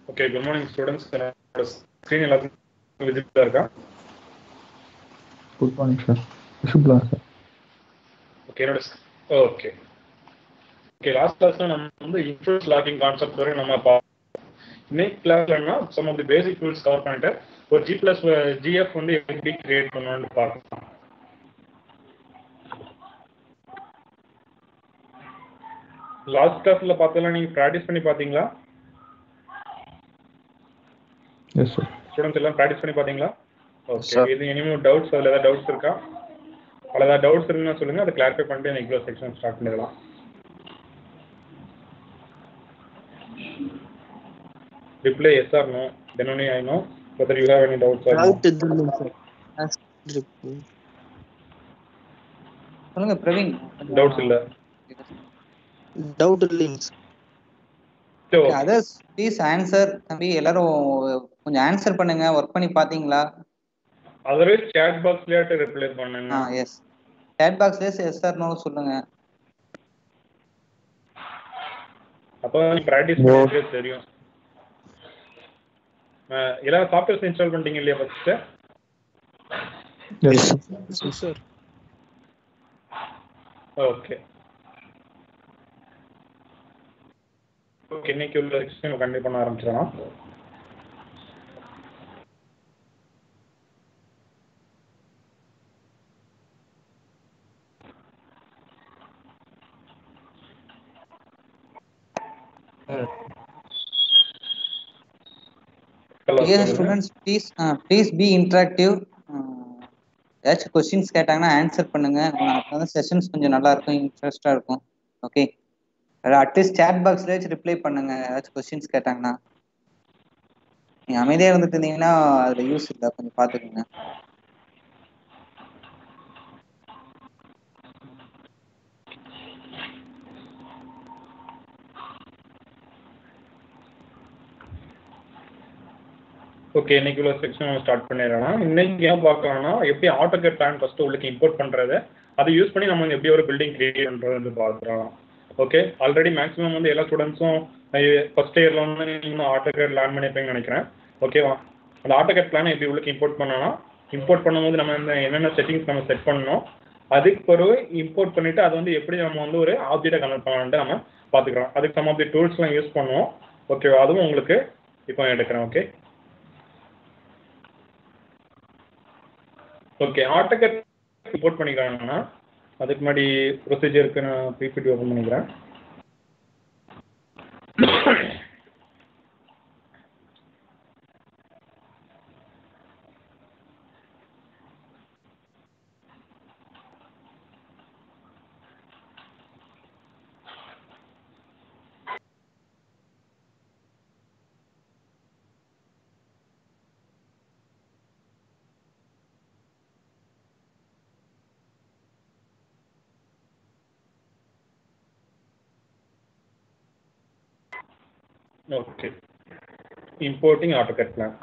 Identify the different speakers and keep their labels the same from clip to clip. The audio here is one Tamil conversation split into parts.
Speaker 1: ஓகே குட் மார்னிங் ஸ்டூடெண்ட்ஸ் என்னோட ஸ்க்ரீன் எல்லாத்துக்கும் விசிபிளாக இருக்கா
Speaker 2: குட் மார்னிங் சார் விஷுப்லா சார்
Speaker 1: ஓகே என்னோட ஓகே ஓகே லாஸ்ட் கிளாஸ்ல நம்ம வந்து இன்ஃபுல்ஸ் லாக்கிங் கான்செப்ட் வரை நம்ம பா இன்னைக்கு கிளாஸ்லன்னா some of the basic tools cover பண்ணிட்டு ஒரு ஜி பிளஸ் ஜிஎஃப் வந்து எப்படி கிரியேட் பண்ணணும்னு பார்க்கலாம் லாஸ்ட் கிளாஸ்ல பார்த்ததெல்லாம் நீங்க ப்ராக்டிஸ் பண்ணி பார்த்தீங்களா
Speaker 2: எஸ் சார்
Speaker 1: ஸ்டூடெண்ட்ஸ் எல்லாம் ப்ராக்டிஸ் பண்ணி பார்த்தீங்களா ஓகே
Speaker 3: Sir.
Speaker 1: இது இனிமேல் டவுட்ஸ் அதில் ஏதாவது டவுட்ஸ் இருக்கா அதில் ஏதாவது டவுட்ஸ் இருக்குன்னு சொல்லுங்க அதை கிளாரிஃபை பண்ணிட்டு எனக்கு இவ்வளோ செக்ஷன் ஸ்டார்ட் பண்ணிடலாம் reply yes or no then only I know whether you have any doubts or no.
Speaker 3: Doubt இல்லைங்க சார். Ask இருக்கு.
Speaker 4: சொல்லுங்க பிரவீன்
Speaker 1: டவுட்ஸ் இல்ல
Speaker 3: Doubt இல்லைங்க சார்.
Speaker 1: சரி,
Speaker 4: அதர்ஸ் ப்ளீஸ் ஆன்சர் தம்பி எல்லாரும் கொஞ்சம் ஆன்சர் பண்ணுங்க ஒர்க் பண்ணி பாத்தீங்களா
Speaker 1: otherwise chat box லயாட்டு ரிப்ளை
Speaker 4: ஆ
Speaker 1: பண்ணுங்க
Speaker 4: எஸ் சேட் பாக்ஸ்ல எஸ் சார் நோ சொல்லுங்க
Speaker 1: அப்பதான் ப்ராக்டிஸ் பண்ணிட்டே தெரியும் அஹ் எல்லாரும் சாஃப்ட்வேர்ஸ் இன்ஸ்டால் பண்ணிட்டீங்க இல்லையா first
Speaker 2: yes
Speaker 3: Yes, sir.
Speaker 1: Okay okay இன்னைக்கு உள்ள செக்ஷன் கண்டிப்பாக பண்ண ஆரம்பிச்சிடலாம்
Speaker 4: dear students please please be interactive ஏதாச்சும் கொஸ்டின்ஸ் கேட்டாங்கன்னா ஆன்சர் பண்ணுங்க அப்போ செஷன்ஸ் கொஞ்சம் நல்லா இருக்கும் இன்ட்ரெஸ்டா இருக்கும் ஓகே அட்லீஸ்ட் சேட் பாக்ஸ்ல ஏதாச்சும் ரிப்ளை பண்ணுங்க ஏதாச்சும் கொஸ்டின்ஸ் கேட்டாங்கன்னா நீங்க அமைதியா இருந்துட்டு இருந்தீங்கன்னா அதுல யூஸ் இல்லை கொஞ்சம் பாத்துக்கோங்க
Speaker 1: ஓகே இன்னைக்கு உள்ள செக்ஷன் ஸ்டார்ட் பண்ணிடலாம் இன்னைக்கு ஏன் பார்க்கலாம்னா எப்படி ஆட்டோகேட் பிளான் ஃபர்ஸ்ட் உங்களுக்கு இம்போர்ட் பண்றது அதை யூஸ் பண்ணி நம்ம எப்படி ஒரு பில்டிங் கிரியேட் பண்றது வந்து பார்க்கலாம் ஓகே ஆல்ரெடி மேக்ஸிமம் வந்து எல்லா ஸ்டூடெண்ட்ஸும் ஃபர்ஸ்ட் இயர்ல வந்து நீங்க ஆட்டோகேட் லேர்ன் பண்ணிருப்பீங்கன்னு நினைக்கிறேன் ஓகேவா அந்த ஆட்டோகேட் பிளானை எப்படி உங்களுக்கு இம்போர்ட் பண்ணணும் இம்போர்ட் பண்ணும்போது நம்ம இந்த என்னென்ன செட்டிங்ஸ் நம்ம செட் பண்ணணும் அதுக்கு பிறகு இம்போர்ட் பண்ணிட்டு அதை வந்து எப்படி நம்ம வந்து ஒரு ஆப்ஜெக்டை கன்வெர்ட் பண்ணலான்ட்டு நம்ம பார்த்துக்கலாம் அதுக்கு சம் ஆஃப் தி டூல்ஸ்லாம் யூஸ் பண்ணுவோம் ஓகேவா அதுவும் உங்களுக்கு இப்போ எடுக்கிறேன் ஓகே ஓகே ஆட்டோகேட் இம்போர்ட் பண்ணிக்கிறாங்கன்னா அதுக்கு முன்னாடி ப்ரொசீஜருக்கு நான் பிபிடி ஓப்பன் பண்ணிக்கிறேன் okay importing AutoCAD plan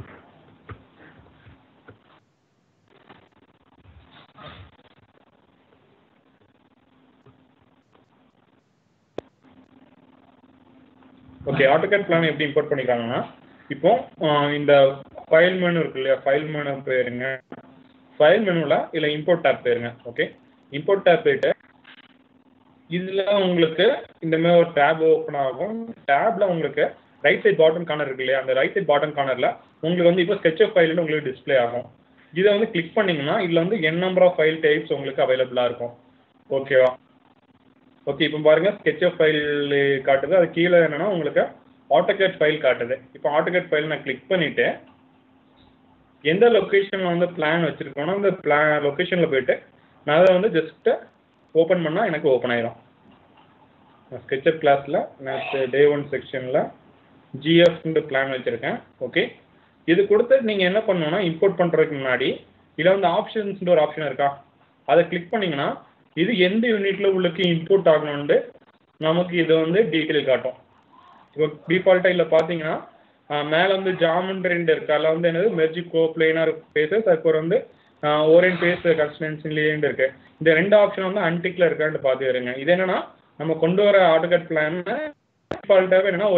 Speaker 1: okay AutoCAD plan எப்படி இம்போர்ட் பண்ணிக்கிறாங்கன்னா இப்போ ஆஹ், இந்த ஃபைல் மெனு இருக்கு இல்லையா ஃபைல் மெனு போயிருங்க ஃபைல் மெனுவில் இல்லை இம்போர்ட் டேப் போயிருங்க ஓகே இம்போர்ட் டேப் போயிட்டு இதுல உங்களுக்கு இந்த மாதிரி ஒரு டேப் ஓப்பன் ஆகும் டேப்ல உங்களுக்கு ரைட் சைட் பாட்டம் கார்னர் இருக்கு இல்லையா அந்த ரைட் சைட் பாட்டம் கார்னர்ல உங்களுக்கு வந்து இப்போ sketch ஃபைல் உங்களுக்கு டிஸ்ப்ளே ஆகும் இதை வந்து கிளிக் பண்ணீங்கன்னா இதுல வந்து N number of file types உங்களுக்கு அவைலபிளா இருக்கும் ஓகேவா ஓகே இப்போ பாருங்க sketch ஃபைல் காட்டுது அது கீழே என்னன்னா உங்களுக்கு ஆட்டோகேட் ஃபைல் காட்டுது இப்போ ஆட்டோகேட் ஃபைல் நான் கிளிக் பண்ணிட்டு எந்த லொக்கேஷன்ல வந்து பிளான் வச்சிருக்கோனோ அந்த பிளான் லொக்கேஷன்ல போயிட்டு நான் அதை வந்து ஜஸ்ட் ஓப்பன் பண்ணால் எனக்கு ஓப்பன் ஆயிரும் ஸ்கெட்சப் கிளாஸில் நேற்று டே ஒன் செக்ஷனில் ஜிஎஃப்ன்ற பிளான் வச்சுருக்கேன் ஓகே இது கொடுத்து நீங்கள் என்ன பண்ணணும்னா இம்போர்ட் பண்ணுறதுக்கு முன்னாடி இதில் வந்து ஆப்ஷன்ஸ்ன்ற ஒரு ஆப்ஷன் இருக்கா அதை கிளிக் பண்ணிங்கன்னா இது எந்த யூனிட்ல உள்ளுக்கு இம்போர்ட் ஆகணும்னு நமக்கு இது வந்து டீட்டெயில் காட்டும் இப்போ டிஃபால்ட்டாக இதில் பார்த்தீங்கன்னா மேலே வந்து ஜாமண்ட்ரிண்ட் இருக்கு அதில் வந்து என்னது மெர்ஜி கோ பிளேனார் பேசஸ் அதுக்கப்புறம் வந்து ஓரியன் பேஸ் கன்ஸ்டன்சிலேருந்து இருக்கு இந்த ரெண்டு ஆப்ஷன் வந்து அன்டிக்ல இருக்கான்னு பார்த்து இருங்க இது என்னன்னா நம்ம கொண்டு வர ஆட்டோகேட் பிளான் டிஃபால்ட்டாகவே என்னன்னா ஒரு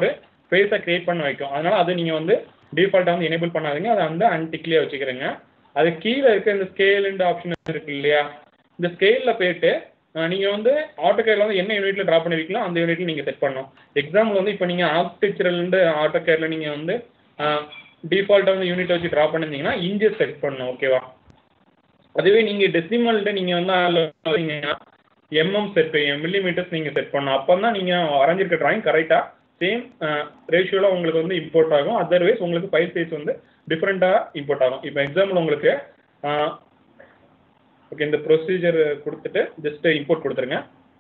Speaker 1: ஃபேஸை கிரியேட் பண்ண வைக்கும் அதனால அது நீங்கள் வந்து டிஃபால்ட்டாக வந்து எனேபிள் பண்ணாதீங்க அதை வந்து அன்டிக்லேயே வச்சுக்கிறேங்க அது கீழே இருக்க இந்த ஸ்கேல் ஆப்ஷன் இருக்கு இல்லையா இந்த ஸ்கேலில் போயிட்டு அஹ், நீங்க வந்து ஆட்டோகேர்ல வந்து என்ன யூனிட்ல ட்ரா பண்ணிருக்கீங்களோ அந்த யூனிட்ல நீங்க செட் பண்ணணும் எக்ஸாம்பிள் வந்து இப்போ நீங்க ஆர்கிடெக்சரல் இருந்து ஆட்டோகேர்ல நீங்க வந்து டிஃபால்ட்டா வந்து யூனிட் வச்சு ட்ரா பண்ணிருந்தீங்கன்னா இன்ச்சஸ் செட் பண்ணணும் ஓகேவா அதுவே நீங்க டெசிமல்ல நீங்க வந்து எம்எம் செட் மில்லிமீட்டர்ஸ் நீங்க செட் பண்ணணும் அப்போ தான் நீங்க வரைஞ்சிருக்க டிராயிங் கரெக்டா சேம் ரேஷியோல உங்களுக்கு வந்து இம்போர்ட் ஆகும் அதர்வைஸ் உங்களுக்கு ஃபைல் சைஸ் வந்து டிஃப்ரெண்டா இம்போர்ட் ஆகும் இப்போ எக்ஸாம்பிள் உங்களுக்கு ஓகே இந்த ப்ரொசீஜர் கொடுத்துட்டு ஜஸ்ட் இம்போர்ட் கொடுத்துருங்க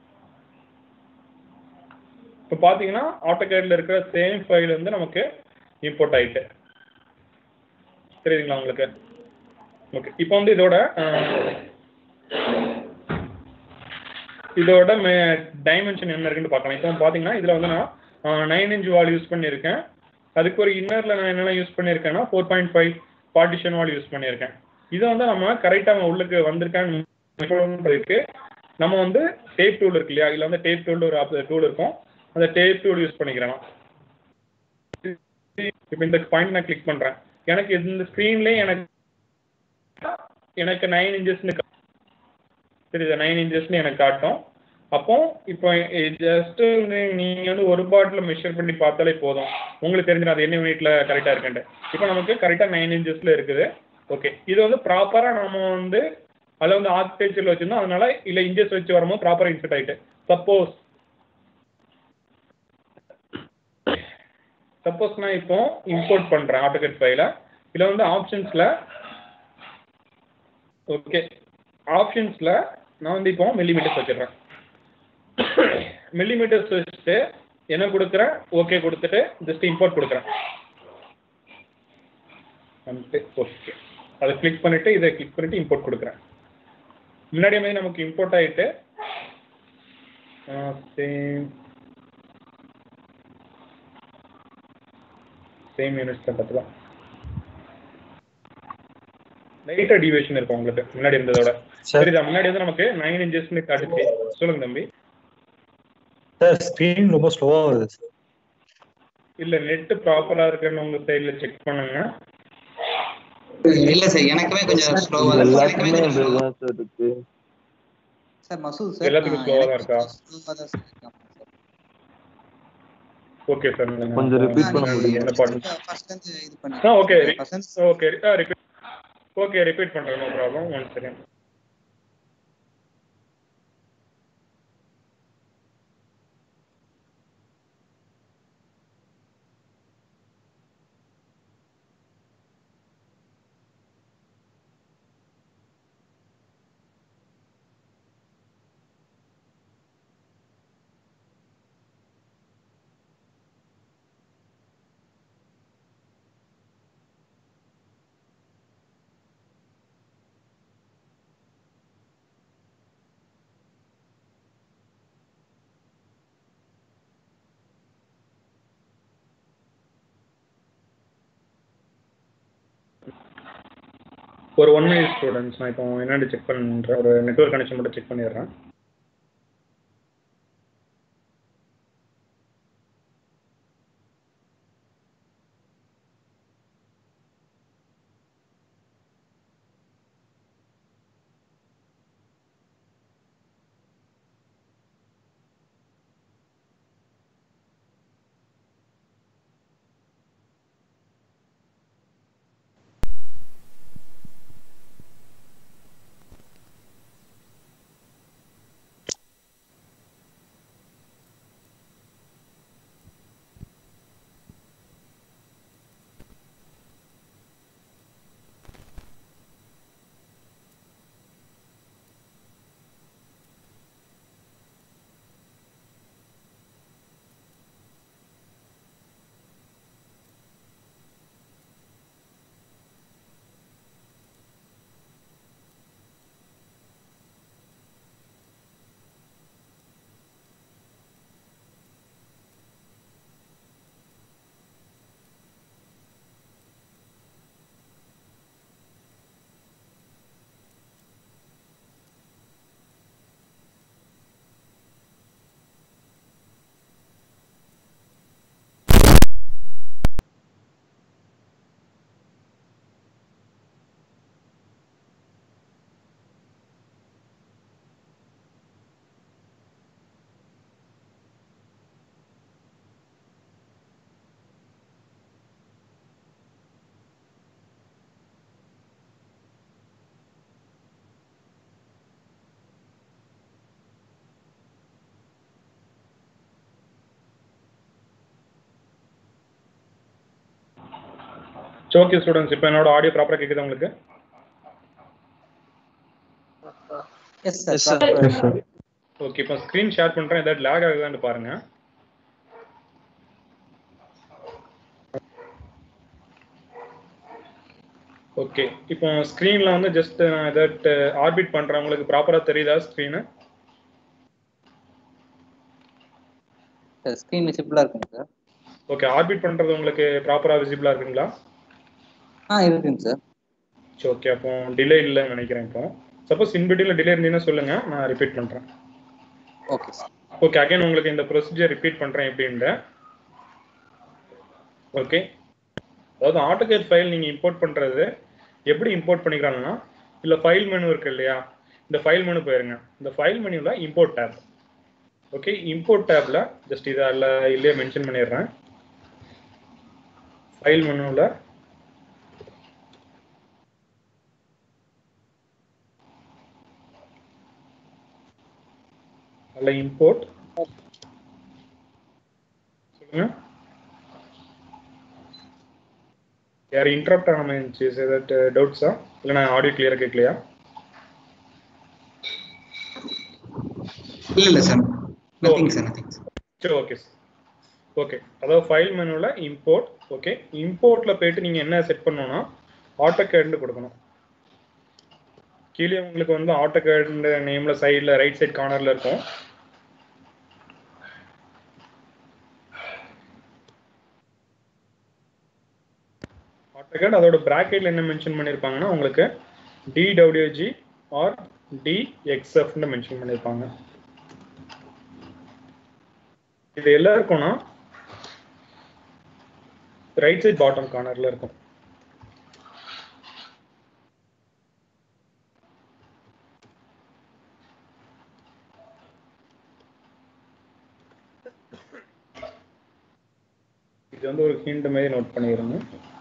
Speaker 1: இப்போ பார்த்தீங்கன்னா ஆட்டோகேட்ல இருக்கிற சேம் ஃபைல் வந்து நமக்கு இம்போர்ட் ஆயிட்டு தெரியுதுங்களா உங்களுக்கு ஓகே இப்போ வந்து இதோட அஹ், இதோட டைமென்ஷன் என்ன இருக்குன்னு பார்க்கலாம் இப்போ பார்த்தீங்கன்னா இதில் வந்து நான் நைன் இன்ச் வால் யூஸ் பண்ணியிருக்கேன் அதுக்கு ஒரு இன்னரில் நான் என்னெல்லாம் யூஸ் பண்ணியிருக்கேன்னா four point five partition wall use பண்ணியிருக்கேன் இதை வந்து நம்ம கரெக்டாக உள்ளுக்கு வந்திருக்கான்னு நம்ம வந்து டேப் டூல் இருக்கு இல்லையா இதில் வந்து டேப் டூல் ஒரு டூல் இருக்கும் அந்த டேப் டூல் யூஸ் பண்ணிக்கிறேன் இப்போ இந்த பாயிண்ட் நான் கிளிக் பண்ணுறேன் எனக்கு இந்த ஸ்க்ரீன்லேயே எனக்கு எனக்கு நைன் இன்ச்சஸ்னு தெரியுதா நைன் இன்ச்சஸ்னு எனக்கு காட்டும் அப்போ இப்போ ஜஸ்ட் நீங்கள் வந்து ஒரு பாட்டில் மெஷர் பண்ணி பார்த்தாலே போதும் உங்களுக்கு தெரிஞ்சிடும் அது என்ன யூனிட்ல கரெக்டாக இருக்குன்ட்டு இப்போ நமக்கு கரெக்டாக நைன் இன்ச்சஸ்ல இருக்குது ஓகே இது வந்து ப்ராப்பராக நம்ம வந்து அதில் வந்து ஆர்கிடெக்சரில் வச்சிருந்தோம் அதனால இல்லை இன்ச்சஸ் வச்சு வரும்போது ப்ராப்பராக இன்செர்ட் ஆகிட்டு சப்போஸ் சப்போஸ் நான் இப்போ இம்போர்ட் பண்ணுறேன் ஆட்டோகேட் ஃபைலை இதில் வந்து ஆப்ஷன்ஸில் ஓகே ஆப்ஷன்ஸில் நான் வந்து இப்போ மில்லிமீட்டர்ஸ் வச்சிடுறேன் மில்லிமீட்டர்ஸ் வச்சுட்டு என்ன கொடுக்குறேன் ஓகே கொடுத்துட்டு ஜஸ்ட் இம்போர்ட் கொடுக்குறேன் ஓகே அதை கிளிக் பண்ணிட்டு இதை கிளிக் பண்ணிட்டு இம்போர்ட் கொடுக்குறேன் முன்னாடி மாதிரி நமக்கு இம்போர்ட் ஆயிட்டு சேம் சேம் யூனிட்ஸ் பார்த்துக்கலாம் லைட்டா டிவியேஷன் இருக்கும் உங்களுக்கு முன்னாடி இருந்ததோட
Speaker 5: சார்
Speaker 1: சரிதா முன்னாடி வந்து நமக்கு நைன் இன்ச்சஸ்னு காட்டுச்சு சொல்லுங்க தம்பி
Speaker 5: சார் ஸ்க்ரீன் ரொம்ப ஸ்லோவா வருது சார்
Speaker 1: இல்ல நெட் ப்ராப்பரா இருக்குன்னு உங்க சைடுல செக் பண்ணுங்க
Speaker 4: இல்ல சார் எனக்குமே கொஞ்சம் ஸ்லோவா எனக்குமே
Speaker 2: எல்லாத்துக்குமே
Speaker 4: கொஞ்சம் slow-
Speaker 2: அப்படிதான் சார் இருக்கு
Speaker 4: சார் மசூல் சார்
Speaker 1: எல்லாத்துக்கும் slow-ஆ தான் இருக்கா?
Speaker 4: ஸ்லோவா தான் சார் இருக்கு. ஆமா சார்.
Speaker 1: ஓகே சார்
Speaker 2: கொஞ்சம் repeat பண்ண
Speaker 4: நீங்க
Speaker 2: முடியுமா?
Speaker 1: என்ன பாட்டு
Speaker 4: first ல இருந்து இது
Speaker 1: ஆ ஓகே
Speaker 4: பண்ணுங்க First-
Speaker 1: okay repeat okay repeat பண்றேன் நோ ப்ராப்ளம் ஒன் செகண்ட் ஒரு ஒன் மினிட் ஸ்டூடெண்ட்ஸ் நான் இப்போ என்னன்னு செக் பண்ணுறேன் ஒரு நெட்வொர்க் கனெக்ஷன் மட்டும் செக் பண்ணிடுறேன் ஸோ ஓகே ஸ்டூடெண்ட்ஸ் இப்போ என்னோட ஆடியோ ப்ராப்பராக கேட்குது உங்களுக்கு
Speaker 3: Yes,
Speaker 4: yes sir
Speaker 3: sir.
Speaker 2: Yes sir
Speaker 1: okay இப்போ ஸ்க்ரீன் ஷேர் பண்ணுறேன் ஏதாவது லேக் ஆகுதான்னு பாருங்க ஓகே இப்போ ஸ்க்ரீனில் வந்து ஜஸ்ட் நான் ஏதாவது ஆர்பிட் பண்ணுறேன் உங்களுக்கு ப்ராப்பராக தெரியுதா ஸ்க்ரீனு
Speaker 4: ஸ்க்ரீன் விசிபிளா இருக்குங்க சார்
Speaker 1: ஓகே ஆர்பிட் பண்ணுறது உங்களுக்கு ப்ராப்பராக விசிபிளாக இருக்குங்களா
Speaker 4: ஆ இருக்குங்க சார்
Speaker 1: சரி ஓகே அப்போ டிலே இல்லைன்னு நினைக்கிறேன் இப்போ சப்போஸ் இன்பிட்டியில் டிலே இருந்தீங்கன்னா சொல்லுங்கள் நான் ரிப்பீட் பண்ணுறேன்
Speaker 4: ஓகே சார்
Speaker 1: ஓகே அகைன் உங்களுக்கு இந்த ப்ரொசீஜர் ரிப்பீட் பண்ணுறேன் எப்படின்ட்டு ஓகே அதாவது ஆட்டோகேட் ஃபைல் நீங்கள் இம்போர்ட் பண்ணுறது எப்படி இம்போர்ட் பண்ணிக்கிறாங்கன்னா இல்லை ஃபைல் மெனு இருக்கு இல்லையா இந்த ஃபைல் மெனு போயிருங்க இந்த ஃபைல் மெனுவில் இம்போர்ட் டேப் ஓகே இம்போர்ட் டேப்பில் ஜஸ்ட் இதை அல்ல இல்லையே மென்ஷன் பண்ணிடுறேன் ஃபைல் மெனுவில் அல்ல இம்போர்ட் சொல்லுங்க யார் இன்டரப்ட் ஆன மாதிரி இருந்துச்சு ஏதாட் டவுட்ஸா இல்லை நான் ஆடியோ கிளியராக கேட்கலையா
Speaker 4: இல்ல இல்ல சார் நத்திங் சார் நத்திங்
Speaker 1: சரி ஓகே சார் ஓகே அதாவது ஃபைல் மெனுவில் இம்போர்ட் ஓகே இம்போர்ட்டில் போயிட்டு நீங்கள் என்ன செட் பண்ணணும்னா ஆட்டோகேட்னு கொடுக்கணும் கீழே உங்களுக்கு வந்து ஆட்டோகேட்ன்ற நேமில் சைடில் ரைட் சைட் கார்னரில் இருக்கும் ஆட்டோகேட் அதோட ப்ராக்கெட்டில் என்ன மென்ஷன் பண்ணியிருப்பாங்கன்னா உங்களுக்கு டிடபிள்யூஜி ஆர் டிஎக்ஸ்எஃப்னு மென்ஷன் பண்ணியிருப்பாங்க இது எல்லாம் இருக்கும்னா ரைட் சைட் பாட்டம் கார்னர்ல இருக்கும் இது வந்து ஒரு ஹிண்ட் மாதிரி நோட் பண்ணிடுங்க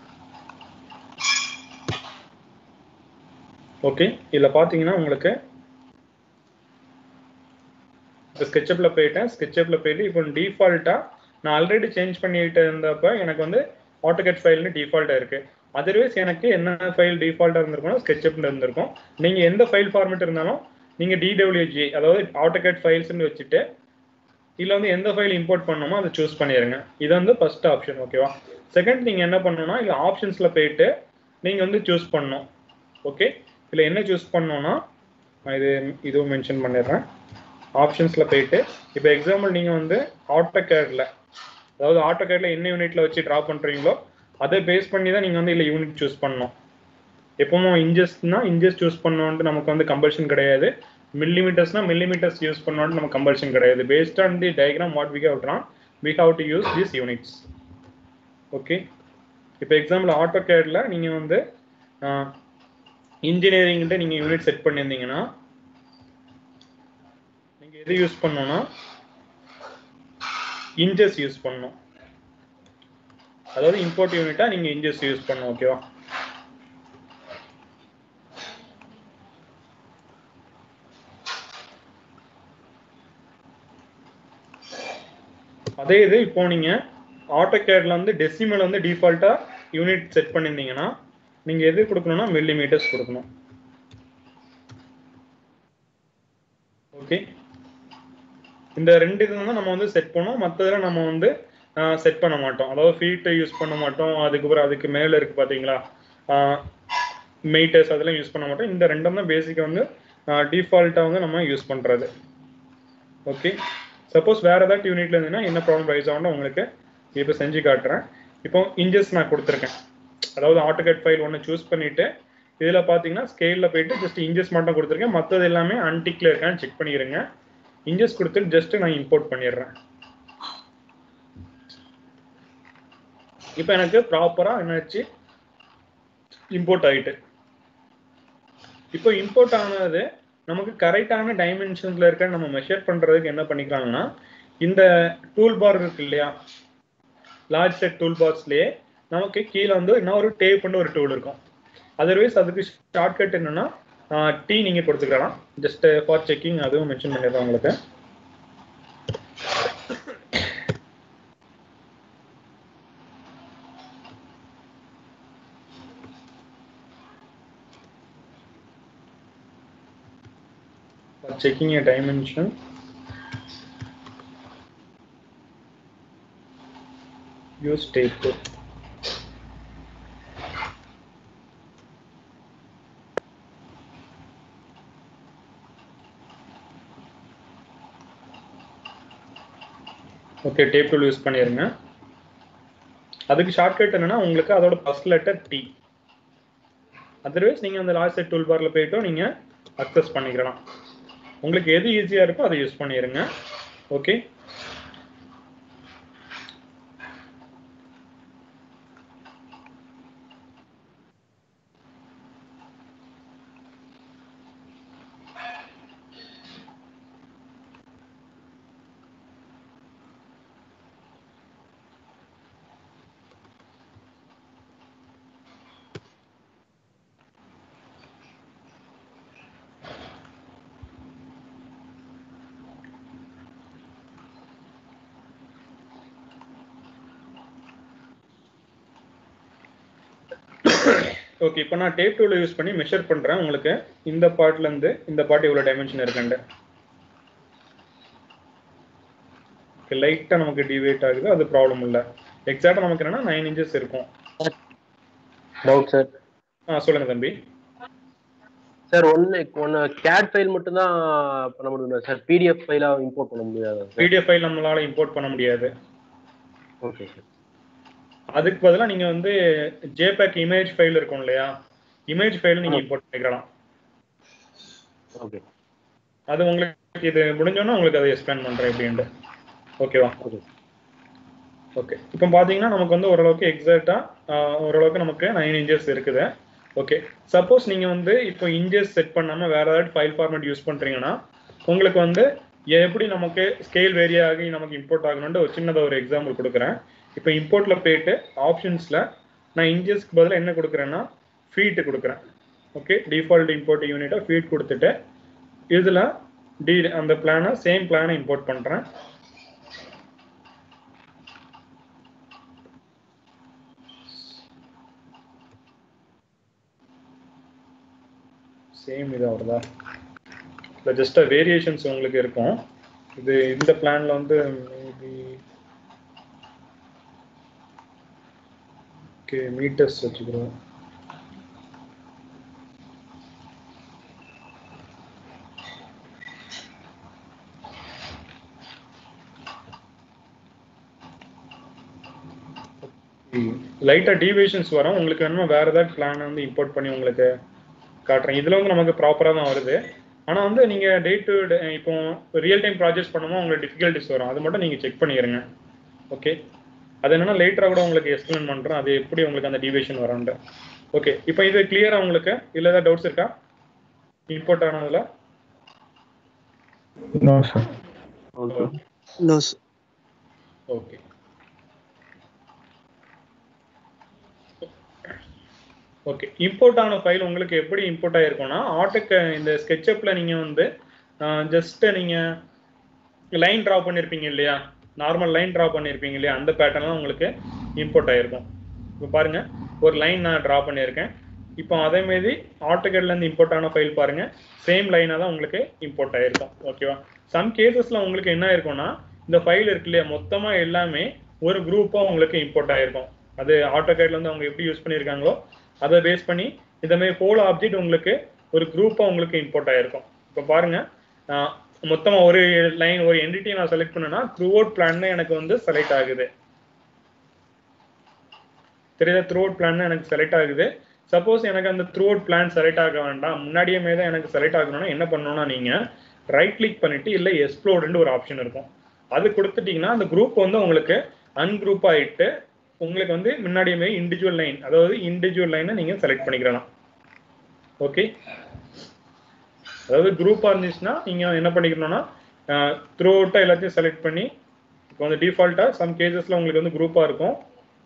Speaker 1: ஓகே இதில் பார்த்தீங்கன்னா உங்களுக்கு இப்போ ஸ்கெட்சப்பில் போயிட்டேன் ஸ்கெட்சப்பில் போயிட்டு இப்போ டிஃபால்ட்டாக நான் ஆல்ரெடி சேஞ்ச் பண்ணிட்டு இருந்தப்ப எனக்கு வந்து ஆட்டோகேட் ஃபைல்னு டிஃபால்ட்டாக இருக்கு அதர்வைஸ் எனக்கு என்ன ஃபைல் டிஃபால்ட்டாக இருந்திருக்கும்னா ஸ்கெட்சப்ல இருந்திருக்கும் நீங்கள் எந்த ஃபைல் ஃபார்மேட் இருந்தாலும் நீங்கள் டிடபிள்யூஜி அதாவது ஆட்டோகேட் ஃபைல்ஸ்னு வச்சுட்டு இதில் வந்து எந்த ஃபைல் இம்போர்ட் பண்ணணுமோ அதை சூஸ் பண்ணிடுங்க இது வந்து ஃபர்ஸ்ட் ஆப்ஷன் ஓகேவா செகண்ட் நீங்கள் என்ன பண்ணணும்னா இல்லை ஆப்ஷன்ஸில் போயிட்டு நீங்கள் வந்து சூஸ் பண்ணணும் ஓகே இதில் என்ன சூஸ் பண்ணணும்னா நான் இது இதுவும் மென்ஷன் பண்ணிடுறேன் ஆப்ஷன்ஸில் போயிட்டு இப்போ எக்ஸாம்பிள் நீங்கள் வந்து ஆட்டோகேடில் அதாவது ஆட்டோகேடில் என்ன யூனிட்டில் வச்சு ட்ரா பண்ணுறீங்களோ அதை பேஸ் பண்ணி தான் நீங்கள் வந்து இல்லை யூனிட் சூஸ் பண்ணணும் எப்பவும் இன்ஜஸ்ட்னா இன்ஜஸ் சூஸ் பண்ணணுன்ட்டு நமக்கு வந்து கம்பல்ஷன் கிடையாது மில்லிமீட்டர்ஸ்னா மில்லிமீட்டர்ஸ் யூஸ் பண்ணணும்னு நமக்கு கம்பல்ஷன் கிடையாது based on the diagram what we have drawn we have to use this units okay இப்போ எக்ஸாம்பிள் ஆட்டோகேடில் நீங்கள் வந்து இன்ஜினியரிங்கிட்ட நீங்கள் யூனிட் செட் பண்ணியிருந்தீங்கன்னா நீங்கள் எது யூஸ் பண்ணணும்னா இன்ச்சஸ் யூஸ் பண்ணணும் அதாவது இம்போர்ட் யூனிட்டா நீங்க இன்ச்சஸ் யூஸ் பண்ணணும் ஓகேவா அதே இது இப்போ நீங்க ஆட்டோகேட்ல வந்து டெசிமல் வந்து டிஃபால்ட்டா யூனிட் செட் பண்ணியிருந்தீங்கன்னா நீங்க எது கொடுக்கணும்னா மில்லி மீட்டர்ஸ் கொடுக்கணும் ஓகே இந்த ரெண்டு இது வந்து நம்ம வந்து செட் பண்ணோம் மற்றதெல்லாம் நம்ம வந்து செட் பண்ண மாட்டோம் அதாவது ஃபீட்டை யூஸ் பண்ண மாட்டோம் அதுக்கப்புறம் அதுக்கு மேலே இருக்கு பார்த்தீங்களா மீட்டர்ஸ் அதெல்லாம் யூஸ் பண்ண மாட்டோம் இந்த ரெண்டும் தான் பேசிக்காக வந்து டிஃபால்ட்டாக வந்து நம்ம யூஸ் பண்ணுறது ஓகே சப்போஸ் வேற ஏதாவது யூனிட்ல இருந்ததுன்னா என்ன ப்ராப்ளம் ரைஸ் ஆகணும் உங்களுக்கு இப்போ செஞ்சு காட்டுறேன் இப்போ இன்ஜஸ் நான் கொடுத்துருக்கேன் அதாவது ஆட்டோகேட் ஃபைல் ஒன்று சூஸ் பண்ணிட்டு இதில் பார்த்தீங்கன்னா ஸ்கேலில் போயிட்டு ஜஸ்ட் இன்ஜஸ் மட்டும் கொடுத்துருக்கேன் மற்றது எல்லாமே அன்டிக்ல இருக்கான்னு செக் பண்ணிடுங்க இன்ஜஸ் கொடுத்துட்டு ஜஸ்ட் நான் இம்போர்ட் பண்ணிடுறேன் இப்போ எனக்கு ப்ராப்பராக என்னாச்சு இம்போர்ட் ஆயிட்டு இப்போ இம்போர்ட் ஆனது நமக்கு கரெக்டான டைமென்ஷன்ஸ்ல இருக்க நம்ம மெஷர் பண்றதுக்கு என்ன பண்ணிக்கலாம்னா இந்த டூல் பார் இருக்கு இல்லையா லார்ஜ் செட் டூல் பாக்ஸ்லயே நமக்கு கீழே வந்து இன்னும் ஒரு டேப் பண்ண ஒரு டூல் இருக்கும் அதர்வைஸ் அதுக்கு ஷார்ட்கட் என்னன்னா டி நீங்க கொடுத்துக்கலாம் ஜஸ்ட் ஃபார் செக்கிங் அதுவும் மென்ஷன் பண்ணிடுறேன் உங்களுக்கு checking a dimension use table okay tape tool use பண்ணிருங்க அதுக்கு ஷார்ட்கட் என்னன்னா உங்களுக்கு அதோட ஃபர்ஸ்ட் லெட்டர் டி அதர்வைஸ் நீங்க அந்த லாஸ்ட் செட் டூல் பார்ல போயிட்டோ நீங்க அக்சஸ் பண்ணிக்கலாம் உங்களுக்கு எது ஈஸியா இருக்கோ அதை யூஸ் பண்ணிருங்க ஓகே ஓகே இப்போ நான் டேப் டூல யூஸ் பண்ணி மெஷர் பண்றேன் உங்களுக்கு இந்த பார்ட்ல இருந்து இந்த பார்ட் எவ்வளவு டைமென்ஷன் இருக்குண்டு லைட்டா நமக்கு டிவேட் ஆகுது அது ப்ராப்ளம் இல்ல எக்ஸாக்டா நமக்கு என்னன்னா நைன் இன்ச்சஸ் இருக்கும்
Speaker 6: டவுட் சார்
Speaker 1: ஆ சொல்லுங்க தம்பி
Speaker 6: சார் ஒன்னு ஒன்னு கேட் ஃபைல் மட்டும் தான் பண்ண முடியும் சார் பிடிஎஃப் ஃபைலா இம்போர்ட் பண்ண முடியாது சார்
Speaker 1: பிடிஎஃப் ஃபைல் நம்மளால இம்போர்ட் பண்ண முடியாது
Speaker 6: ஓகே சார்
Speaker 1: அதுக்கு பதிலா நீங்க வந்து ஜேபேக் இமேஜ் ஃபைல் இருக்கும் இல்லையா இமேஜ் ஃபைல் நீங்க இம்போர்ட் பண்ணிக்கலாம்
Speaker 6: ஓகே
Speaker 1: அது உங்களுக்கு இது முடிஞ்சோன்னா உங்களுக்கு அதை எக்ஸ்பிளைன் பண்றேன் எப்படின்ட்டு ஓகேவா
Speaker 6: ஓகே
Speaker 1: ஓகே இப்போ பார்த்தீங்கன்னா நமக்கு வந்து ஓரளவுக்கு எக்ஸாக்டாக ஓரளவுக்கு நமக்கு நைன் இன்ச்சஸ் இருக்குது ஓகே சப்போஸ் நீங்கள் வந்து இப்போ இன்ச்சஸ் செட் பண்ணாமல் வேற ஏதாவது ஃபைல் ஃபார்மேட் யூஸ் பண்ணுறீங்கன்னா உங்களுக்கு வந்து எப்படி நமக்கு ஸ்கேல் வேரி ஆகி நமக்கு இம்போர்ட் ஆகணும்னு ஒரு சின்னதாக ஒரு எக்ஸாம்பிள் கொடுக்குறேன் இப்போ இம்போர்ட்டில் போயிட்டு ஆப்ஷன்ஸில் நான் இன்ச்சஸ்க்கு பதிலாக என்ன கொடுக்குறேன்னா ஃபீட்டு கொடுக்குறேன் ஓகே டிஃபால்ட் இம்போர்ட் யூனிட்டாக ஃபீட் கொடுத்துட்டு இதில் டி அந்த பிளானை சேம் பிளானை இம்போர்ட் பண்ணுறேன் சேம் இது வருதா இல்லை ஜஸ்ட் வேரியேஷன்ஸ் உங்களுக்கு இருக்கும் இது இந்த பிளான்ல வந்து மேபி ஓகே மீட்டர்ஸ் வச்சுக்கிறோம் லைட்டாக டீவியேஷன்ஸ் வரும் உங்களுக்கு வேணுமா வேற ஏதாவது பிளான் வந்து இம்போர்ட் பண்ணி உங்களுக்கு காட்டுறேன் இதில் வந்து நமக்கு ப்ராப்பராக தான் வருது ஆனால் வந்து நீங்கள் டே டு டே இப்போ ரியல் டைம் ப்ராஜெக்ட்ஸ் பண்ணும்போது உங்களுக்கு டிஃபிகல்ட்டிஸ் வரும் அது மட்டும் நீங்கள் செக் பண்ணிடுங்க ஓகே அது என்னன்னா லேட்டராக கூட உங்களுக்கு எக்ஸ்பிளைன் பண்ணுறேன் அது எப்படி உங்களுக்கு அந்த டிவியேஷன் வரும்ட்டு ஓகே இப்போ இது கிளியராக உங்களுக்கு இல்லை ஏதாவது டவுட்ஸ் இருக்கா இம்போர்ட் ஆனதில்
Speaker 2: No, sir.
Speaker 3: No, sir.
Speaker 1: Okay okay import ஆன ஃபைல் உங்களுக்கு எப்படி இம்போர்ட் ஆயிருக்கும்னா ஆட்டோக்கு இந்த ஸ்கெட்சப்பில் நீங்கள் வந்து ஜஸ்ட் நீங்கள் லைன் ட்ரா பண்ணியிருப்பீங்க இல்லையா நார்மல் லைன் ட்ரா பண்ணியிருப்பீங்க இல்லையா அந்த பேட்டர்ன்லாம் உங்களுக்கு இம்போர்ட் ஆயிருக்கும் இப்போ பாருங்க ஒரு லைன் நான் ட்ரா பண்ணியிருக்கேன் இப்போ அதே மாதிரி ஆட்டோகேட்லேருந்து இம்போர்ட் ஆன ஃபைல் பாருங்க சேம் லைனாக தான் உங்களுக்கு இம்போர்ட் ஆயிருக்கும் ஓகேவா சம் கேசஸில் உங்களுக்கு என்ன இருக்கும்னா இந்த ஃபைல் இருக்கு இல்லையா மொத்தமாக எல்லாமே ஒரு குரூப்பாக உங்களுக்கு இம்போர்ட் ஆயிருக்கும் அது ஆட்டோகேட்ல வந்து அவங்க எப்படி யூஸ் பண்ணியிருக்காங்களோ அதை பேஸ் பண்ணி இந்த மாதிரி ஹோல் ஆப்ஜெக்ட் உங்களுக்கு ஒரு குரூப்பாக உங்களுக்கு இம்போர்ட் ஆயிருக்கும் இப்போ பாருங்க நான் மொத்தமா ஒரு லைன் ஒரு என்டிட்டியை நான் செலக்ட் பண்ணேன்னா த்ரூ அவுட் பிளான் எனக்கு வந்து செலக்ட் ஆகுது தெரியுதா த்ரூ அவுட் பிளான் எனக்கு செலக்ட் ஆகுது சப்போஸ் எனக்கு அந்த த்ரூ அவுட் பிளான் செலக்ட் ஆக வேண்டாம் முன்னாடியே தான் எனக்கு செலக்ட் ஆகணும்னா என்ன பண்ணணும்னா நீங்க ரைட் கிளிக் பண்ணிட்டு இல்லை எக்ஸ்ப்ளோர்டு ஒரு ஆப்ஷன் இருக்கும் அது கொடுத்துட்டீங்கன்னா அந்த குரூப் வந்து உங்களுக்கு அன்குரூப் ஆயிட்டு உங்களுக்கு வந்து முன்னாடியுமே இண்டிவிஜுவல் லைன் அதாவது இண்டிவிஜுவல் லைனை நீங்க செலக்ட் பண்ணிக்கலாம் ஓகே அதாவது குரூப்பாக இருந்துச்சுன்னா நீங்கள் என்ன பண்ணிக்கணும்னா த்ரூ அவுட்டாக எல்லாத்தையும் செலக்ட் பண்ணி இப்போ வந்து டிஃபால்ட்டாக சம் கேசஸில் உங்களுக்கு வந்து குரூப்பாக இருக்கும்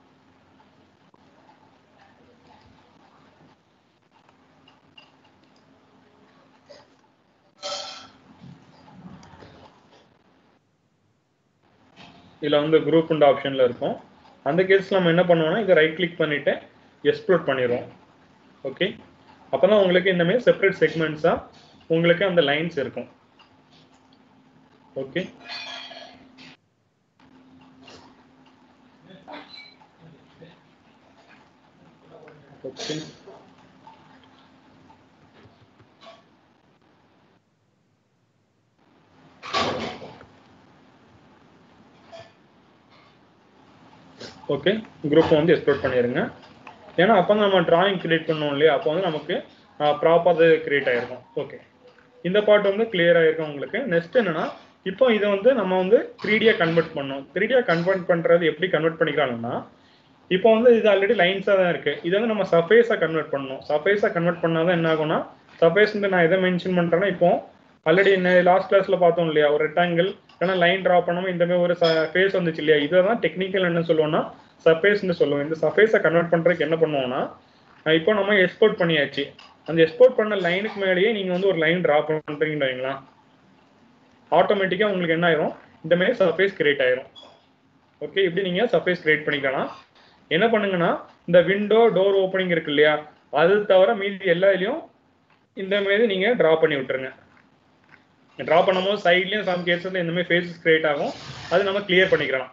Speaker 1: இதில் வந்து குரூப் உண்டு ஆப்ஷனில் இருக்கும் அந்த கேஸில் நம்ம என்ன பண்ணுவோம்னா இதை ரைட் கிளிக் பண்ணிவிட்டு எக்ஸ்ப்ளோர் பண்ணிடுவோம் ஓகே அப்போ தான் உங்களுக்கு இந்த மாதிரி செப்பரேட் செக்மெண்ட்ஸாக உங்களுக்கு அந்த லைன்ஸ் இருக்கும் ஓகே ஓகே ஓகே குரூப் வந்து எக்ஸ்ப்ளோர் பண்ணிடுங்க ஏன்னா அப்போ நம்ம டிராயிங் கிரியேட் பண்ணோம் இல்லையா அப்போ வந்து நமக்கு ப்ராப்பராக அது கிரியேட் ஆயிருக்கும் ஓகே இந்த பார்ட் வந்து கிளியர் ஆயிருக்கும் உங்களுக்கு நெக்ஸ்ட் என்னன்னா இப்போ இதை வந்து நம்ம வந்து த்ரீ டியா கன்வெர்ட் பண்ணோம் த்ரீ டியா கன்வெர்ட் பண்றது எப்படி கன்வெர்ட் பண்ணிக்கிறாங்கன்னா இப்போ வந்து இது ஆல்ரெடி லைன்ஸாக தான் இருக்கு இதை வந்து நம்ம சர்ஃபேஸாக கன்வெர்ட் பண்ணணும் சர்ஃபேஸாக கன்வெர்ட் பண்ணாதான் என்ன ஆகும்னா சர்ஃபேஸ் வந்து நான் எதை மென்ஷன் பண்றேன்னா இப்போ ஆல்ரெடி என்ன லாஸ்ட் கிளாஸ்ல பார்த்தோம் இல்லையா ஒரு ரெக்டாங்கிள் இல்லைன்னா லைன் ட்ரா பண்ணாம இந்த மாதிரி ஒரு ஃபேஸ் வந்துச்சு இல்லையா இதை தான் டெக்னிக்கல் என்ன சொல்லுவோம்னா சர்ஃபேஸ்னு சொல்லுவோம் இந்த சர்ஃபேஸை கன்வெர்ட் பண்றதுக்கு என்ன பண்ணுவோம்னா அஹ் இப்போ நம்ம எக்ஸ்போர்ட் பண்ணியாச்சு அந்த எக்ஸ்போர்ட் பண்ண லைனுக்கு மேலேயே நீங்க வந்து ஒரு லைன் ட்ரா பண்றீங்கன்னு வைங்களா ஆட்டோமேட்டிக்கா உங்களுக்கு என்ன ஆயிரும் இந்த மாதிரி சர்ஃபேஸ் கிரியேட் ஆயிரும் ஓகே இப்படி நீங்க சர்ஃபேஸ் கிரியேட் பண்ணிக்கலாம் என்ன பண்ணுங்கன்னா இந்த விண்டோ டோர் ஓப்பனிங் இருக்கு இல்லையா அது தவிர மீதி எல்லா இதுலயும் இந்த மாதிரி நீங்க டிரா பண்ணி விட்டுருங்க டிரா பண்ணும்போது சைட்லயும் சம் கேசஸ்ல இந்த மாதிரி ஃபேஸஸ் கிரியேட் ஆகும் அது நம்ம கிளியர் பண்ணிக்கலாம்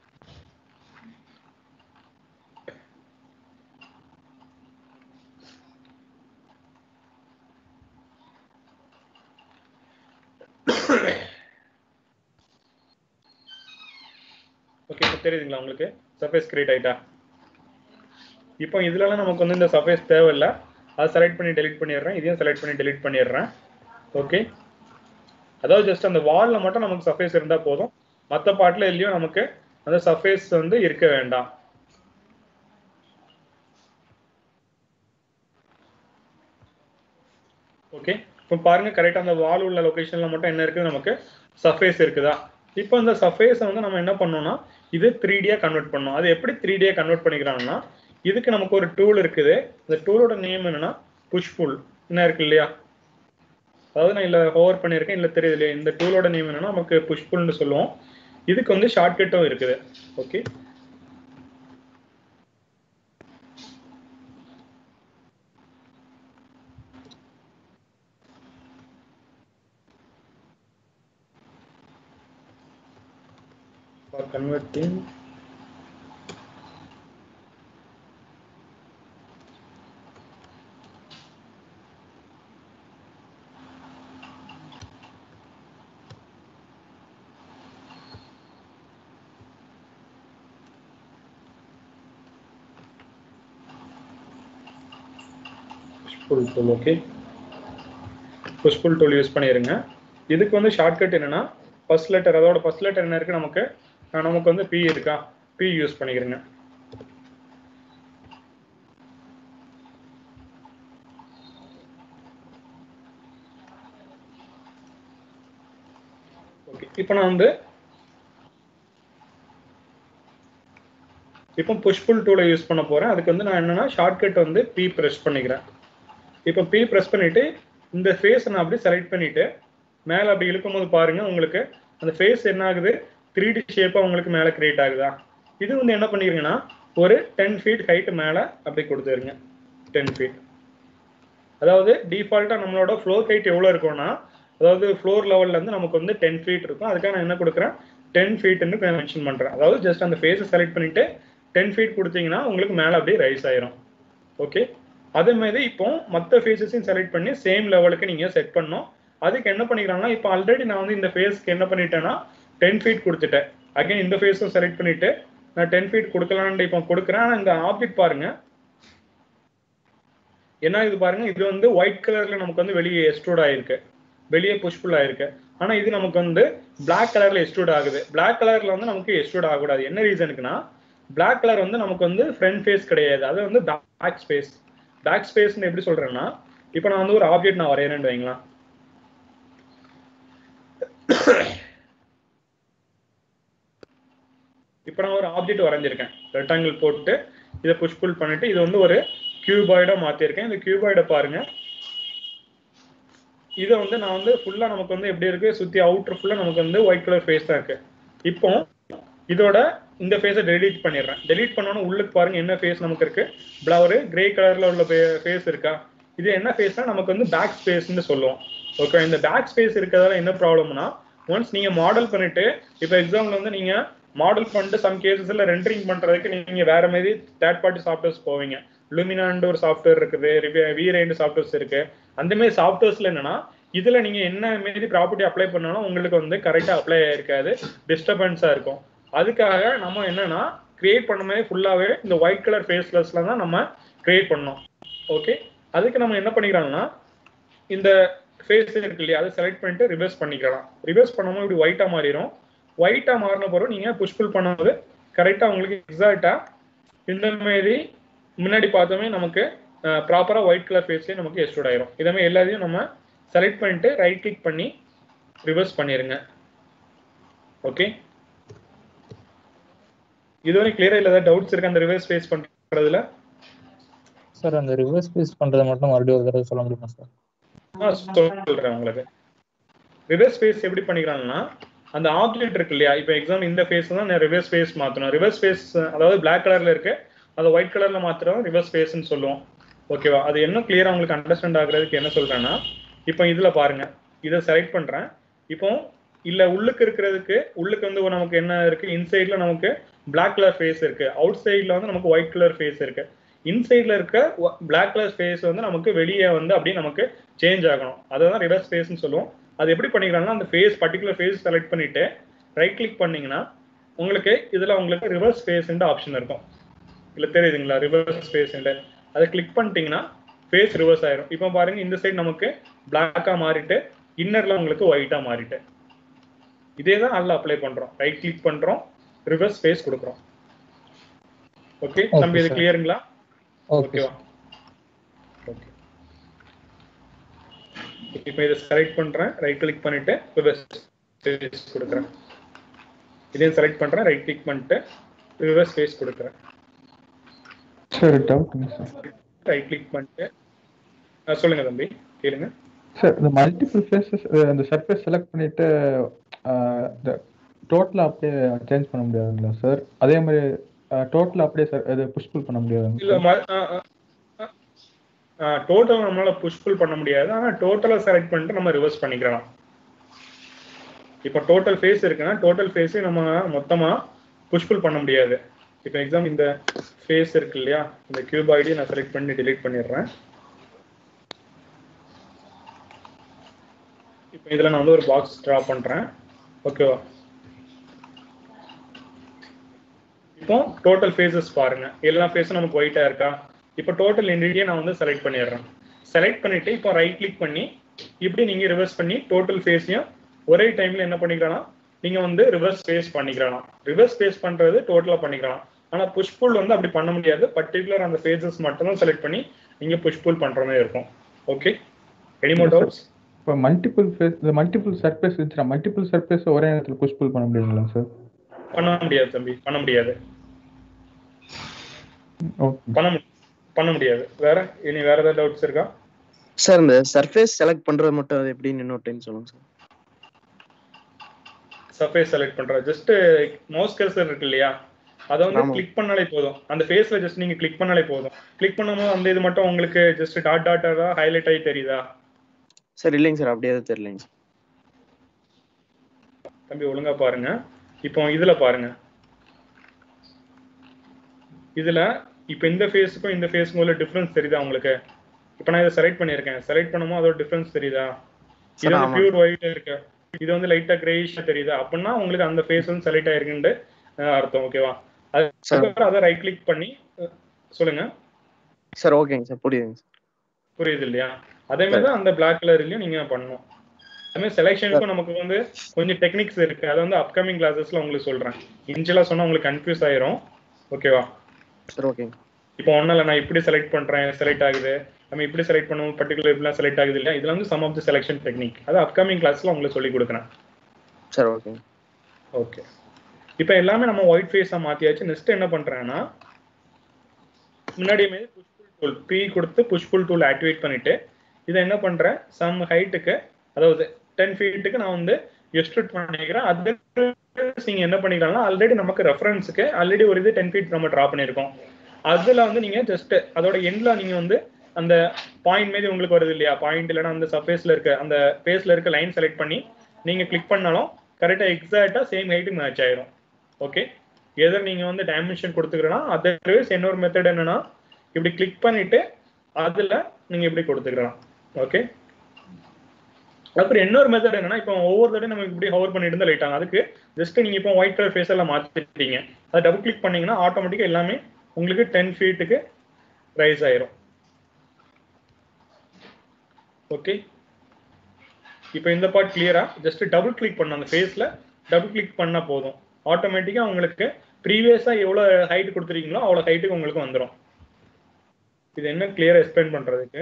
Speaker 1: ஓகே இப்போ தெரியுதுங்களா உங்களுக்கு சர்ஃபேஸ் கிரியேட் ஆயிட்டா இப்போ இதுலலாம் நமக்கு வந்து இந்த சர்ஃபேஸ் தேவையில்லை அதை செலக்ட் பண்ணி டெலிட் பண்ணிடுறேன் இதையும் செலக்ட் பண்ணி டெலிட் பண்ணிடுறேன் ஓகே அதாவது ஜஸ்ட் அந்த வால்ல மட்டும் நமக்கு சர்ஃபேஸ் இருந்தா போதும் மற்ற பார்ட்ல எதுலயும் நமக்கு அந்த சர்ஃபேஸ் வந்து இருக்க வேண்டாம் ஓகே இப்போ பாருங்க கரெக்டா அந்த வால் உள்ள லொகேஷன்ல மட்டும் என்ன இருக்குது நமக்கு சர்ஃபேஸ் இருக்குதா இப்போ இந்த சர்ஃபேஸை வந்து நம்ம என்ன பண்ணோம்னா இது த்ரீ டியா கன்வெர்ட் பண்ணோம் அது எப்படி த்ரீ டியா கன்வெர்ட் பண்ணிக்கிறாங்கன்னா இதுக்கு நமக்கு ஒரு டூல் இருக்குது இந்த டூலோட நேம் என்னன்னா புஷ் புல் என்ன இருக்கு இல்லையா அதாவது நான் இல்ல ஹோவர் பண்ணியிருக்கேன் இல்ல தெரியுது இல்லையா இந்த டூலோட நேம் என்னன்னா நமக்கு புஷ் புல்னு சொல்லுவோம் இதுக்கு வந்து ஷார்ட்கட்டும் இருக்குது okay for converting push pull tool okay push pull tool use பண்ணிடுங்க இதுக்கு வந்து ஷார்ட்கட் என்னன்னா ஃபர்ஸ்ட் லெட்டர் அதோட ஃபர்ஸ்ட் லெட்டர் என்ன இருக்கு நமக்கு அஹ் நமக்கு வந்து பி இருக்கா பி யூஸ் பண்ணிக்கிறேங்க ஓகே இப்போ நான் வந்து இப்போ புஷ்புல் டூலை யூஸ் பண்ண போறேன் அதுக்கு வந்து நான் என்னன்னா ஷார்ட்கட் வந்து பி ப்ரெஸ் பண்ணிக்கிறேன் இப்போ பி ப்ரெஸ் பண்ணிட்டு இந்த ஃபேஸ் நான் அப்படி செலக்ட் பண்ணிட்டு மேலே அப்படி இழுக்கும் போது பாருங்க உங்களுக்கு அந்த ஃபேஸ் என்ன ஆகுது த்ரீ டி ஷேப்பா உங்களுக்கு மேலே கிரியேட் ஆகுதா இது வந்து என்ன பண்ணிருங்கன்னா ஒரு டென் ஃபீட் ஹைட் மேலே அப்படி கொடுத்துருங்க டென் ஃபீட் அதாவது டிஃபால்ட்டாக நம்மளோட ஃப்ளோர் ஹைட் எவ்வளோ இருக்கும்னா அதாவது ஃப்ளோர் லெவல்ல இருந்து நமக்கு வந்து டென் ஃபீட் இருக்கும் அதுக்காக நான் என்ன கொடுக்குறேன் டென் ஃபீட்னு மென்ஷன் பண்ணுறேன் அதாவது ஜஸ்ட் அந்த ஃபேஸை செலக்ட் பண்ணிட்டு டென் ஃபீட் கொடுத்தீங்கன்னா உங்களுக்கு மேலே அப்படியே ரைஸ் ஆயிரும் ஓகே அதே மாதிரி இப்போ மற்ற ஃபேஸஸையும் செலக்ட் பண்ணி சேம் லெவலுக்கு நீங்கள் செட் பண்ணணும் அதுக்கு என்ன பண்ணிக்கிறாங்கன்னா இப்போ ஆல்ரெடி நான் வந்து இந்த ஃபேஸ்க்கு என்ன பண்ணிட்டேன்னா டென் ஃபீட் கொடுத்துட்டேன் அகைன் இந்த ஃபேஸும் செலக்ட் பண்ணிட்டு நான் டென் ஃபீட் கொடுக்கலான்னு இப்போ கொடுக்குறேன் ஆனால் இந்த ஆப்ஜெக்ட் பாருங்க என்ன இது பாருங்க இது வந்து ஒயிட் கலர்ல நமக்கு வந்து வெளியே எஸ்டூட் ஆயிருக்கு வெளியே புஷ்ஃபுல் ஆயிருக்கு ஆனா இது நமக்கு வந்து Black கலர்ல எஸ்டூட் ஆகுது Black கலர்ல வந்து நமக்கு எஸ்டூட் ஆகக்கூடாது என்ன ரீசனுக்குன்னா Black கலர் வந்து நமக்கு வந்து ஃப்ரண்ட் ஃபேஸ் கிடையாது அது வந்து பேக் ஸ்பேஸ் பேக் ஸ்பேஸ்னு எப்படி சொல்றேன்னா இப்போ நான் வந்து ஒரு ஆப்ஜெக்ட் நான் வரையறேன்னு வைங்களேன் இப்போ நான் ஒரு ஆப்ஜெக்ட் வரைஞ்சிருக்கேன் ரெக்டாங்கிள் போட்டு இதை புஷ் புல் பண்ணிட்டு இது வந்து ஒரு கியூபாய்டா மாத்திருக்கேன் இந்த கியூபாய்டை பாருங்க இதை வந்து நான் வந்து ஃபுல்லா நமக்கு வந்து எப்படி இருக்கு சுத்தி அவுட்டர் ஃபுல்லா நமக்கு வந்து ஒயிட் கலர் ஃபேஸ் தான் இருக்கு இப்போ இதோட இந்த ஃபேஸை டெலீட் பண்ணிடுறேன் டெலீட் பண்ணோன்னு உள்ளுக்கு பாருங்க என்ன ஃபேஸ் நமக்கு இருக்கு Bla- ஒரு கிரே கலர்ல உள்ள ஃபேஸ் இருக்கா இது என்ன ஃபேஸ்னா நமக்கு வந்து பேக் ஸ்பேஸ்னு சொல்லுவோம் ஓகே இந்த பேக் ஸ்பேஸ் இருக்கிறதால என்ன ப்ராப்ளம்னா ஒன்ஸ் நீங்க மாடல் பண்ணிட்டு இப்போ எக்ஸாம்பிள் வந்து நீங்க மாடல் பண்ணிட்டு சம் கேசஸ்ல ரெண்டரிங் பண்றதுக்கு நீங்க வேற மாதிரி தேர்ட் பார்ட்டி சாஃப்ட்வேர்ஸ் போவீங்க லுமினான்னு ஒரு சாஃப்ட்வேர் இருக்குது வி ரெண்டு சாஃப்ட்வேர்ஸ் இருக்கு அந்த மாதிரி சாஃப்ட்வேர்ஸ்ல என்னன்னா இதுல நீங்க என்ன மாரி ப்ராப்பர்ட்டி அப்ளை பண்ணாலும் உங்களுக்கு வந்து கரெக்டா அப்ளை ஆயிருக்காது டிஸ்டர்பன்ஸா இருக்கும் அதுக்காக நம்ம என்னன்னா கிரியேட் பண்ண மாதிரி ஃபுல்லாவே இந்த ஒயிட் கலர் ஃபேஸ்லெஸ்ல தான் நம்ம கிரியேட் பண்ணோம் ஓகே அதுக்கு நம்ம என்ன பண்ணிக்கலாம்னா இந்த ஃபேஸ் இருக்கு இல்லையா அதை செலக்ட் பண்ணிட்டு ரிவர்ஸ் பண்ணிக்கலாம் ரிவர்ஸ் பண்ணும்போது இப்படி ஒயிட்டா மாறிடும் ஒயிட்டா மாறின பிறகு நீங்க புஷ் புல் பண்ணும்போது கரெக்டா உங்களுக்கு எக்ஸாக்டா இந்த மாதிரி முன்னாடி பார்த்தோமே நமக்கு ப்ராப்பரா ஒயிட் கலர் ஃபேஸ்லயே நமக்கு எஸ்டோட் ஆயிரும் இதே மாதிரி எல்லாத்தையும் நம்ம செலக்ட் பண்ணிட்டு ரைட் கிளிக் பண்ணி ரிவர்ஸ் பண்ணிருங்க ஓகே இதுவரை கிளியரா இல்ல ஏதாவது டவுட்ஸ் இருக்கு அந்த ரிவர்ஸ் ஃபேஸ் பண்றதுல
Speaker 2: சார் அந்த ரிவர்ஸ் பேஸ் பண்றதை மட்டும் மறுபடியும் ஒரு தடவை சொல்ல முடியுமா சார்
Speaker 1: ஆ, சொல்றேன் உங்களுக்கு ரிவர்ஸ் ஃபேஸ் எப்படி பண்ணிக்கிறாங்கன்னா அந்த ஆப்ஜெக்ட் இருக்கு இல்லையா இப்போ எக்ஸாம் இந்த ஃபேஸ் தான் நான் ரிவர்ஸ் ஃபேஸ் மாத்தணும் ரிவர்ஸ் ஃபேஸ் அதாவது Black கலர்ல இருக்கு அதை ஒயிட் கலர்ல மாத்துறோம் ரிவர்ஸ் ஃபேஸ்னு சொல்லுவோம் ஓகேவா அது இன்னும் கிளியரா உங்களுக்கு அண்டர்ஸ்டாண்ட் ஆகுறதுக்கு என்ன சொல்றேன்னா இப்போ இதுல பாருங்க இதை செலக்ட் பண்றேன் இப்போ இல்ல உள்ளுக்கு இருக்கிறதுக்கு உள்ளுக்கு வந்து ஒரு நமக்கு என்ன இருக்கு இன்சைட்ல நமக்கு Black கலர் ஃபேஸ் இருக்கு அவுட் சைட்ல வந்து நமக்கு ஒயிட் கலர் ஃபேஸ் இருக்கு இன்சைட்ல இருக்க Black கலர் ஃபேஸ் வந்து நமக்கு வெளியே வந்து அப்படியே நமக்கு சேஞ்ச் ஆகணும் அதை தான் ரிவர்ஸ் ஃபேஸ்னு சொல்லுவோம் அது எப்படி பண்ணிக்கிறாங்கன்னா அந்த ஃபேஸ் பர்டிகுலர் ஃபேஸ் செலக்ட் பண்ணிட்டு ரைட் கிளிக் பண்ணீங்கன்னா உங்களுக்கு இதுல உங்களுக்கு ரிவர்ஸ் ஃபேஸ்ன்ற ஆப்ஷன் இருக்கும் இல்ல தெரியுதுங்களா ரிவர்ஸ் ஃபேஸ் அதை கிளிக் பண்ணிட்டீங்கன்னா ஃபேஸ் ரிவர்ஸ் ஆயிரும் இப்போ பாருங்க இந்த சைடு நமக்கு பிளாக்கா மாறிட்டு இன்னர்ல உங்களுக்கு ஒயிட்டா மாறிட்டு இதே தான் அதில் அப்ளை பண்றோம் ரைட் கிளிக் பண்றோம் ரிவர்ஸ் ஃபேஸ் கொடுக்குறோம் ஓகே
Speaker 2: Okay,
Speaker 1: தம்பி இது
Speaker 2: sir.
Speaker 1: கிளியருங்களா
Speaker 2: ஓகே
Speaker 1: ஓகேவா ஓகே இப்போ இதை செலக்ட் பண்றேன் ரைட் கிளிக் பண்ணிட்டு ரிவர்ஸ் ஃபேஸ் கொடுக்குறேன் இதையும் செலக்ட் பண்றேன் ரைட் கிளிக் பண்ணிட்டு ரிவர்ஸ் ஃபேஸ் கொடுக்குறேன்
Speaker 2: சார் டவுட்டுங்க சார்
Speaker 1: ரைட் கிளிக் பண்ணிட்டு ஆ, சொல்லுங்க தம்பி கேளுங்க
Speaker 2: சார் இந்த மல்டிபிள் ஃபேஸஸ் அந்த சர்ஃபேஸ் செலக்ட் பண்ணிட்டு அஹ், இந்த டோட்டலாக அப்படியே சேஞ்ச் பண்ண முடியாதுங்களா சார் அதே மாதிரி டோட்டலாக அப்படியே சார் இது புஷ் புல் பண்ண
Speaker 1: இல்ல
Speaker 2: முடியாதுங்க
Speaker 1: டோட்டல் நம்மளால புஷ் புல் பண்ண முடியாது ஆனா டோட்டலா செலக்ட் பண்ணிட்டு நம்ம ரிவர்ஸ் பண்ணிக்கலாம் இப்போ டோட்டல் ஃபேஸ் இருக்குன்னா டோட்டல் ஃபேஸே நம்ம மொத்தமா புஷ் புல் பண்ண முடியாது இப்போ எக்ஸாம் இந்த ஃபேஸ் இருக்கு இல்லையா இந்த கியூப் ஐடி நான் செலக்ட் பண்ணி delete பண்ணிடுறேன் இப்போ இதுல நான் வந்து ஒரு பாக்ஸ் ட்ரா பண்றேன் ஓகேவா இப்போ டோட்டல் ஃபேஸஸ் பாருங்க எல்லா ஃபேஸும் நமக்கு ஒயிட்டா இருக்கா இப்போ டோட்டல் என்டிட்டியை நான் வந்து செலக்ட் பண்ணிடுறேன் செலக்ட் பண்ணிட்டு இப்போ ரைட் கிளிக் பண்ணி இப்படி நீங்க ரிவர்ஸ் பண்ணி டோட்டல் ஃபேஸையும் ஒரே டைம்ல என்ன பண்ணிக்கலாம் நீங்க வந்து ரிவர்ஸ் ஃபேஸ் பண்ணிக்கலாம் ரிவர்ஸ் ஃபேஸ் பண்றது டோட்டலா பண்ணிக்கலாம் ஆனா புஷ் புல் வந்து அப்படி பண்ண முடியாது பர்டிகுலர் அந்த ஃபேஸஸ் மட்டும் தான் செலக்ட் பண்ணி நீங்க புஷ் புல் பண்ற மாதிரி இருக்கும் ஓகே எனி மோர் டவுட்ஸ்
Speaker 2: இப்போ மல்டிபிள் ஃபேஸ் இந்த மல்டிபிள் சர்ஃபேஸ் இருந்துச்சுன்னா மல்டிபிள் சர்ஃபேஸ் ஒரே நேரத்தில் புஷ் புல் பண்ண முடியுங்களா சார்
Speaker 1: பண்ண முடியாது தம்பி பண்ண முடியாது
Speaker 2: ஓகே
Speaker 1: பண்ண மு- பண்ண முடியாது வேற இனி வேற ஏதாவது டவுட்ஸ் இருக்கா
Speaker 3: சார் இந்த சர்ஃபேஸ் செலக்ட் பண்றது மட்டும் அது எப்படின்னு இன்னொரு டைம் சொல்லுங்க சார்
Speaker 1: சர்ஃபேஸ் செலக்ட் பண்ற ஜஸ்ட் மவுஸ் கர்சர் இருக்கு இல்லையா அதை வந்து
Speaker 3: ஆமா.
Speaker 1: கிளிக் பண்ணாலே போதும் அந்த ஃபேஸ்ல ஜஸ்ட் நீங்க கிளிக் பண்ணாலே போதும் கிளிக் பண்ணும்போது அந்த இது மட்டும் உங்களுக்கு ஜஸ்ட் டாட் டாட்டா ஹைலைட் ஆகி தெரியுதா
Speaker 3: சார் இல்லைங்க சார் அப்படியே எதுவும் தெரியலைங்க சார்
Speaker 1: தம்பி ஒழுங்கா பாருங்க இப்போ இதுல பாருங்க இதுல இப்போ இந்த ஃபேஸுக்கும் இந்த ஃபேஸுக்கும் உள்ள டிஃபரன்ஸ் தெரியுதா உங்களுக்கு இப்போ நான் இதை செலக்ட் பண்ணியிருக்கேன் செலக்ட் பண்ணும்போது அதோட டிஃபரன்ஸ் தெரியுதா இது
Speaker 3: Sir,
Speaker 1: வந்து
Speaker 3: ஆமா.
Speaker 1: பியூர் ஒயிட் இருக்கு இது வந்து லைட்டா கிரேயிஷா தெரியுதா அப்படின்னா உங்களுக்கு அந்த ஃபேஸ் வந்து செலக்ட் ஆயிருக்குன்னு அஹ், அர்த்தம் ஓகேவா அதுக்கப்புறம் அதை ரைட் கிளிக் பண்ணி அஹ், சொல்லுங்க
Speaker 3: சார் ஓகேங்க சார் புரியுதுங்க சார்
Speaker 1: புரியுது இல்லையா அதே மாதிரி தான் அந்த பிளாக் கலர்லயும் நீங்க பண்ணணும் அதே மாதிரி செலெக்ஷனுக்கும் நமக்கு வந்து கொஞ்சம் டெக்னிக்ஸ் இருக்கு அதை வந்து அப்கமிங் கிளாஸஸ்ல உங்களுக்கு சொல்றேன் இன்ஜிலா சொன்னா உங்களுக்கு கன்ஃபியூஸ் ஆயிரும் ஓகேவா
Speaker 3: சார் ஓகேங்க
Speaker 1: இப்போ ஒன்றும் இல்லை நான் இப்படி செலக்ட் பண்றேன் செலக்ட் ஆகுது நம்ம இப்படி செலக்ட் பண்ணுவோம் பர்டிகுலர் இப்படிலாம் செலக்ட் ஆகுது இல்லையா இதுல வந்து some of the selection technique அது அப்கமிங் கிளாஸ்ல உங்களுக்கு சொல்லி கொடுக்குறேன்
Speaker 3: சார் ஓகேங்க
Speaker 1: ஓகே இப்போ எல்லாமே நம்ம ஒயிட் ஃபேஸா மாத்தியாச்சு நெக்ஸ்ட் என்ன பண்றேன்னா முன்னாடி மாதிரி புஷ் புல் டூல் பி கொடுத்து புஷ் புல் டூல் ஆக்டிவேட் பண்ணிட்டு இதை என்ன பண்றேன் சம் ஹைட்டுக்கு அதாவது டென் ஃபீட்டுக்கு நான் வந்து எக்ஸ்ட்ரூட் பண்ணிக்கிறேன் அது நீங்க என்ன பண்ணிக்கலாம்னா ஆல்ரெடி நமக்கு ரெஃபரன்ஸுக்கு ஆல்ரெடி ஒரு இது டென் ஃபீட் நம்ம ட்ரா பண்ணியிருக்கோம் அதுல வந்து நீங்க ஜஸ்ட் அதோட எண்ட்ல நீங்க வந்து அந்த பாயிண்ட் மாரி உங்களுக்கு வருது இல்லையா பாயிண்ட் இல்லைன்னா அந்த சர்ஃபேஸ்ல இருக்க அந்த ஃபேஸ்ல இருக்க லைன் செலக்ட் பண்ணி நீங்க கிளிக் பண்ணாலும் கரெக்டா எக்ஸாக்டா சேம் ஹைட்டுக்கு மேட்ச் ஆயிரும் ஓகே எதர் நீங்க வந்து டைமென்ஷன் கொடுத்துக்கிறனா அதர்வைஸ் இன்னொரு மெத்தட் என்னன்னா இப்படி கிளிக் பண்ணிட்டு அதுல நீங்க இப்படி கொடுத்துக்கலாம் ஓகே அப்புறம் இன்னொரு மெத்தட் என்னன்னா இப்போ ஒவ்வொரு தடவை நம்ம இப்படி ஹவர் பண்ணிட்டு இருந்தா லைட் ஆகும் அதுக்கு ஜஸ்ட் நீங்க இப்போ ஒயிட் கலர் ஃபேஸ் எல்லாம் மாத்திட்டீங்க அதை டபுள் கிளிக் பண்ணீங்கன்னா ஆட்டோமேட்டிக்கா எல்லாமே உங்களுக்கு டென் ஃபீட்டுக்கு ரைஸ் ஆயிரும் ஓகே இப்போ இந்த பார்ட் கிளியரா ஜஸ்ட் டபுள் கிளிக் பண்ண அந்த ஃபேஸ்ல டபுள் கிளிக் பண்ணா போதும் ஆட்டோமேட்டிக்கா உங்களுக்கு ப்ரீவியஸா எவ்வளவு ஹைட் கொடுத்துருக்கீங்களோ அவ்வளவு ஹைட்டுக்கு உங்களுக்கு வந்துடும் இது என்ன கிளியரா எக்ஸ்பிளைன் பண்றதுக்கு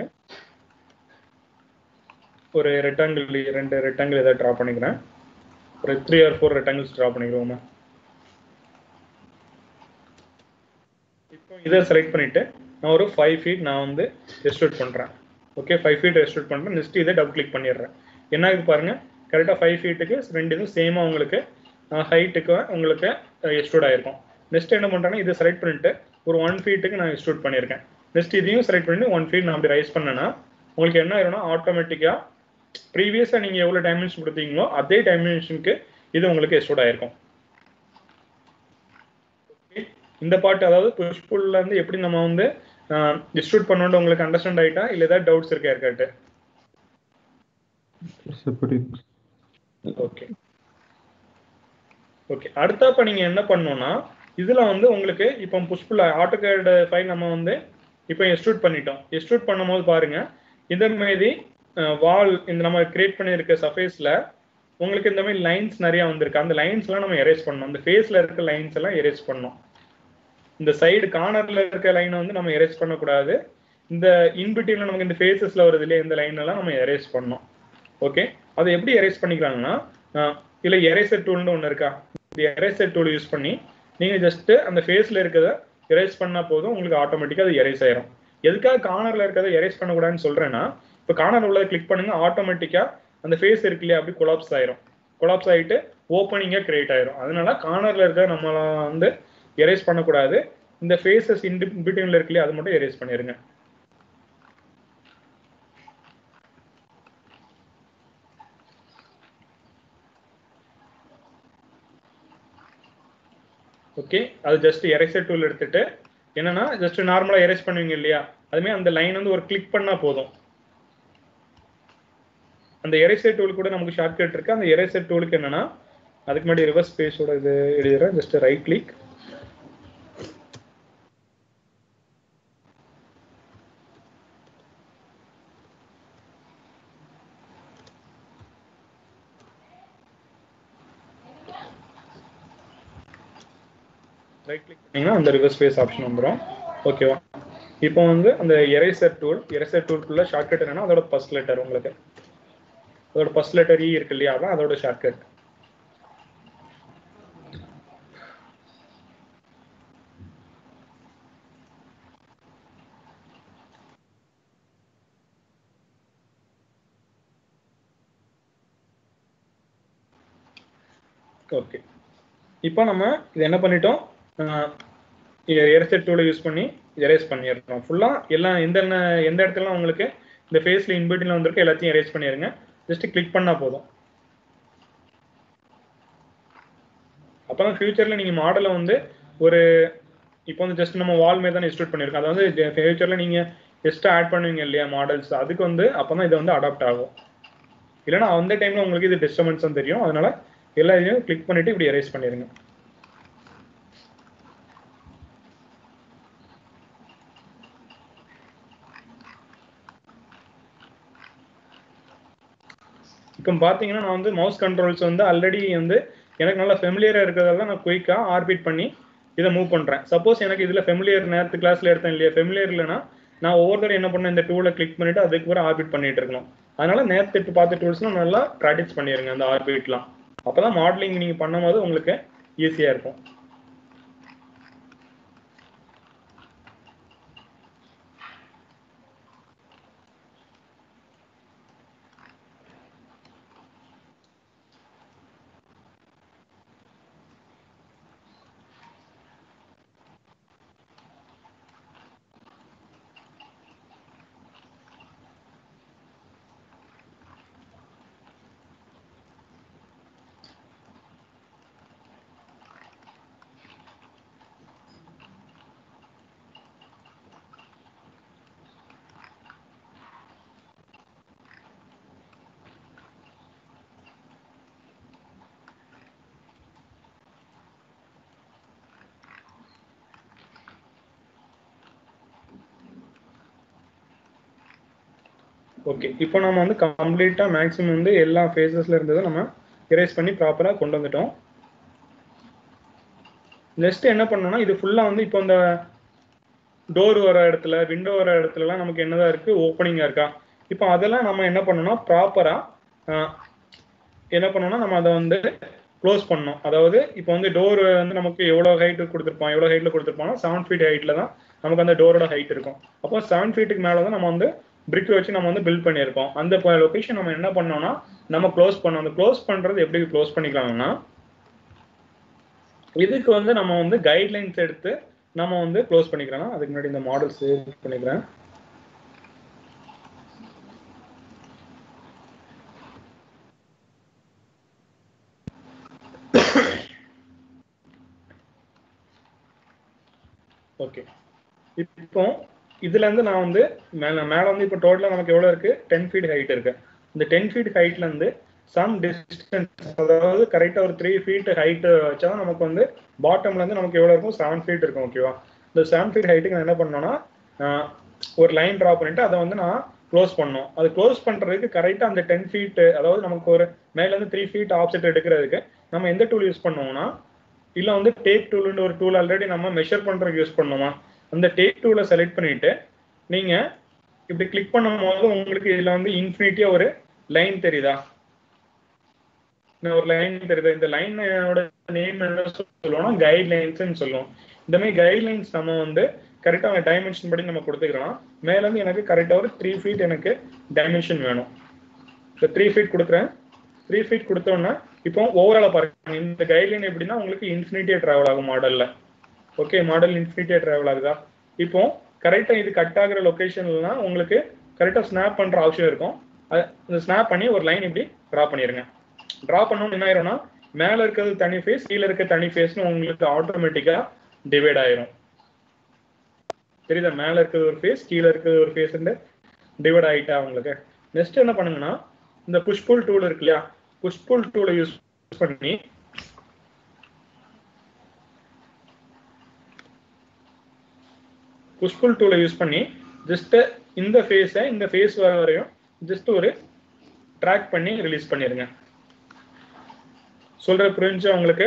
Speaker 1: ஒரு ரெக்டாங்கிள் ரெண்டு ரெக்டாங்கிள் ஏதாவது ட்ரா பண்ணிக்கிறேன் ஒரு three or four rectangles draw பண்ணிக்கிறோமா இப்போ இதை செலக்ட் பண்ணிட்டு நான் ஒரு ஃபைவ் ஃபீட் நான் வந்து எஸ்டிமேட் பண்றேன் ஓகே ஃபைவ் ஃபீட் எஸ்டிமேட் பண்றேன் நெக்ஸ்ட் இதை டபுள் கிளிக் பண்ணிடுறேன் என்ன ஆகுது பாருங்க கரெக்டாக ஃபைவ் ஃபீட்டுக்கு ரெண்டு இதுவும் சேமாக உங்களுக்கு ஹைட்டுக்கு உங்களுக்கு எஸ்டூட் ஆயிருக்கும் நெக்ஸ்ட் என்ன பண்றேன்னா இதை செலக்ட் பண்ணிட்டு ஒரு ஒன் ஃபீட்டுக்கு நான் எஸ்டூட் பண்ணியிருக்கேன் நெக்ஸ்ட் இதையும் செலக்ட் பண்ணி ஒன் ஃபீட் நான் அப்படி ரைஸ் பண்ணேன்னா உங்களுக்கு என்ன ஆயிரும்னா ஆட்டோமேட்டிக்காக ப்ரீவியஸாக நீங்கள் எவ்வளோ டைமென்ஷன் கொடுத்தீங்களோ அதே டைமென்ஷனுக்கு இது உங்களுக்கு எஸ்டூட் ஆயிருக்கும் Okay. இந்த பாட்டு அதாவது புஷ் புல்ல இருந்து எப்படி நம்ம வந்து டிஸ்ட்ரிபியூட் பண்ணணும் உங்களுக்கு அண்டர்ஸ்டாண்ட் ஆயிட்டா இல்ல ஏதாவது டவுட்ஸ் இருக்கா இருக்காட்டு
Speaker 2: சார் புரியுது
Speaker 1: ஓகே ஓகே அடுத்தப்ப நீங்க என்ன பண்ணணும்னா இதுல வந்து உங்களுக்கு இப்போ புஷ்புல் ஆட்டோகேட் ஃபைல் நம்ம வந்து இப்போ எக்ஸ்ட்ரூட் பண்ணிட்டோம் எக்ஸ்ட்ரூட் பண்ணும்போது பாருங்க இந்த மாதிரி வால் இந்த நம்ம கிரியேட் பண்ணியிருக்க சர்ஃபேஸ்ல உங்களுக்கு இந்த மாதிரி லைன்ஸ் நிறைய வந்திருக்கு அந்த லைன்ஸ்லாம் நம்ம எரேஸ் பண்ணணும் அந்த ஃபேஸ்ல இருக்க லைன்ஸ் எல்லாம் எரேஸ் பண்ணணும் இந்த சைடு கார்னர்ல இருக்க லைனை வந்து நம்ம எரேஸ் பண்ணக்கூடாது இந்த இன்பிட்வீன்ல நமக்கு இந்த ஃபேஸஸ்ல வருது இல்லையா இந்த லைன் எல்லாம் நம்ம எரேஸ் பண்ணணும் ஓகே அதை எப்படி எரேஸ் பண்ணிக்கிறாங்கன்னா அஹ் இல்ல எரேசர் டூல்னு ஒன்று இருக்கா இந்த எரேசர் டூல் யூஸ் பண்ணி நீங்க ஜஸ்ட் அந்த ஃபேஸ்ல இருக்கிறத எரேஸ் பண்ணா போதும் உங்களுக்கு ஆட்டோமேட்டிக்கா அது எரேஸ் ஆயிரும் எதுக்காக கார்னர்ல இருக்கிறத எரேஸ் பண்ணக்கூடாதுன்னு சொல்றேன்னா இப்போ கார்னர் உள்ளதை கிளிக் பண்ணுங்க ஆட்டோமேட்டிக்கா அந்த ஃபேஸ் இருக்கு இல்லையா அப்படி கொலாப்ஸ் ஆயிரும் கொலாப்ஸ் ஆயிட்டு ஓப்பனிங்கா கிரியேட் ஆயிரும் அதனால கார்னர்ல இருக்க நம்ம வந்து எரேஸ் பண்ணக்கூடாது இந்த ஃபேஸஸ் இன் பிட்வீன்ல இருக்கு இல்லையா அது மட்டும் எரேஸ் பண்ணிருங்க ஓகே அது ஜஸ்ட் எரேசர் டூல் எடுத்துட்டு என்னன்னா ஜஸ்ட் நார்மலா எரேஸ் பண்ணுவீங்க இல்லையா அதுமே அந்த லைன் வந்து ஒரு கிளிக் பண்ணா போதும் அந்த எரேசர் டூல் கூட நமக்கு ஷார்ட்கட் இருக்கு அந்த எரேசர் டூலுக்கு என்னன்னா அதுக்கு முன்னாடி ரிவர்ஸ் ஸ்பேஸோட இது எழுதுறேன் just right click right click பண்ணீங்கன்னா அந்த ரிவர்ஸ் ஸ்பேஸ் ஆப்ஷன் வந்துடும் ஓகேவா இப்போ வந்து அந்த எரேசர் டூல் எரேசர் டூல்குள்ள ஷார்ட்கட் என்னன்னா அதோட ஃபர்ஸ்ட் லெட்டர் உங்களுக்கு அதோட ஃபர்ஸ்ட் லெட்டர் இ இருக்கு இல்லையா அதான் அதோட ஷார்ட்கட் ஓகே இப்போ நம்ம இது என்ன பண்ணிட்டோம் எரேசர் டூலை யூஸ் பண்ணி எரேஸ் பண்ணிடுறோம் ஃபுல்லாக எல்லாம் எந்த எந்த இடத்துல உங்களுக்கு இந்த ஃபேஸில் இன்பிட்டில் வந்திருக்கு எல்லாத்தையும் எரேஸ் பண்ணிடுங்க ஜஸ்ட் கிளிக் பண்ணால் போதும் அப்போ தான் ஃபியூச்சரில் நீங்கள் மாடலை வந்து ஒரு இப்போ வந்து ஜஸ்ட் நம்ம வால் மாதிரி தான் எஸ்டூட் பண்ணியிருக்கோம் அதை வந்து ஃபியூச்சரில் நீங்கள் எக்ஸ்ட்ரா ஆட் பண்ணுவீங்க இல்லையா மாடல்ஸ் அதுக்கு வந்து அப்போ தான் இது வந்து அடாப்ட் ஆகும் இல்லைன்னா அந்த டைமில் உங்களுக்கு இது டிஸ்டர்பன்ஸ் தான் தெரியும் அதனால எல்லா இதையும் கிளிக் பண்ணிட்டு இப்படி எரேஸ் பண்ணிடுங்க இப்போ பார்த்தீங்கன்னா நான் வந்து மவுஸ் கண்ட்ரோல்ஸ் வந்து ஆல்ரெடி வந்து எனக்கு நல்லா ஃபெமிலியராக இருக்கிறதால நான் குயிக்காக ஆர்பிட் பண்ணி இதை மூவ் பண்ணுறேன் சப்போஸ் எனக்கு இதில் ஃபெமிலியர் நேரத்து கிளாஸில் எடுத்தேன் இல்லையா ஃபெமிலியர் இல்லைன்னா நான் ஒவ்வொரு தடவை என்ன பண்ணேன் இந்த டூலை கிளிக் பண்ணிட்டு அதுக்கு பிறகு ஆர்பிட் பண்ணிட்டு இருக்கணும் அதனால நேரத்து பார்த்த டூல்ஸ்லாம் நல்லா ப்ராக்டிஸ் பண்ணிடுங்க அந்த ஆர்பிட்லாம் அப்போ தான் மாடலிங் நீங்கள் பண்ணும்போது உங்களுக்கு ஈஸியாக இருக்கும் ஓகே இப்போ நம்ம வந்து கம்ப்ளீட்டா மேக்ஸிமம் வந்து எல்லா ஃபேஸஸ்ல இருந்ததை நம்ம எரேஸ் பண்ணி ப்ராப்பரா கொண்டு வந்துட்டோம் நெக்ஸ்ட் என்ன பண்ணோம்னா இது ஃபுல்லா வந்து இப்போ இந்த டோர் வர இடத்துல விண்டோ வர இடத்துலலாம் நமக்கு என்னதான் இருக்கு ஓப்பனிங்கா இருக்கா இப்போ அதெல்லாம் நம்ம என்ன பண்ணணும்னா ப்ராப்பரா என்ன பண்ணணும்னா நம்ம அதை வந்து க்ளோஸ் பண்ணணும் அதாவது இப்போ வந்து டோர் வந்து நமக்கு எவ்வளோ ஹைட் கொடுத்துருப்போம் எவ்வளோ ஹைட்ல கொடுத்துருப்போம்னா செவன் ஃபீட் ஹைட்ல தான் நமக்கு அந்த டோரோட ஹைட் இருக்கும் அப்போ செவன் ஃபீட்டுக்கு மேலே தான் நம்ம வந்து பிரிக் வச்சு நம்ம வந்து பில்ட் பண்ணியிருக்கோம் அந்த லொகேஷன் நம்ம என்ன பண்ணோம்னா நம்ம க்ளோஸ் பண்ணோம் அந்த க்ளோஸ் பண்றது எப்படி க்ளோஸ் பண்ணிக்கலாம்னா இதுக்கு வந்து நம்ம வந்து கைட்லைன்ஸ் எடுத்து நம்ம வந்து க்ளோஸ் பண்ணிக்கலாம் அதுக்கு முன்னாடி இந்த மாடல் சேவ் பண்ணிக்கிறேன் ஓகே இப்போ இதுல இருந்து நான் வந்து மேல மேல வந்து இப்போ டோட்டலா நமக்கு எவ்வளவு இருக்கு டென் ஃபீட் ஹைட் இருக்கு இந்த டென் ஃபீட் ஹைட்ல இருந்து சம் டிஸ்டன்ஸ் அதாவது கரெக்டா ஒரு த்ரீ ஃபீட் ஹைட் வச்சா நமக்கு வந்து பாட்டம்ல இருந்து நமக்கு எவ்வளவு இருக்கும் செவன் ஃபீட் இருக்கும் ஓகேவா இந்த செவன் ஃபீட் ஹைட்டுக்கு நான் என்ன பண்ணோம்னா ஆஹ், ஒரு லைன் டிரா பண்ணிட்டு அதை வந்து நான் க்ளோஸ் பண்ணோம் அது க்ளோஸ் பண்றதுக்கு கரெக்டா அந்த டென் ஃபீட் அதாவது நமக்கு ஒரு மேல இருந்து த்ரீ ஃபீட் ஆப்செட் எடுக்கிறதுக்கு நம்ம எந்த டூல் யூஸ் பண்ணுவோம்னா இல்ல வந்து டேக் டூல்னு ஒரு டூல் ஆல்ரெடி நம்ம மெஷர் பண்றதுக்கு யூஸ் பண்ணுவோமா அந்த டேக் டூலை செலக்ட் பண்ணிட்டு நீங்க இப்படி கிளிக் பண்ணும்போது உங்களுக்கு இதுல வந்து இன்ஃபினிட்டியா ஒரு லைன் தெரியுதா இந்த ஒரு லைன் தெரியுது இந்த லைனோட நேம் என்ன சொல்லுவோம்னா கைட் லைன்ஸ்னு சொல்லுவோம் இந்த மாதிரி கைட்லைன்ஸ் நம்ம வந்து கரெக்டா அந்த டைமென்ஷன் படி நம்ம கொடுத்துக்கிறோம் மேல இருந்து எனக்கு கரெக்டா ஒரு த்ரீ ஃபீட் எனக்கு டைமென்ஷன் வேணும் இப்போ த்ரீ ஃபீட் கொடுக்குறேன் த்ரீ ஃபீட் கொடுத்தோன்னா இப்போ ஓவரால பாருங்க இந்த கைட்லைன் எப்படின்னா உங்களுக்கு இன்ஃபினிட்டியா டிராவல் ஆகும் மாடல்ல ஓகே மாடல் இன்ஃபினிட்டியா டிராவல் ஆகுதா இப்போ கரெக்டா இது கட் ஆகுற லொகேஷன்லாம் உங்களுக்கு கரெக்டா ஸ்னாப் பண்ற ஆப்ஷன் இருக்கும் அது- அந்த ஸ்னாப் பண்ணி ஒரு லைன் இப்படி டிரா பண்ணிருங்க டிரா பண்ணோம்னு என்ன ஆயிரும்னா மேல இருக்கிறது தனி ஃபேஸ் கீழே இருக்க தனி ஃபேஸ்னு உங்களுக்கு ஆட்டோமேட்டிக்கா டிவைட் ஆயிரும் தெரியுதா மேல இருக்கிறது ஒரு ஃபேஸ் கீழே இருக்கிறது ஒரு ஃபேஸ் டிவைட் ஆயிட்டா உங்களுக்கு நெக்ஸ்ட் என்ன பண்ணுங்கன்னா இந்த புஷ் புல் டூல் இருக்கு இல்லையா புஷ் புல் டூலை யூஸ் பண்ணி புஷ் புல் டூலை யூஸ் பண்ணி ஜஸ்ட் இந்த ஃபேஸை இந்த ஃபேஸ் வர வரையும் ஜஸ்ட் ஒரு ட்ராக் பண்ணி ரிலீஸ் பண்ணிருங்க சொல்ற புரிஞ்சு உங்களுக்கு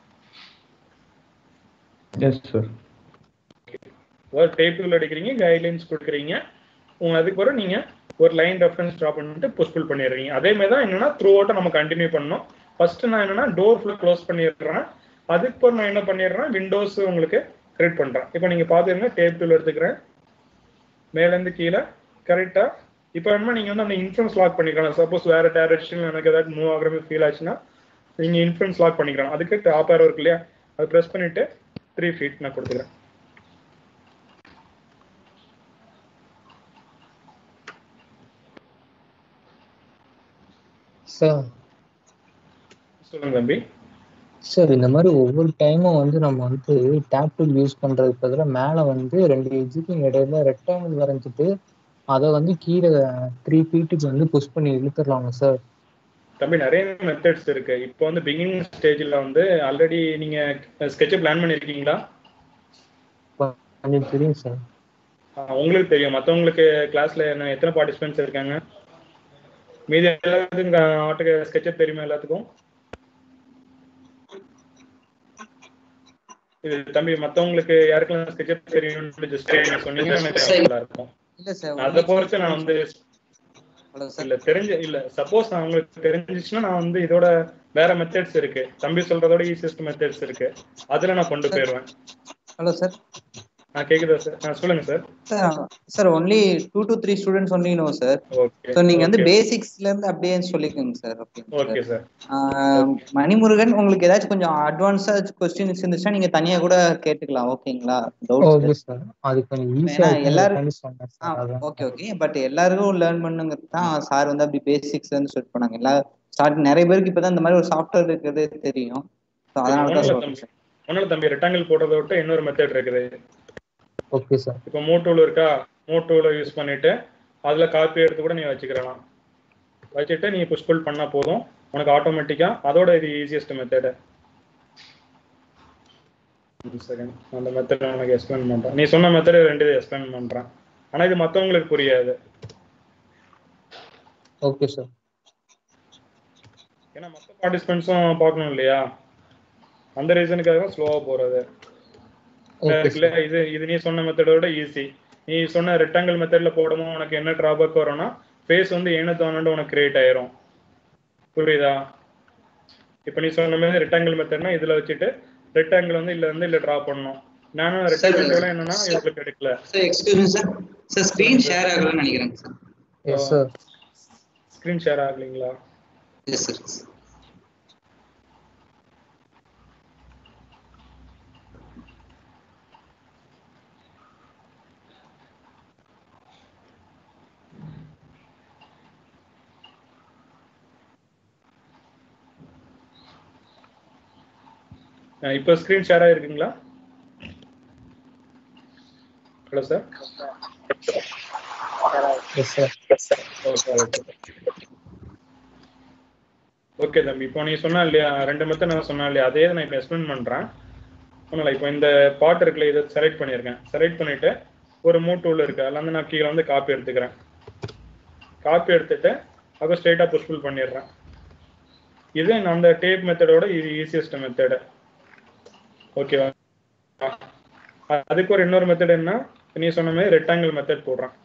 Speaker 2: எஸ் சார்
Speaker 1: ஒரு டேபிள் அடிக்கிறீங்க கைட்லைன்ஸ் கொடுக்குறீங்க உங்க அதுக்கு பிறகு நீங்க ஒரு லைன் ரெஃபரன்ஸ் ட்ரா பண்ணிட்டு புஷ் புல் பண்ணிடுறீங்க அதே மாதிரி தான் என்னன்னா த்ரூ அவுட்டை நம்ம கண்டினியூ பண்ணணும் ஃபர்ஸ்ட் நான் என்னன்னா டோர் ஃபுல்லாக க்ளோஸ் பண்ணிடுறேன் அதுக்கு பிறகு நான் என்ன பண்ணிடுறேன் விண்டோஸ் உங்களுக்கு கிரியேட் பண்றேன் இப்போ நீங்க பாத்துருங்க டேபிள் எடுத்துக்கிறேன் மேலேருந்து கீழே கரெக்டா இப்போ என்ன நீங்க வந்து அந்த இன்ஃபுளுன்ஸ் லாக் பண்ணிக்கலாம் சப்போஸ் வேற டைரக்ஷன் எனக்கு ஏதாவது மூவ் ஆகுற மாதிரி ஃபீல் ஆச்சுன்னா நீங்க இன்ஃபுளுன்ஸ் லாக் பண்ணிக்கலாம் அதுக்கு டாப் ஏரோ இருக்கு இல்லையா அது ப்ரெஸ் பண்ணிட்டு த்ரீ ஃபீட் நான் கொடுத்துக்கிறேன்
Speaker 7: சார்
Speaker 1: சொல்லுங்க தம்பி
Speaker 7: சார் இந்த மாதிரி ஒவ்வொரு டைமும் வந்து நம்ம வந்து டேப் டூல் யூஸ் பண்றதுக்கு பதிலாக மேலே வந்து ரெண்டு எஜுக்கும் இடையில ரெக்டாங்கிள் வரைஞ்சிட்டு அதை வந்து கீழே த்ரீ ஃபீட்டுக்கு வந்து புஷ் பண்ணி இழுத்துடலாங்க சார்
Speaker 1: தம்பி நிறைய மெத்தட்ஸ் இருக்கு இப்போ வந்து பிகினிங் ஸ்டேஜ்ல வந்து ஆல்ரெடி நீங்க ஸ்கெட்ச் பிளான் பண்ணிருக்கீங்களா
Speaker 7: கொஞ்சம் தெரியும் சார்
Speaker 1: ஆஹ் உங்களுக்கு தெரியும் மத்தவங்களுக்கு கிளாஸ்ல என்ன எத்தனை பார்ட்டிசிபென்ட்ஸ் இருக்காங்க மீதி எல்லாத்துக்கும் ஆட்டுக்கு ஸ்கெட்ச் தெரியுமா எல்லாத்துக்கும் இது தம்பி மத்தவங்களுக்கு யாருக்கெல்லாம் ஸ்கெட்ச் தெரியும்னு ஜஸ்ட் சொன்னீங்கன்னா எனக்கு helpful-ஆ இருக்கும்
Speaker 4: இல்ல சார்
Speaker 1: அதை பொறுத்து நான் வந்து
Speaker 4: ஹலோ சார்
Speaker 1: இல்ல தெரிஞ்ச இல்ல சப்போஸ் நான் உங்களுக்கு தெரிஞ்சிச்சுன்னா நான் வந்து இதோட வேற மெத்தட்ஸ் இருக்கு தம்பி சொல்றதோட ஈஸியஸ்ட் மெத்தட்ஸ் இருக்கு அதுல நான் கொண்டு போயிடுவேன்
Speaker 4: ஹலோ சார்
Speaker 1: ஆ கேக்குதா சார் ஆ சொல்லுங்க sir
Speaker 4: sir sir only two to three students only no sir
Speaker 1: okay
Speaker 4: so நீங்க வந்து பேசிக்ஸ்ல இருந்து அப்படியே சொல்லிக்கோங்க sir okay
Speaker 1: okay sir
Speaker 4: Manimurugan உங்களுக்கு ஏதாச்சும் கொஞ்சம் அட்வான்ஸா கொஸ்டின்ஸ் இருந்துச்சுன்னா நீங்க தனியா கூட கேட்டுக்கலாம் ஓகேங்களா டவுட்
Speaker 7: ஓகே சார் அது கொஞ்சம் ஈஸியா
Speaker 4: ஏன்னா எல்லாரும்
Speaker 7: சொன்னேன் சார் அதான்
Speaker 4: ஓகே ஓகே பட் எல்லாருக்கும் லேர்ன் பண்ணுங்கிறது தான் சார் வந்து அப்படி பேசிக்ஸ்ல இருந்து ஸ்டார்ட் பண்ணாங்க எல்லா ஸ்டார்ட் நிறைய பேருக்கு இப்பதான் இந்த மாதிரி ஒரு சாஃப்ட்வேர் இருக்கிறதே தெரியும் ஸோ அதனால தான் சொல்றேன் சார்
Speaker 1: ஒன்னும் தம்பி ரெக்டாங்கிள் போட்டதை விட்டு இன்னொரு மெத்தட் இருக்குது
Speaker 7: ஓகே சார்
Speaker 1: இப்போ மூ டூல் இருக்கா மூ டூல யூஸ் பண்ணிட்டு அதுல காப்பி எடுத்து கூட நீ வச்சுக்கலாம் வச்சுட்டு நீ புஷ் புல் பண்ணா போதும் உனக்கு ஆட்டோமேட்டிக்கா அதோட இது ஈஸியஸ்ட் மெத்தடு செகண்ட் அந்த மெத்தட் உனக்கு எக்ஸ்பிளைன் பண்றேன் நீ சொன்ன மெத்தட் ரெண்டு எக்ஸ்பிளைன் பண்றேன் ஆனா இது மத்தவங்களுக்கு புரியாது
Speaker 7: ஓகே சார்
Speaker 1: ஏன்னா மற்ற பார்ட்டிசிபென்ட்ஸும் பார்க்கணும் இல்லையா அந்த ரீசனுக்காக தான் ஸ்லோவா போறது
Speaker 7: ஓகே
Speaker 1: இருக்குல்ல இது இது நீ சொன்ன மெத்தடோட ஈஸி நீ சொன்ன ரெக்டாங்கிள் மெத்தட்ல போடும்போது உனக்கு என்ன டிராபேக் வரும்னா ஃபேஸ் வந்து ஏன தோணுண்டு உனக்கு கிரியேட் ஆயிரும் புரியுதா இப்போ நீ சொன்ன மாதிரி ரெக்டாங்கிள் மெத்தட்னா இதுல வச்சுட்டு ரெக்டாங்கிள் வந்து இல்ல வந்து இல்ல டிரா பண்ணணும் நானும் ரெக்டாங்கிள் என்னன்னா இவங்களுக்கு எடுக்கல
Speaker 4: sir excuse me sir sir screen share ஆகலன்னு நினைக்கிறேன் sir
Speaker 7: yes sir
Speaker 1: screen share ஆகலைங்களா
Speaker 4: எஸ் சார்
Speaker 1: அஹ் இப்போ ஸ்கிரீன் ஷேர் ஆயிருக்குங்களா hello sir
Speaker 7: yes sir
Speaker 1: okay okay okay தம்பி இப்போ நீ சொன்ன இல்லையா ரெண்டு மெத்தட் நான் சொன்னேன் இல்லையா அதே நான் இப்போ எக்ஸ்பிளைன் பண்றேன் ஒன்றும் இப்போ இந்த பாட் இருக்குல்ல இதை செலக்ட் பண்ணியிருக்கேன் செலக்ட் பண்ணிட்டு ஒரு மூ டூல் இருக்கு அதில் வந்து நான் கீழே வந்து காப்பி எடுத்துக்கிறேன் காப்பி எடுத்துட்டு அப்போ ஸ்ட்ரெயிட்டாக புஷ்புல் பண்ணிடுறேன் இது நான் அந்த டேப் மெத்தடோட இது ஈஸியஸ்ட் மெத்தடு ஓகேவா அதுக்கு ஒரு இன்னொரு மெத்தட் என்ன நீ சொன்ன மாதிரி ரெக்டாங்கிள் மெத்தட் போடுறேன்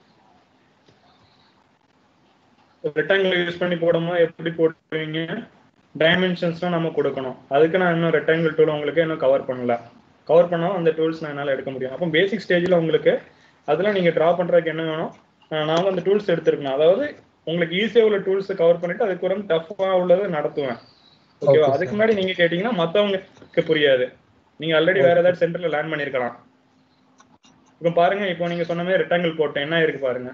Speaker 1: ரெக்டாங்கிள் யூஸ் பண்ணி போடும்போது எப்படி போடுவீங்க டைமென்ஷன்ஸ்லாம் நம்ம கொடுக்கணும் அதுக்கு நான் இன்னும் ரெக்டாங்கிள் டூல் உங்களுக்கு இன்னும் கவர் பண்ணல கவர் பண்ணால் அந்த டூல்ஸ் நான் என்னால் எடுக்க முடியும் அப்போ பேசிக் ஸ்டேஜில் உங்களுக்கு அதெல்லாம் நீங்கள் ட்ரா பண்ணுறதுக்கு என்ன வேணும் அஹ் நான் வந்து அந்த டூல்ஸ் எடுத்துருக்கணும் அதாவது உங்களுக்கு ஈஸியாக உள்ள டூல்ஸ் கவர் பண்ணிட்டு அதுக்கு ஒரு டஃப்பாக உள்ளதை நடத்துவேன் ஓகேவா
Speaker 7: Okay, sir.
Speaker 1: அதுக்கு முன்னாடி நீங்க கேட்டீங்கன்னா மத்தவங்களுக்கு புரியாது நீங்க ஆல்ரெடி வேற ஏதாவது சென்டர்ல லேர்ன் பண்ணிருக்கலாம் இப்போ பாருங்க இப்போ நீங்க சொன்ன மாதிரி ரெக்டாங்கிள் போட்டேன் என்ன இருக்கு பாருங்க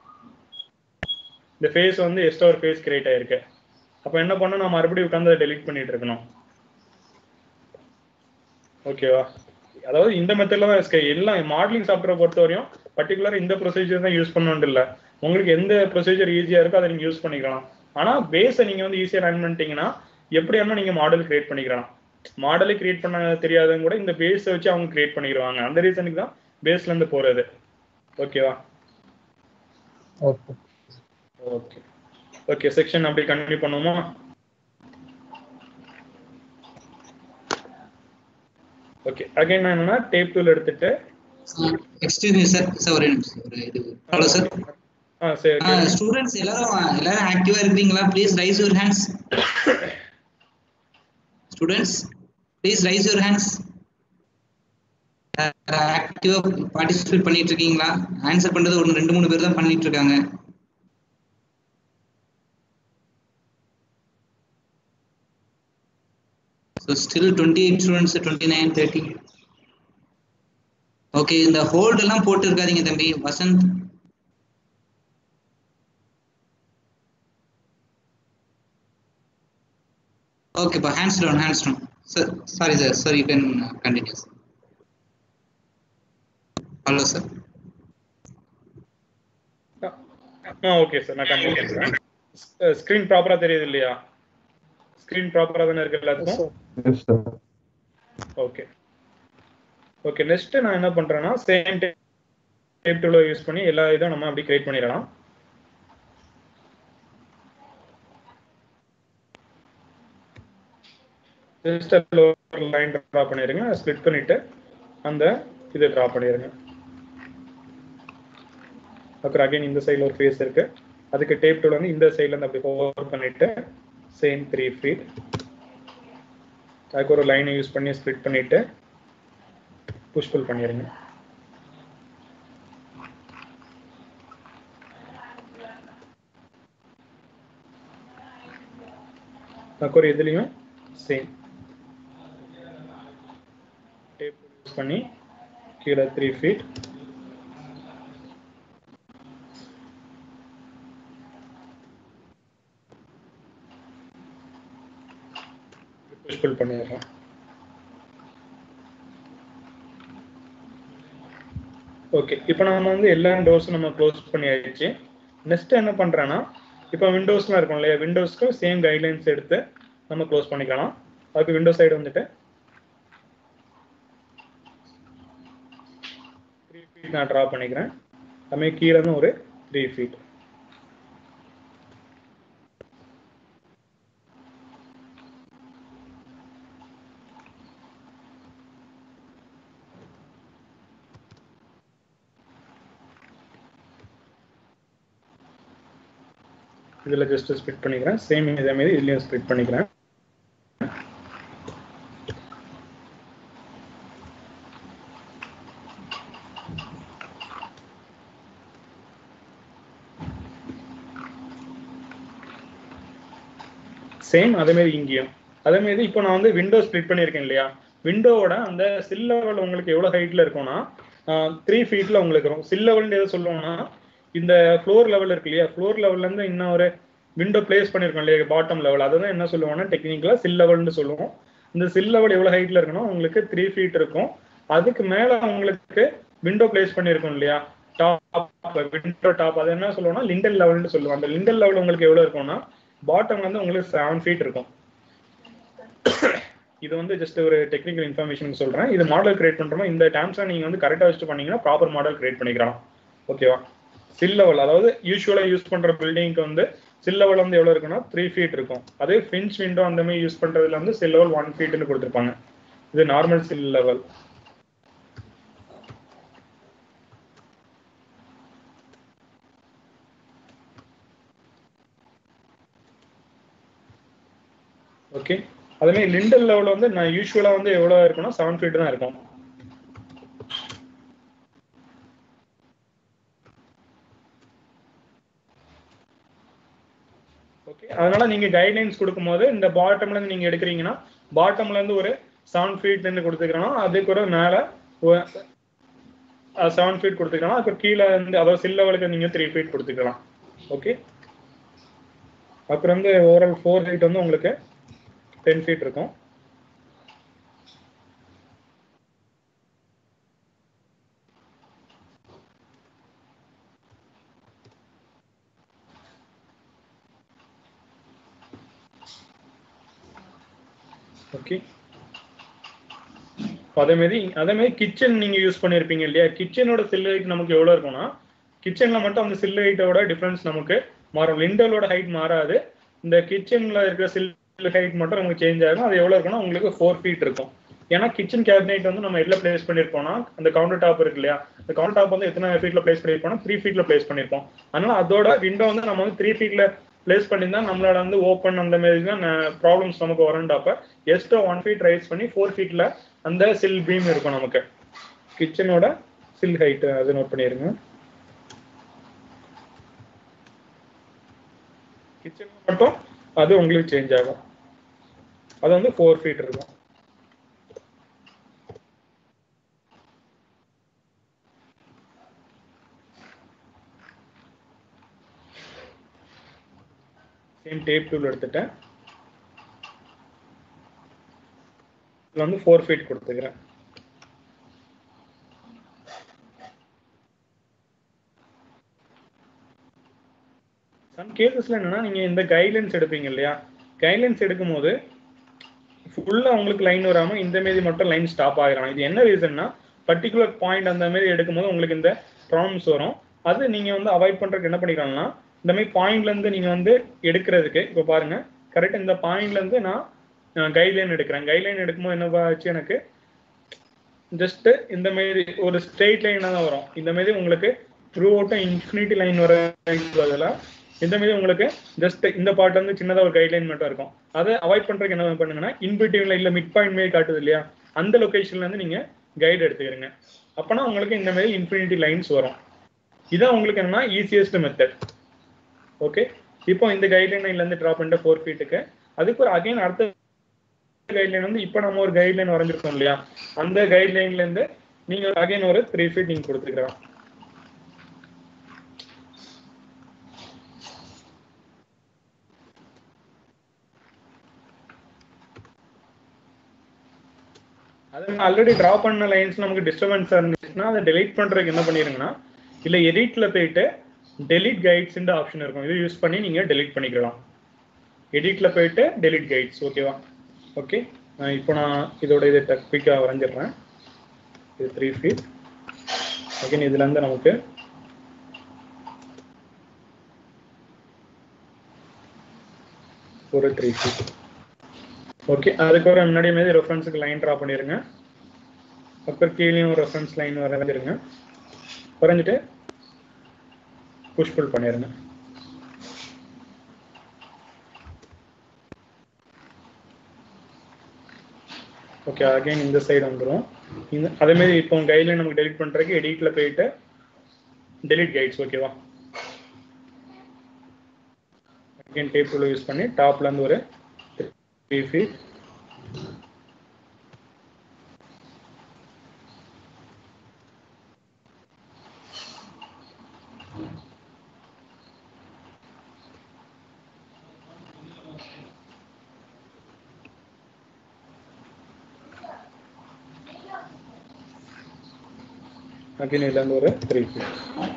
Speaker 1: இந்த ஃபேஸ் வந்து எக்ஸ்ட்ரா ஒரு ஃபேஸ் கிரியேட் ஆயிருக்கு அப்போ என்ன பண்ணணும் நான் மறுபடியும் உட்காந்து அதை டெலீட் பண்ணிட்டு இருக்கணும் ஓகேவா அதாவது இந்த மெத்தட்ல தான் இருக்கு எல்லாம் மாடலிங் சாஃப்ட்வேர் பொறுத்த வரையும் பர்டிகுலர் இந்த ப்ரொசீஜர் தான் யூஸ் பண்ணணும் இல்ல உங்களுக்கு எந்த ப்ரொசீஜர் ஈஸியா இருக்கோ அதை நீங்க யூஸ் பண்ணிக்கலாம் ஆனா பேஸை நீங்க வந்து ஈஸியா ரன் பண்ணிட்டீங்கன்னா எப்படி வேணா நீங்க மாடல் கிரியேட் பண்ணிக்கலாம் மாடலை கிரியேட் பண்ண தெரியாதவங்க கூட இந்த பேஸை வச்சு அவங்க கிரியேட் பண்ணிடுவாங்க அந்த ரீசனுக்கு தான் பேஸ்ல இருந்து போறது ஓகேவா
Speaker 7: ஓகே
Speaker 1: ஓகே ஓகே செக்ஷன் அப்படி கண்டினியூ பண்ணுவோமா ஓகே அகைன் நான் என்னன்னா டேப் டூல் எடுத்துட்டு
Speaker 4: எக்ஸ்கியூஸ் மீ சார் சார் ஒரே நிமிஷம் ஒரு இது ஹலோ சார்
Speaker 1: ஆ சரி okay.
Speaker 4: ஸ்டூடெண்ட்ஸ் எல்லாரும் எல்லாரும் ஆக்டிவா இருக்கீங்களா please raise your hands students please raise your hands ஆக்டிவா பார்ட்டிசிபேட் பண்ணிட்டு இருக்கீங்களா ஆன்சர் பண்றது ஒன்று ரெண்டு மூணு பேர் தான் பண்ணிட்டு இருக்காங்க so still twenty eight students twenty nine thirty okay இந்த ஹோல்ட் எல்லாம் போட்டு இருக்காதீங்க தம்பி Vasanth Okay, but hands down, hands down. Sir, sorry, sir. Sir, you can uh, continue. Sir. Hello, sir.
Speaker 1: ஆ ஓகே சார் நான் கண்டினியூ பண்றேன் ஸ்கிரீன் ப்ராப்பரா தெரியுது இல்லையா ஸ்கிரீன் ப்ராப்பரா தானே இருக்கு எல்லாத்துக்கும்
Speaker 2: yes sir
Speaker 1: okay okay next நான் என்ன பண்றேன்னா சேம் டேப் டூல யூஸ் பண்ணி எல்லா இதுவும் நம்ம அப்படி கிரியேட் பண்ணிடலாம் ஜஸ்ட் ஒரு லைன் ட்ரா பண்ணிருங்க ஸ்ப்ளிட் பண்ணிட்டு அந்த இதை ட்ரா பண்ணிருங்க அப்புறம் அகைன் இந்த சைடுல ஒரு ஃபேஸ் இருக்கு அதுக்கு டேப் டூல் வந்து இந்த சைடுல இருந்து அப்படி ஓவர் பண்ணிட்டு சேம் த்ரீ ஃபீட் அதுக்கு ஒரு லைனை யூஸ் பண்ணி ஸ்ப்ளிட் பண்ணிட்டு புஷ் புல் பண்ணிடுங்க அதுக்கு ஒரு இதுலயும் சேம் டேப் யூஸ் பண்ணி கீழே த்ரீ ஃபீட் புஷ் புல் பண்ணிடுறேன் ஓகே இப்போ நம்ம வந்து எல்லா டோர்ஸும் நம்ம க்ளோஸ் பண்ணியாச்சு நெக்ஸ்ட் என்ன பண்றேன்னா இப்போ விண்டோஸ்லாம் இருக்கும் இல்லையா விண்டோஸ்க்கு சேம் கைட்லைன்ஸ் எடுத்து நம்ம க்ளோஸ் பண்ணிக்கலாம் அதுக்கு விண்டோ சைடு வந்துட்டு த்ரீ ஃபீட் நான் ட்ரா பண்ணிக்கிறேன் அதுமாதிரி கீழே இருந்து ஒரு த்ரீ ஃபீட் இதில் ஜஸ்ட் ஸ்ப்ளிட் பண்ணிக்கிறேன் சேம் இதே மாதிரி இதுலேயும் ஸ்ப்ளிட் பண்ணிக்கிறேன் சேம் அதே மாதிரி இங்கேயும் அதே மாதிரி இப்போ நான் வந்து விண்டோ ஸ்ப்ளிட் பண்ணியிருக்கேன் இல்லையா விண்டோவோட அந்த சில் லெவல் உங்களுக்கு எவ்வளோ ஹைட்ல இருக்கும்னா த்ரீ ஃபீட்ல உங்களுக்கு இருக்கும் சில் லெவல்னு எதை சொல்லுவோம்னா இந்த ஃப்ளோர் லெவல் இருக்கு இல்லையா ஃப்ளோர் லெவல்ல இருந்து இன்னும் ஒரு விண்டோ பிளேஸ் பண்ணிருக்கோம் இல்லையா பாட்டம் லெவல் அதை தான் என்ன சொல்லுவோம்னா டெக்னிக்கலா சில் லெவல்னு சொல்லுவோம் இந்த சில் லெவல் எவ்வளோ ஹைட்ல இருக்கணும் உங்களுக்கு த்ரீ ஃபீட் இருக்கும் அதுக்கு மேல உங்களுக்கு விண்டோ பிளேஸ் பண்ணியிருக்கோம் இல்லையா டாப் விண்டோ டாப் அது என்ன சொல்லுவோம்னா லிண்டல் லெவல்னு சொல்லுவோம் அந்த லிண்டல் லெவல் உங்களுக்கு எவ்வளவு இருக்கும்னா பாட்டம் வந்து உங்களுக்கு செவன் ஃபீட் இருக்கும் இது வந்து ஜஸ்ட் ஒரு டெக்னிக்கல் இன்ஃபர்மேஷன் சொல்றேன் இது மாடல் கிரியேட் பண்றோமோ இந்த டேர்ம்ஸை நீங்க வந்து கரெக்டா வச்சுட்டு பண்ணீங்கன்னா ப்ராப்பர் மாடல் கிரியேட் பண்ணிக்கலாம் ஓகேவா சில் லெவல் அதாவது யூஸ்வலா யூஸ் பண்ற பில்டிங்க்கு வந்து சில் லெவல் வந்து எவ்வளவு இருக்குன்னா த்ரீ ஃபீட் இருக்கும் அதே ஃபின்ச் விண்டோ அந்த மாதிரி யூஸ் பண்றதுல வந்து சில் லெவல் ஒன் ஃபீட்னு கொடுத்துருப்பாங்க இது நார்மல் சில் லெவல் ஓகே அதே மாதிரி லிண்டல் லெவல் வந்து நான் யூஸ்வலா வந்து எவ்வளவு இருக்குன்னா செவன் ஃபீட் தான் இருக்கும் ஓகே அதனால நீங்க கைட்லைன்ஸ் கொடுக்கும்போது இந்த பாட்டம்ல இருந்து நீங்க எடுக்கிறீங்கன்னா பாட்டம்ல இருந்து ஒரு செவன் ஃபீட் இருந்து கொடுத்துக்கிறோம் அதுக்கு ஒரு மேல செவன் ஃபீட் கொடுத்துக்கலாம் அதுக்கு கீழே இருந்து அதாவது சில் லெவலுக்கு நீங்க த்ரீ ஃபீட் கொடுத்துக்கலாம் ஓகே அப்புறம் வந்து ஓவரால் ஃபோர் ஃபீட் வந்து உங்களுக்கு டென் ஃபீட் இருக்கும் ஓகே அதே மாதிரி அதே மாதிரி கிச்சன் நீங்க யூஸ் பண்ணிருப்பீங்க இல்லையா கிச்சனோட சில் ஹைட் நமக்கு எவ்வளவு இருக்கும்னா கிச்சன்ல மட்டும் அந்த சில் ஹைட்டோட டிஃபரன்ஸ் நமக்கு மாறும் லிண்டலோட ஹைட் மாறாது இந்த கிச்சன்ல இருக்கிற சில் ஹைட் மட்டும் நமக்கு சேஞ்ச் ஆகும் அது எவ்வளவு இருக்கும்னா உங்களுக்கு ஃபோர் ஃபீட் இருக்கும் ஏன்னா கிச்சன் கேபினெட் வந்து நம்ம எதுல பிளேஸ் பண்ணிருப்போம்னா அந்த கவுண்டர் டாப் இருக்கு இல்லையா அந்த கவுண்டர் டாப் வந்து எத்தனை ஃபீட்ல பிளேஸ் பண்ணிருப்போம்னா த்ரீ ஃபீட்ல பிளேஸ் பண்ணிருப்போம் அதனால அதோட விண்டோ வந்து நம்ம வந்து த்ரீ ஃபீட்ல பிளேஸ் பண்ணியிருந்தா நம்மளோட வந்து ஓப்பன் அந்த மாதிரி தான் ப்ராப்ளம்ஸ் நமக்கு வரண்டாப்ப எக்ஸ்ட்ரா ஒன் ஃபீட் ரைஸ் பண்ணி ஃபோர் ஃபீட்ல அந்த சில் பீம் இருக்கும் நமக்கு கிச்சனோட சில் ஹைட் அது நோட் பண்ணிருங்க கிச்சன் மட்டும் அது உங்களுக்கு சேஞ்ச் ஆகும் அது வந்து ஃபோர் ஃபீட் இருக்கும் சேம் டேப் டூல் எடுத்துட்டேன் இதுல வந்து ஃபோர் ஃபீட் கொடுத்துக்கிறேன் சம் கேசஸ்ல என்னன்னா நீங்க இந்த கைட்லைன்ஸ் எடுப்பீங்க இல்லையா கைட்லைன்ஸ் எடுக்கும்போது ஃபுல்லா உங்களுக்கு லைன் வராம இந்த மாரி மட்டும் லைன் ஸ்டாப் ஆகிரும் இது என்ன ரீசன்னா பர்டிகுலர் பாயிண்ட் அந்த மாதிரி எடுக்கும்போது உங்களுக்கு இந்த ப்ராப்ளம்ஸ் வரும் அது நீங்க வந்து அவாய்ட் பண்றதுக்கு என்ன பண்ணிக்கலாம்னா இந்த மாதிரி பாயிண்ட்ல இருந்து நீங்க வந்து எடுக்கிறதுக்கு இப்போ பாருங்க கரெக்ட் இந்த பாயிண்ட்ல இருந்து நான் கைட்லைன் எடுக்கிறேன் கைட்லைன் எடுக்கும்போது என்ன ஆச்சு எனக்கு ஜஸ்ட் இந்த மாதிரி ஒரு ஸ்ட்ரெயிட் லைனா தான் வரும் இந்த மாதிரி உங்களுக்கு த்ரூ அவுட்டும் இன்ஃபினிட்டி லைன் வர பதிலாக இந்த மாதிரி உங்களுக்கு ஜஸ்ட் இந்த பார்ட் வந்து சின்னதாக ஒரு கைட்லைன் மட்டும் இருக்கும் அதை அவாய்ட் பண்றதுக்கு என்ன பண்ணுங்கன்னா இன்பிட்வீன்ல இல்ல மிட் பாயிண்ட் மாதிரி காட்டுது இல்லையா அந்த லொகேஷன்ல இருந்து நீங்க கைடு எடுத்துக்கிறீங்க அப்பனா உங்களுக்கு இந்த மாதிரி இன்ஃபினிட்டி லைன்ஸ் வரும் இதான் உங்களுக்கு என்னன்னா ஈஸியஸ்ட் மெத்தட் ஓகே இப்போ இந்த கைட்லைன்ல இருந்து ட்ரா பண்ணிட்ட ஃபோர் ஃபீட்டுக்கு அதுக்கு ஒரு அகைன் அடுத்த கைட்லைன் வந்து இப்போ நம்ம ஒரு கைட்லைன் வரைஞ்சிருக்கோம் இல்லையா அந்த கைட்லைன்ல இருந்து நீங்க அகைன் ஒரு த்ரீ ஃபீட் நீங்க கொடுத்துக்கலாம் அது ஆல்ரெடி டிரா பண்ண லைன்ஸ் நமக்கு டிஸ்டர்பன்ஸா இருந்துச்சுன்னா அதை டெலீட் பண்றதுக்கு என்ன பண்ணிருங்கன்னா இல்ல எடிட்ல போயிட்டு டெலிட் கைட்ஸ் ஆப்ஷன் இருக்கும் இது யூஸ் பண்ணி நீங்க டெலீட் பண்ணிக்கலாம் எடிட்ல போயிட்டு டெலிட் கைட்ஸ் ஓகேவா ஓகே இப்போ நான் இதோட இதை குயிக்காக வரைஞ்சிடுறேன் இது த்ரீ ஃபீட் அகைன் இதுல இருந்து நமக்கு ஒரு த்ரீ ஃபீட் ஓகே அதுக்கப்புறம் முன்னாடி மாதிரி ரெஃபரன்ஸுக்கு லைன் ட்ரா பண்ணிருங்க அப்புறம் கீழேயும் ரெஃபரன்ஸ் லைன் வரைஞ்சிருங்க வரைஞ்சிட்டு புஷ் புல் பண்ணிருங்க ஓகே அகைன் இந்த சைடு வந்துடும் இந்த அதே மாதிரி இப்போ கைட்லைன் நமக்கு டெலிட் பண்றதுக்கு எடிட்ல போயிட்டு டெலிட் கைட்ஸ் ஓகேவா அகைன் டேப் டூல் யூஸ் பண்ணி டாப்ல இருந்து ஒரு த்ரீ ஃபீட் அகைன் இதுல இருந்து ஒரு த்ரீ ஃபீட்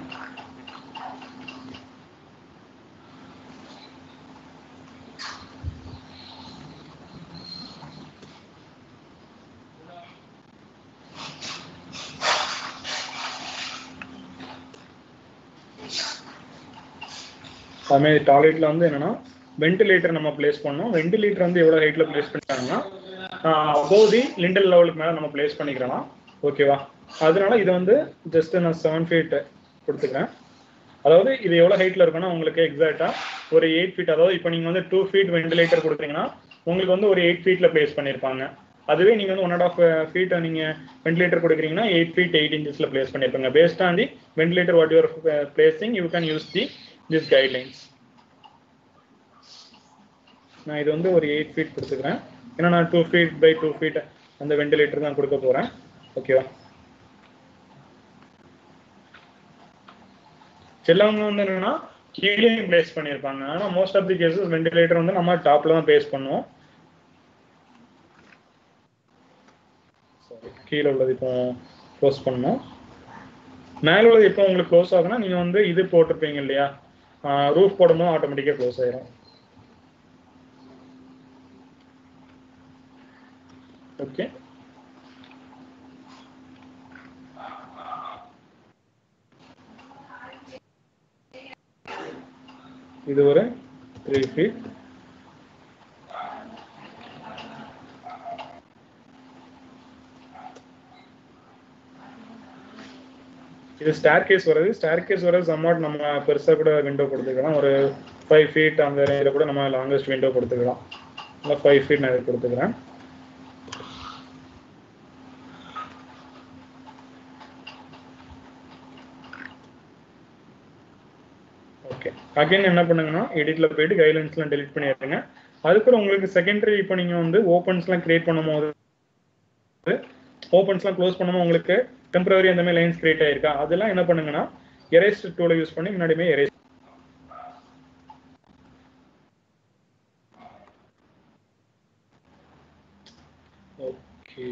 Speaker 1: அதுமாதிரி டாய்லெட்ல வந்து என்னன்னா வென்டிலேட்டர் நம்ம பிளேஸ் பண்ணோம் வென்டிலேட்டர் வந்து எவ்வளவு ஹைட்ல பிளேஸ் பண்ணிட்டாங்கன்னா அபோவ் தி லிண்டல் லெவலுக்கு மேல நம்ம பிளேஸ் பண்ணிக்கலாம் ஓகேவா அதனால இதை வந்து ஜஸ்ட் நான் செவன் ஃபீட் கொடுத்துக்கிறேன் அதாவது இது எவ்வளவு ஹைட்ல இருக்குன்னா உங்களுக்கு எக்ஸாக்டா ஒரு எயிட் ஃபீட் அதாவது இப்போ நீங்க வந்து டூ ஃபீட் வென்டிலேட்டர் கொடுத்தீங்கன்னா உங்களுக்கு வந்து ஒரு எயிட் ஃபீட்ல பிளேஸ் பண்ணிருப்பாங்க அதுவே நீங்க வந்து ஒன் அண்ட் ஆஃப் ஃபீட் நீங்க வென்டிலேட்டர் கொடுக்குறீங்கன்னா எயிட் ஃபீட் எயிட் இன்ச்சஸ்ல பிளேஸ் பண்ணிருப்பாங்க based on the ventilator what you're placing you can use the this guidelines நான் இது வந்து ஒரு எயிட் ஃபீட் கொடுத்துக்கிறேன் ஏன்னா நான் two feet by two feet அந்த வென்டிலேட்டர் தான் கொடுக்க போறேன் ஓகேவா சிலவங்க வந்து என்னன்னா கீழே பிளேஸ் பண்ணியிருப்பாங்க ஆனா most of the cases ventilator வந்து நம்ம டாப்ல தான் பேஸ் பண்ணுவோம் Sorry, கீழே உள்ளது இப்போ க்ளோஸ் பண்ணோம் மேல உள்ளது இப்போ உங்களுக்கு க்ளோஸ் ஆகுனா நீங்க வந்து இது போட்டிருப்பீங்க இல்லையா ரூஃப் போடும்போது ஆட்டோமேட்டிக்கா க்ளோஸ் ஆயிரும் ஓகே இது ஒரு த்ரீ ஃபீட் இது ஸ்டார் கேஸ் வருது ஸ்டார் கேஸ் வர சம்வாட் நம்ம பெருசா கூட விண்டோ கொடுத்துக்கலாம் ஒரு ஃபைவ் ஃபீட் அந்த ரேஞ்சில் கூட நம்ம லாங்கஸ்ட் விண்டோ கொடுத்துக்கலாம் இல்லை ஃபைவ் ஃபீட் நான் இது கொடுத்துக்கிறேன் ஓகே அகைன் என்ன பண்ணுங்கன்னா எடிட்ல போயிட்டு கைட்லைன்ஸ்லாம் டெலிட் பண்ணிடுங்க அதுக்கப்புறம் உங்களுக்கு செகண்டரி இப்போ நீங்க வந்து ஓப்பன்ஸ்லாம் கிரியேட் பண்ணும்போது ஓப்பன்ஸ்லாம் க்ளோஸ் பண்ணும்போது உங்களுக்கு டெம்பரரி அந்த மாதிரி லைன்ஸ் கிரியேட் ஆயிருக்கா அதெல்லாம் என்ன பண்ணுங்கன்னா எரேஸ் டூலை யூஸ் பண்ணி முன்னாடியுமே எரேஸ் ஓகே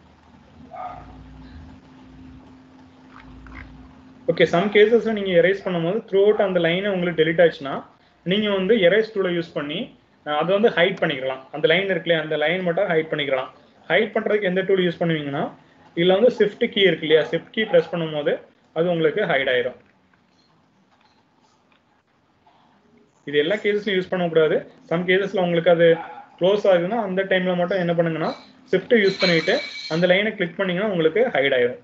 Speaker 1: ஓகே சம் கேசஸ்ல நீங்க எரேஸ் பண்ணும்போது த்ரூ அவுட் அந்த லைனை உங்களுக்கு டெலிட் ஆச்சுன்னா நீங்க வந்து எரேஸ் டூலை யூஸ் பண்ணி அஹ், அதை வந்து ஹைட் பண்ணிக்கலாம் அந்த லைன் இருக்குல்லையா அந்த லைன் மட்டும் ஹைட் பண்ணிக்கலாம் ஹைட் பண்றதுக்கு எந்த டூல் யூஸ் பண்ணுவீங்கன்னா இதுல வந்து ஷிஃப்ட் கீ இருக்கு இல்லையா ஷிஃப்ட் கீ ப்ரெஸ் பண்ணும்போது அது உங்களுக்கு ஹைட் ஆயிரும் இது எல்லா கேசஸ்லையும் யூஸ் பண்ணக்கூடாது சம் கேசஸ்ல உங்களுக்கு அது க்ளோஸ் ஆகுதுன்னா அந்த டைம்ல மட்டும் என்ன பண்ணுங்கன்னா ஷிஃப்ட் யூஸ் பண்ணிட்டு அந்த லைனை கிளிக் பண்ணீங்கன்னா உங்களுக்கு ஹைட் ஆயிரும்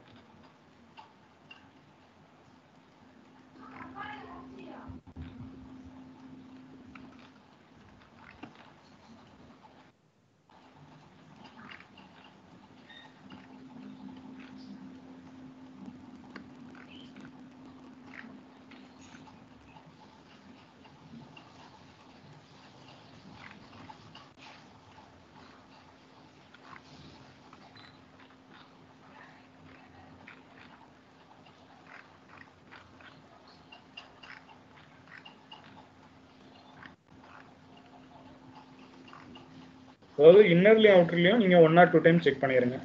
Speaker 1: அதாவது இன்னர்லயும் அவுட்டர்லயும் நீங்க one or two time check பண்ணிருங்க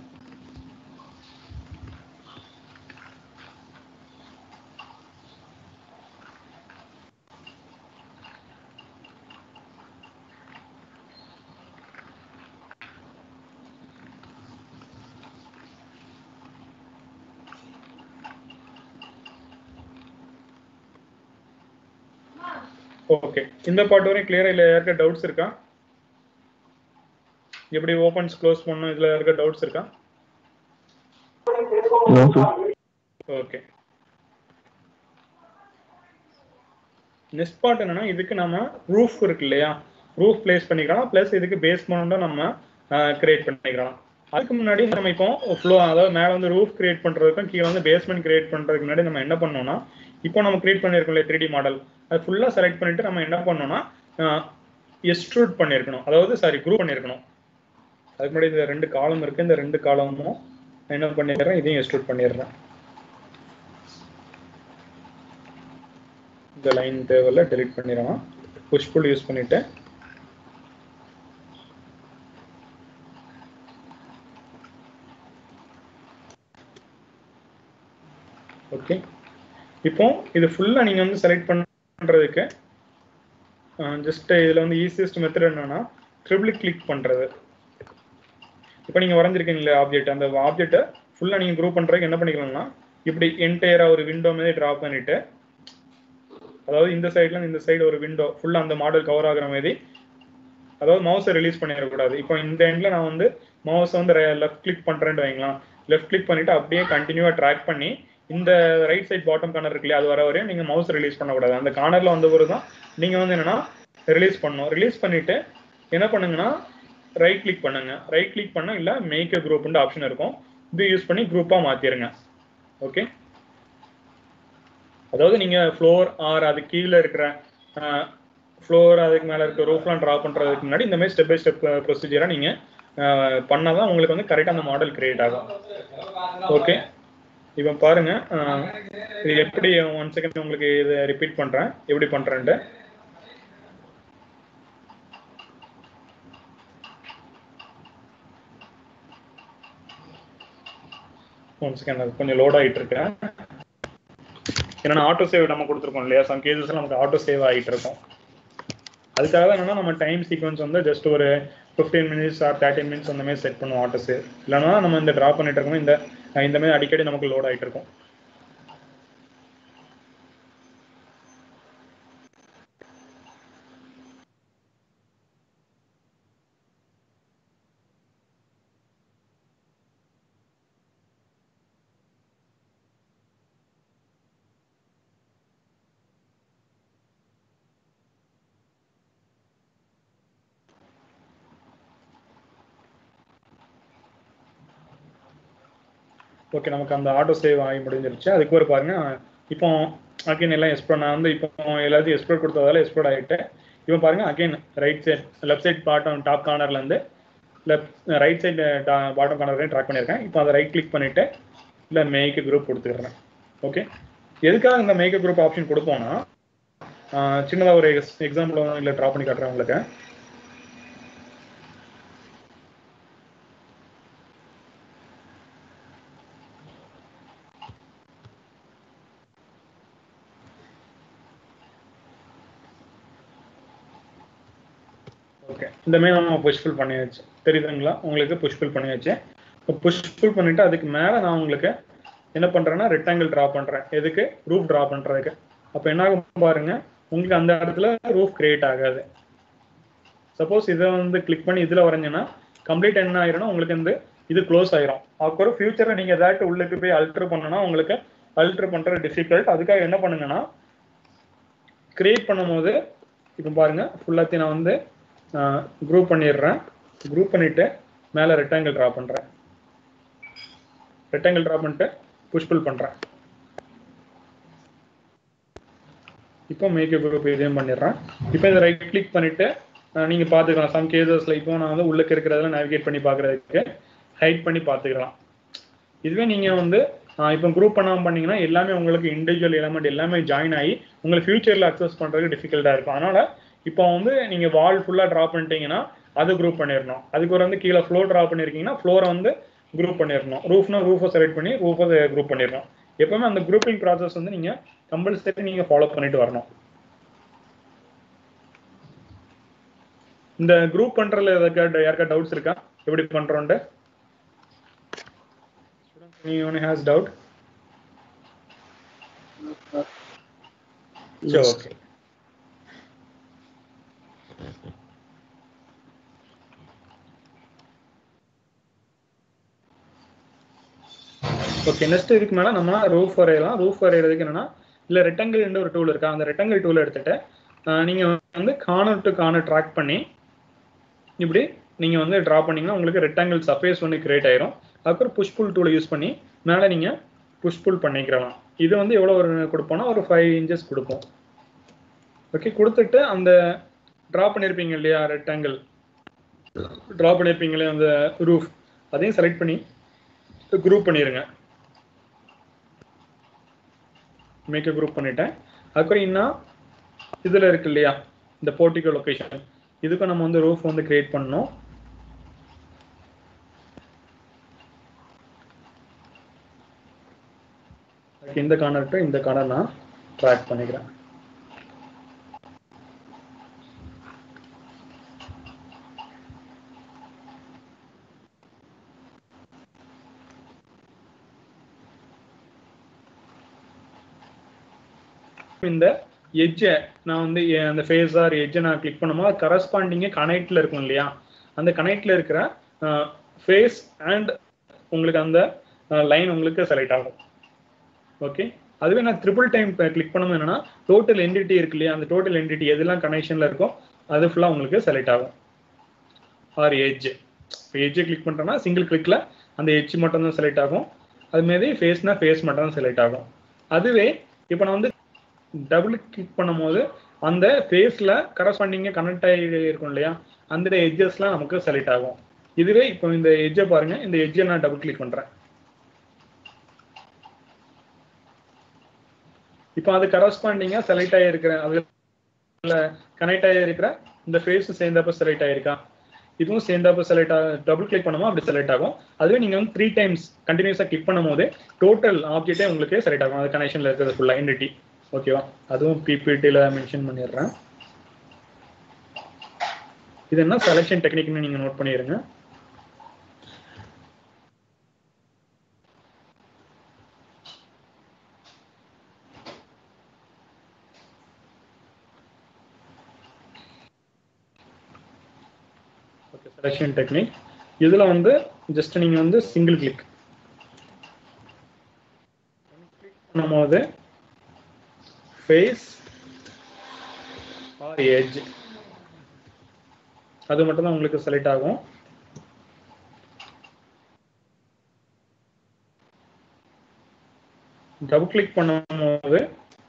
Speaker 1: ஓகே இந்த பார்ட் வரையும் கிளியரா இல்ல யாருக்கா டவுட்ஸ் இருக்கா எப்படி ஓபன்ஸ் க்ளோஸ் பண்ணணும் இதுல யாருக்கா டவுட்ஸ் இருக்கா ஓகே நெக்ஸ்ட் பார்ட் என்னன்னா இதுக்கு நம்ம ரூஃப் இருக்கு இல்லையா ரூஃப் பிளேஸ் பண்ணிக்கலாம் ப்ளஸ் இதுக்கு பேஸ்மெண்ட்டும் நம்ம கிரியேட் பண்ணிக்கலாம் அதுக்கு முன்னாடி நம்ம இப்போ ஃப்ளோ அதாவது மேலே வந்து ரூஃப் கிரியேட் பண்ணுறதுக்கும் கீழே வந்து பேஸ்மெண்ட் கிரியேட் பண்ணுறதுக்கு முன்னாடி நம்ம என்ன பண்ணோம்னா இப்போ நம்ம கிரியேட் பண்ணியிருக்கோம் இல்லையா த்ரீ மாடல் அது ஃபுல்லாக செலக்ட் பண்ணிட்டு நம்ம என்ன பண்ணோம்னா எக்ஸ்ட்ரூட் பண்ணியிருக்கணும் அதாவது சாரி குரூப் பண்ணியிருக்கணும் அதுக்கு முன்னாடி இந்த ரெண்டு காலம் இருக்கு இந்த ரெண்டு காலமும் நான் என்ன பண்ணிடுறேன் இதையும் எக்ஸ்ட்ரூட் பண்ணிடுறேன் இந்த லைன் தேவையில்ல delete பண்ணிடலாம் புஷ் புல் யூஸ் பண்ணிட்டு ஓகே இப்போ இது ஃபுல்லா நீங்க வந்து செலக்ட் பண்றதுக்கு ஜஸ்ட் இதுல வந்து ஈஸியஸ்ட் மெத்தட் என்னன்னா ட்ரிபிள் கிளிக் பண்றது இப்போ நீங்க வரைஞ்சிருக்கீங்களே ஆப்ஜெக்ட் அந்த ஆப்ஜெக்ட்டை ஃபுல்லா நீங்க குரூப் பண்றதுக்கு என்ன பண்ணிக்கலாம்னா இப்படி என்டையரா ஒரு விண்டோ மாதிரி டிரா பண்ணிட்டு அதாவது இந்த சைடுல இருந்து இந்த சைடு ஒரு விண்டோ ஃபுல்லா அந்த மாடல் கவர் ஆகுற மாதிரி அதாவது மவுஸை ரிலீஸ் பண்ணிடக்கூடாது இப்போ இந்த எண்ட்ல நான் வந்து மவுஸை வந்து லெஃப்ட் கிளிக் பண்றேன்னு வைங்களா லெஃப்ட் கிளிக் பண்ணிட்டு அப்படியே கண்டினியூவா ட்ராக் பண்ணி இந்த ரைட் சைட் பாட்டம் கார்னர் இருக்கு இல்லையா அது வர வரையும் நீங்க மவுஸ் ரிலீஸ் பண்ணக்கூடாது அந்த கார்னர்ல வந்த பிறகு தான் நீங்க வந்து என்னன்னா ரிலீஸ் பண்ணணும் ரிலீஸ் பண்ணிட்டு என்ன பண்ணுங்கன்னா ரைட் கிளிக் பண்ணுங்க ரைட் கிளிக் பண்ண இல்ல மேக் a குரூப்னு ஆப்ஷன் இருக்கும் இது யூஸ் பண்ணி குரூப்பா மாத்திருங்க ஓகே அதாவது நீங்க ஃப்ளோர் ஆர் அது கீழே இருக்கிற ஃப்ளோர் அதுக்கு மேல இருக்க ரூஃப்லாம் ட்ரா பண்றதுக்கு முன்னாடி இந்த மாதிரி ஸ்டெப் பை ஸ்டெப் ப்ரொசீஜரா நீங்க அஹ், பண்ணாதான் உங்களுக்கு வந்து கரெக்டா அந்த மாடல் கிரியேட் ஆகும் ஓகே இப்போ பாருங்க அஹ், இது எப்படி ஒன் செகண்ட் உங்களுக்கு இதை ரிப்பீட் பண்றேன் எப்படி பண்றேன்ட்டு ஒன் செகண்ட் அது கொஞ்சம் லோட் ஆகிட்டு இருக்கேன் ஏன்னா ஆட்டோ சேவ் நம்ம கொடுத்துருக்கோம் இல்லையா சம் கேசஸ் நமக்கு ஆட்டோ சேவ் ஆகிட்டு இருக்கும் அதுக்காக தான் என்னன்னா நம்ம டைம் சீக்வன்ஸ் வந்து ஜஸ்ட் ஒரு fifteen minutes or thirteen minutes அந்த மாதிரி செட் பண்ணுவோம் ஆட்டோ சேவ் இல்லைன்னா நம்ம இந்த ட்ரா பண்ணிட்டு இருக்கோம் இந்த இந்த மாதிரி அடிக்கடி நமக்கு லோட் ஆகிட்டு இருக்கும் ஓகே நமக்கு அந்த ஆட்டோ சேவ் ஆகி முடிஞ்சிருச்சு அதுக்கு ஒரு பாருங்க இப்போ அகைன் எல்லாம் எக்ஸ்ப்ளோர் நான் வந்து இப்போ எல்லாத்தையும் எக்ஸ்ப்ளோர் கொடுத்ததால எக்ஸ்ப்ளோர் ஆகிட்டு இப்போ பாருங்க again right side left side bottom top கார்னர்ல இருந்து left right side bottom corner வரையும் ட்ராக் பண்ணியிருக்கேன் இப்போ அதை ரைட் கிளிக் பண்ணிட்டு இல்லை மேக் குரூப் கொடுத்துக்கிறேன் ஓகே எதுக்காக இந்த மேக் குரூப் ஆப்ஷன் கொடுப்போம்னா சின்னதாக ஒரு எக்ஸாம்பிள் இல்லை ட்ரா பண்ணி காட்டுறேன் உங்களுக்கு ஓகே இந்த மாதிரி நம்ம புஷ்ஃபுல் பண்ணியாச்சு தெரியுதுங்களா உங்களுக்கு புஷ்ஃபுல் பண்ணியாச்சு இப்போ புஷ்ஃபுல் பண்ணிட்டு அதுக்கு மேலே நான் உங்களுக்கு என்ன பண்றேன்னா ரெக்டாங்கிள் ட்ரா பண்றேன் எதுக்கு ரூஃப் ட்ரா பண்றதுக்கு அப்போ என்ன ஆகும் பாருங்க உங்களுக்கு அந்த இடத்துல ரூஃப் கிரியேட் ஆகாது சப்போஸ் இதை வந்து கிளிக் பண்ணி இதுல வரைஞ்சேன்னா கம்ப்ளீட் என்ன ஆயிரும்னா உங்களுக்கு வந்து இது க்ளோஸ் ஆயிரும் அப்புறம் ஃபியூச்சர்ல நீங்க ஏதாட்டு உள்ளுக்கு போய் அல்டர் பண்ணனா உங்களுக்கு அல்டர் பண்றது டிஃபிகல்ட் அதுக்காக என்ன பண்ணுங்கன்னா கிரியேட் பண்ணும்போது இப்போ பாருங்க ஃபுல்லாத்தையும் நான் வந்து குரூப் பண்ணிடுறேன் குரூப் பண்ணிட்டு மேலே ரெக்டாங்கிள் ட்ரா பண்றேன் ரெக்டாங்கிள் ட்ரா பண்ணிட்டு புஷ் புல் பண்றேன் இப்போ மேக் குரூப் இதையும் பண்ணிடுறேன் இப்போ இதை ரைட் கிளிக் பண்ணிட்டு அஹ், நீங்க பாத்துக்கலாம் சம் கேசஸ்ல இப்போ நான் வந்து உள்ளுக்கு இருக்கிறதெல்லாம் நேவிகேட் பண்ணி பார்க்கறதுக்கு ஹைட் பண்ணி பார்த்துக்கலாம் இதுவே நீங்க வந்து அஹ், இப்போ குரூப் பண்ணாம பண்ணீங்கன்னா எல்லாமே உங்களுக்கு இண்டிவிஜுவல் எலமெண்ட் எல்லாமே ஜாயின் ஆகி உங்களுக்கு ஃபியூச்சர்ல அக்சஸ் பண்றதுக்கு டிஃபிகல்ட்டா இருக்கும் அதனால இப்போ வந்து நீங்க வால் ஃபுல்லா ட்ரா பண்ணிட்டீங்கன்னா அது குரூப் பண்ணிடணும் அதுக்கு ஒரு வந்து கீழே ஃப்ளோர் ட்ரா பண்ணிருக்கீங்கன்னா ஃப்ளோரை வந்து குரூப் பண்ணிடணும் ரூஃப்னா ரூஃபை செலக்ட் பண்ணி ரூஃபை குரூப் பண்ணிடணும் எப்பவுமே அந்த குரூப்பிங் ப்ராசஸ் வந்து நீங்க கம்பல்சரி நீங்க ஃபாலோ பண்ணிட்டு வரணும் இந்த குரூப் பண்றதுல எதாவது யாருக்கா டவுட்ஸ் இருக்கா எப்படி பண்றோன்ட்டு anyone has doubt சரி ஓகே ஓகே நெக்ஸ்ட் இதுக்கு மேல நம்ம ரூஃப் வரையலாம் ரூஃப் வரைகிறதுக்கு என்னன்னா இல்ல ரெக்டாங்கிள் என்ற ஒரு டூல் இருக்கா அந்த ரெக்டாங்கிள் டூல் எடுத்துட்டு அஹ், நீங்க வந்து கார்னர் டு கார்னர் ட்ராக் பண்ணி இப்படி நீங்கள் வந்து ட்ரா பண்ணீங்கன்னா உங்களுக்கு ரெக்டாங்கிள் சர்ஃபேஸ் ஒன்று கிரியேட் ஆயிரும் அதுக்கப்புறம் புஷ் புல் டூலை யூஸ் பண்ணி மேலே நீங்கள் புஷ் புல் பண்ணிக்கலாம் இது வந்து எவ்வளோ ஒரு கொடுப்போம்னா ஒரு ஃபைவ் இன்ச்சஸ் கொடுப்போம் ஓகே கொடுத்துட்டு அந்த ட்ரா பண்ணியிருப்பீங்க இல்லையா ரெக்டாங்கிள் ட்ரா பண்ணியிருப்பீங்க இல்லையா அந்த ரூஃப் அதையும் செலக்ட் பண்ணி குரூப் பண்ணிடுங்க மேக்க குரூப் பண்ணிட்டேன் அதுக்கப்புறம் இன்னும் இதில் இருக்கு இல்லையா இந்த போர்ட்டிகோ லொக்கேஷன் இதுக்கும் நம்ம வந்து ரூஃப் வந்து கிரியேட் பண்ணணும் அதுக்கு இந்த கார்னர் டு இந்த கார்னர் நான் ட்ராக் பண்ணிக்கிறேன் இந்த எட்ஜை நான் வந்து எ- அந்த ஃபேஸ் ஆர் எட்ஜை நான் கிளிக் பண்ணும்போது கரஸ்பாண்டிங்க கனெக்ட்ல இருக்கும் இல்லையா அந்த கனெக்ட்ல இருக்கிற ஃபேஸ் அண்ட் உங்களுக்கு அந்த லைன் உங்களுக்கு செலக்ட் ஆகும் ஓகே அதுவே நான் ட்ரிபிள் டைம் கிளிக் பண்ணும்போது என்னன்னா டோட்டல் என்டிட்டி இருக்கு இல்லையா அந்த டோட்டல் என்டிட்டி எதெல்லாம் கனெக்ஷன்ல இருக்கோ அது ஃபுல்லாக உங்களுக்கு செலக்ட் ஆகும் ஆர் எட்ஜ் இப்போ எட்ஜை கிளிக் பண்ணுறேன்னா சிங்கிள் கிளிக்ல அந்த எட்ஜ் மட்டும் தான் செலக்ட் ஆகும் அதுமாரி ஃபேஸ்னா ஃபேஸ் மட்டும் தான் செலக்ட் ஆகும் அதுவே இப்போ நான் வந்து டபுள் கிளிக் பண்ணும்போது அந்த ஃபேஸில் கரஸ்பாண்டிங்க கனெக்ட் ஆகி இருக்கும் இல்லையா அந்த எட்ஜஸ்லாம் நமக்கு செலக்ட் ஆகும் இதுவே இப்போ இந்த எட்ஜை பாருங்க இந்த எட்ஜை நான் டபுள் கிளிக் பண்ணுறேன் இப்போ அது கரஸ்பாண்டிங்காக செலக்ட் ஆகிருக்கிற அதில் கனெக்ட் ஆகிருக்கிற இந்த ஃபேஸ் சேர்ந்தப்ப செலக்ட் ஆயிருக்கா இதுவும் சேர்ந்தப்ப செலக்ட் ஆக டபுள் கிளிக் பண்ணும்போது அப்படி செலக்ட் ஆகும் அதுவே நீங்கள் வந்து த்ரீ டைம்ஸ் கண்டினியூஸாக கிளிக் பண்ணும்போது டோட்டல் ஆப்ஜெக்டே உங்களுக்கு செலக்ட் ஆகும் அது கனெக்ஷனில் இருக்கிறது ஃபுல்லாக என்டிட்டி ஓகேவா அதுவும் பிபிடியில் மென்ஷன் பண்ணிடுறேன் இது என்ன செலெக்ஷன் டெக்னிக்னு நீங்கள் நோட் பண்ணிடுங்க ஓகே செலெக்ஷன் டெக்னிக் இதில் வந்து ஜஸ்ட் நீங்கள் வந்து சிங்கிள் கிளிக் பண்ணும்போது ஃபேஸ் ஆர் எட்ஜ் அது மட்டும் தான் உங்களுக்கு செலக்ட் ஆகும் டபுள் கிளிக் பண்ணும்போது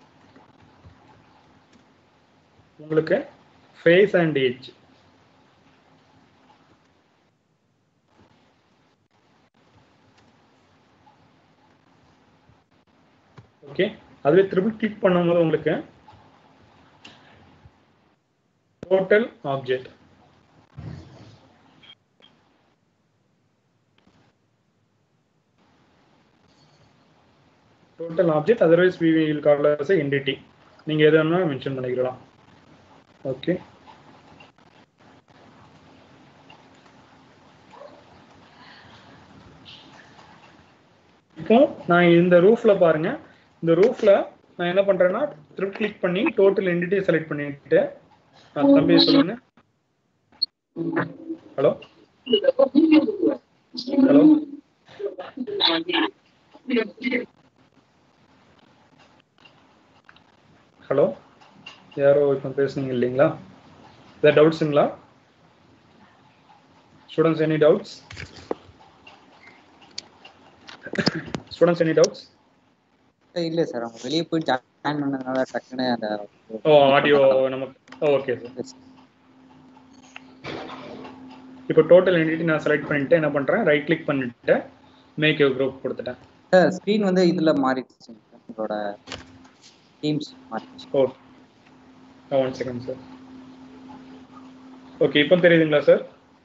Speaker 1: உங்களுக்கு ஃபேஸ் அண்ட் எட்ஜ் ஓகே அதுவே ட்ரிபிள் கிளிக் பண்ணும்போது உங்களுக்கு total object total object otherwise we will call as entity நீங்க எது வேணா மென்ஷன் பண்ணிக்கலாம் ஓகே இப்போ நான் இந்த ரூஃப்ல பாருங்க இந்த ரூஃப்ல நான் என்ன பண்றேன்னா ட்ரிப் கிளிக் பண்ணி டோட்டல் என்டிட்டி செலக்ட் பண்ணிட்டு ஆ, தம்பி சொல்லுங்க ஹலோ ஹலோ ஹலோ யாரோ இப்போ பேசுனீங்க இல்லைங்களா ஏதாவது டவுட்ஸுங்களா students any doubts students any doubts
Speaker 4: இல்ல சார் அவங்க வெளியே போய் ஜாயின் பண்ணதுனால டக்குன்னு அந்த
Speaker 1: ஓ ஆடியோ நமக்கு ஓகே சார் இப்போ டோட்டல் என்டிட்டி நான் செலக்ட் பண்ணிட்டு என்ன பண்றேன் ரைட் கிளிக் பண்ணிட்டு மேக் யூ குரூப் கொடுத்துட்டேன்
Speaker 4: சார் ஸ்க்ரீன் வந்து இதுல மாறிடுச்சு உங்களோட டீம்ஸ் மாறிடுச்சு
Speaker 1: ஓ ஒன் செகண்ட் சார் ஓகே இப்போ தெரியுதுங்களா சார்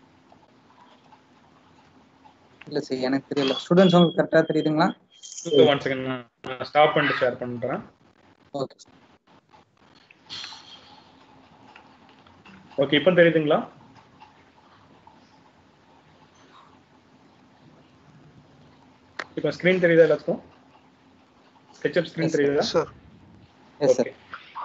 Speaker 4: இல்ல சார் எனக்கு தெரியல ஸ்டூடெண்ட்ஸ் உங்களுக்கு கரெக்டா தெரியுதுங்களா
Speaker 1: ஒன் செகண்ட் நான் ஸ்டாப் பண்ணிட்டு ஷேர் பண்றேன்
Speaker 4: ஓகே
Speaker 1: ஓகே இப்போ தெரியுதுங்களா இப்போ ஸ்க்ரீன் தெரியுதா எல்லாத்துக்கும் ஸ்கெட்சப் ஸ்க்ரீன் தெரியுதா
Speaker 3: sir
Speaker 4: yes sir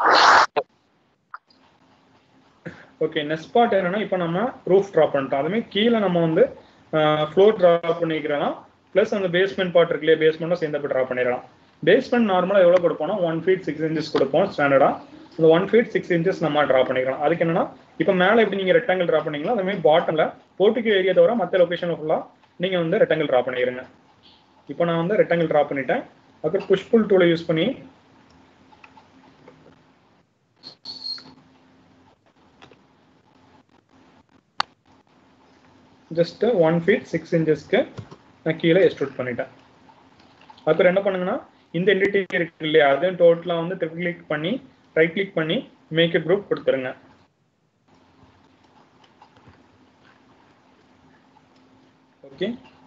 Speaker 1: okay next part என்னன்னா இப்போ நம்ம ரூஃப் ட்ராப் பண்ணிட்டோம் அதுமே கீழே நம்ம வந்து ஃப்ளோர் ட்ராப் பண்ணிக்கிறோம் ப்ளஸ் அந்த பேஸ்மெண்ட் பார்ட் இருக்கு இல்லையா பேஸ்மெண்ட்டும் சேர்ந்து ட்ராப் பண்ணிடலாம் பேஸ்மெண்ட் நார்மலாக எவ்வளோ கொடுப்போம்னா ஒன் ஃபீட் சிக்ஸ் இன்ச்சஸ் கொடுப்போம் ஸ்டாண்டர்டாக இந்த ஒன் ஃபீட் சிக்ஸ் இன்ச்சஸ் நம்ம ட்ரா பண்ணிக்கலாம் அதுக்கு என்னன்னா இப்போ மேலே எப்படி நீங்கள் ரெக்டாங்கிள் ட்ரா பண்ணீங்களோ அந்த மாதிரி பாட்டமில் போர்ட்டிக்கு ஏரியா தவிர மற்ற லொக்கேஷன் ஃபுல்லாக நீங்கள் வந்து ரெக்டாங்கிள் ட்ரா பண்ணிடுங்க இப்போ நான் வந்து ரெக்டாங்கிள் ட்ரா பண்ணிட்டேன் அப்புறம் புஷ் புல் டூலை யூஸ் பண்ணி ஜஸ்ட் ஒன் ஃபீட் சிக்ஸ் இன்ச்சஸ்க்கு நான் கீழே எஸ்ட்ரூட் பண்ணிட்டேன் அப்புறம் என்ன பண்ணுங்கன்னா இந்த என்டிட்டி இருக்கு இல்லையா அதையும் டோட்டலாக வந்து ட்ரிபிள் கிளிக் பண்ணி ரைட் கிளிக் பண்ணி மேக் எ குரூப் கொடுத்துருங்க ஓகே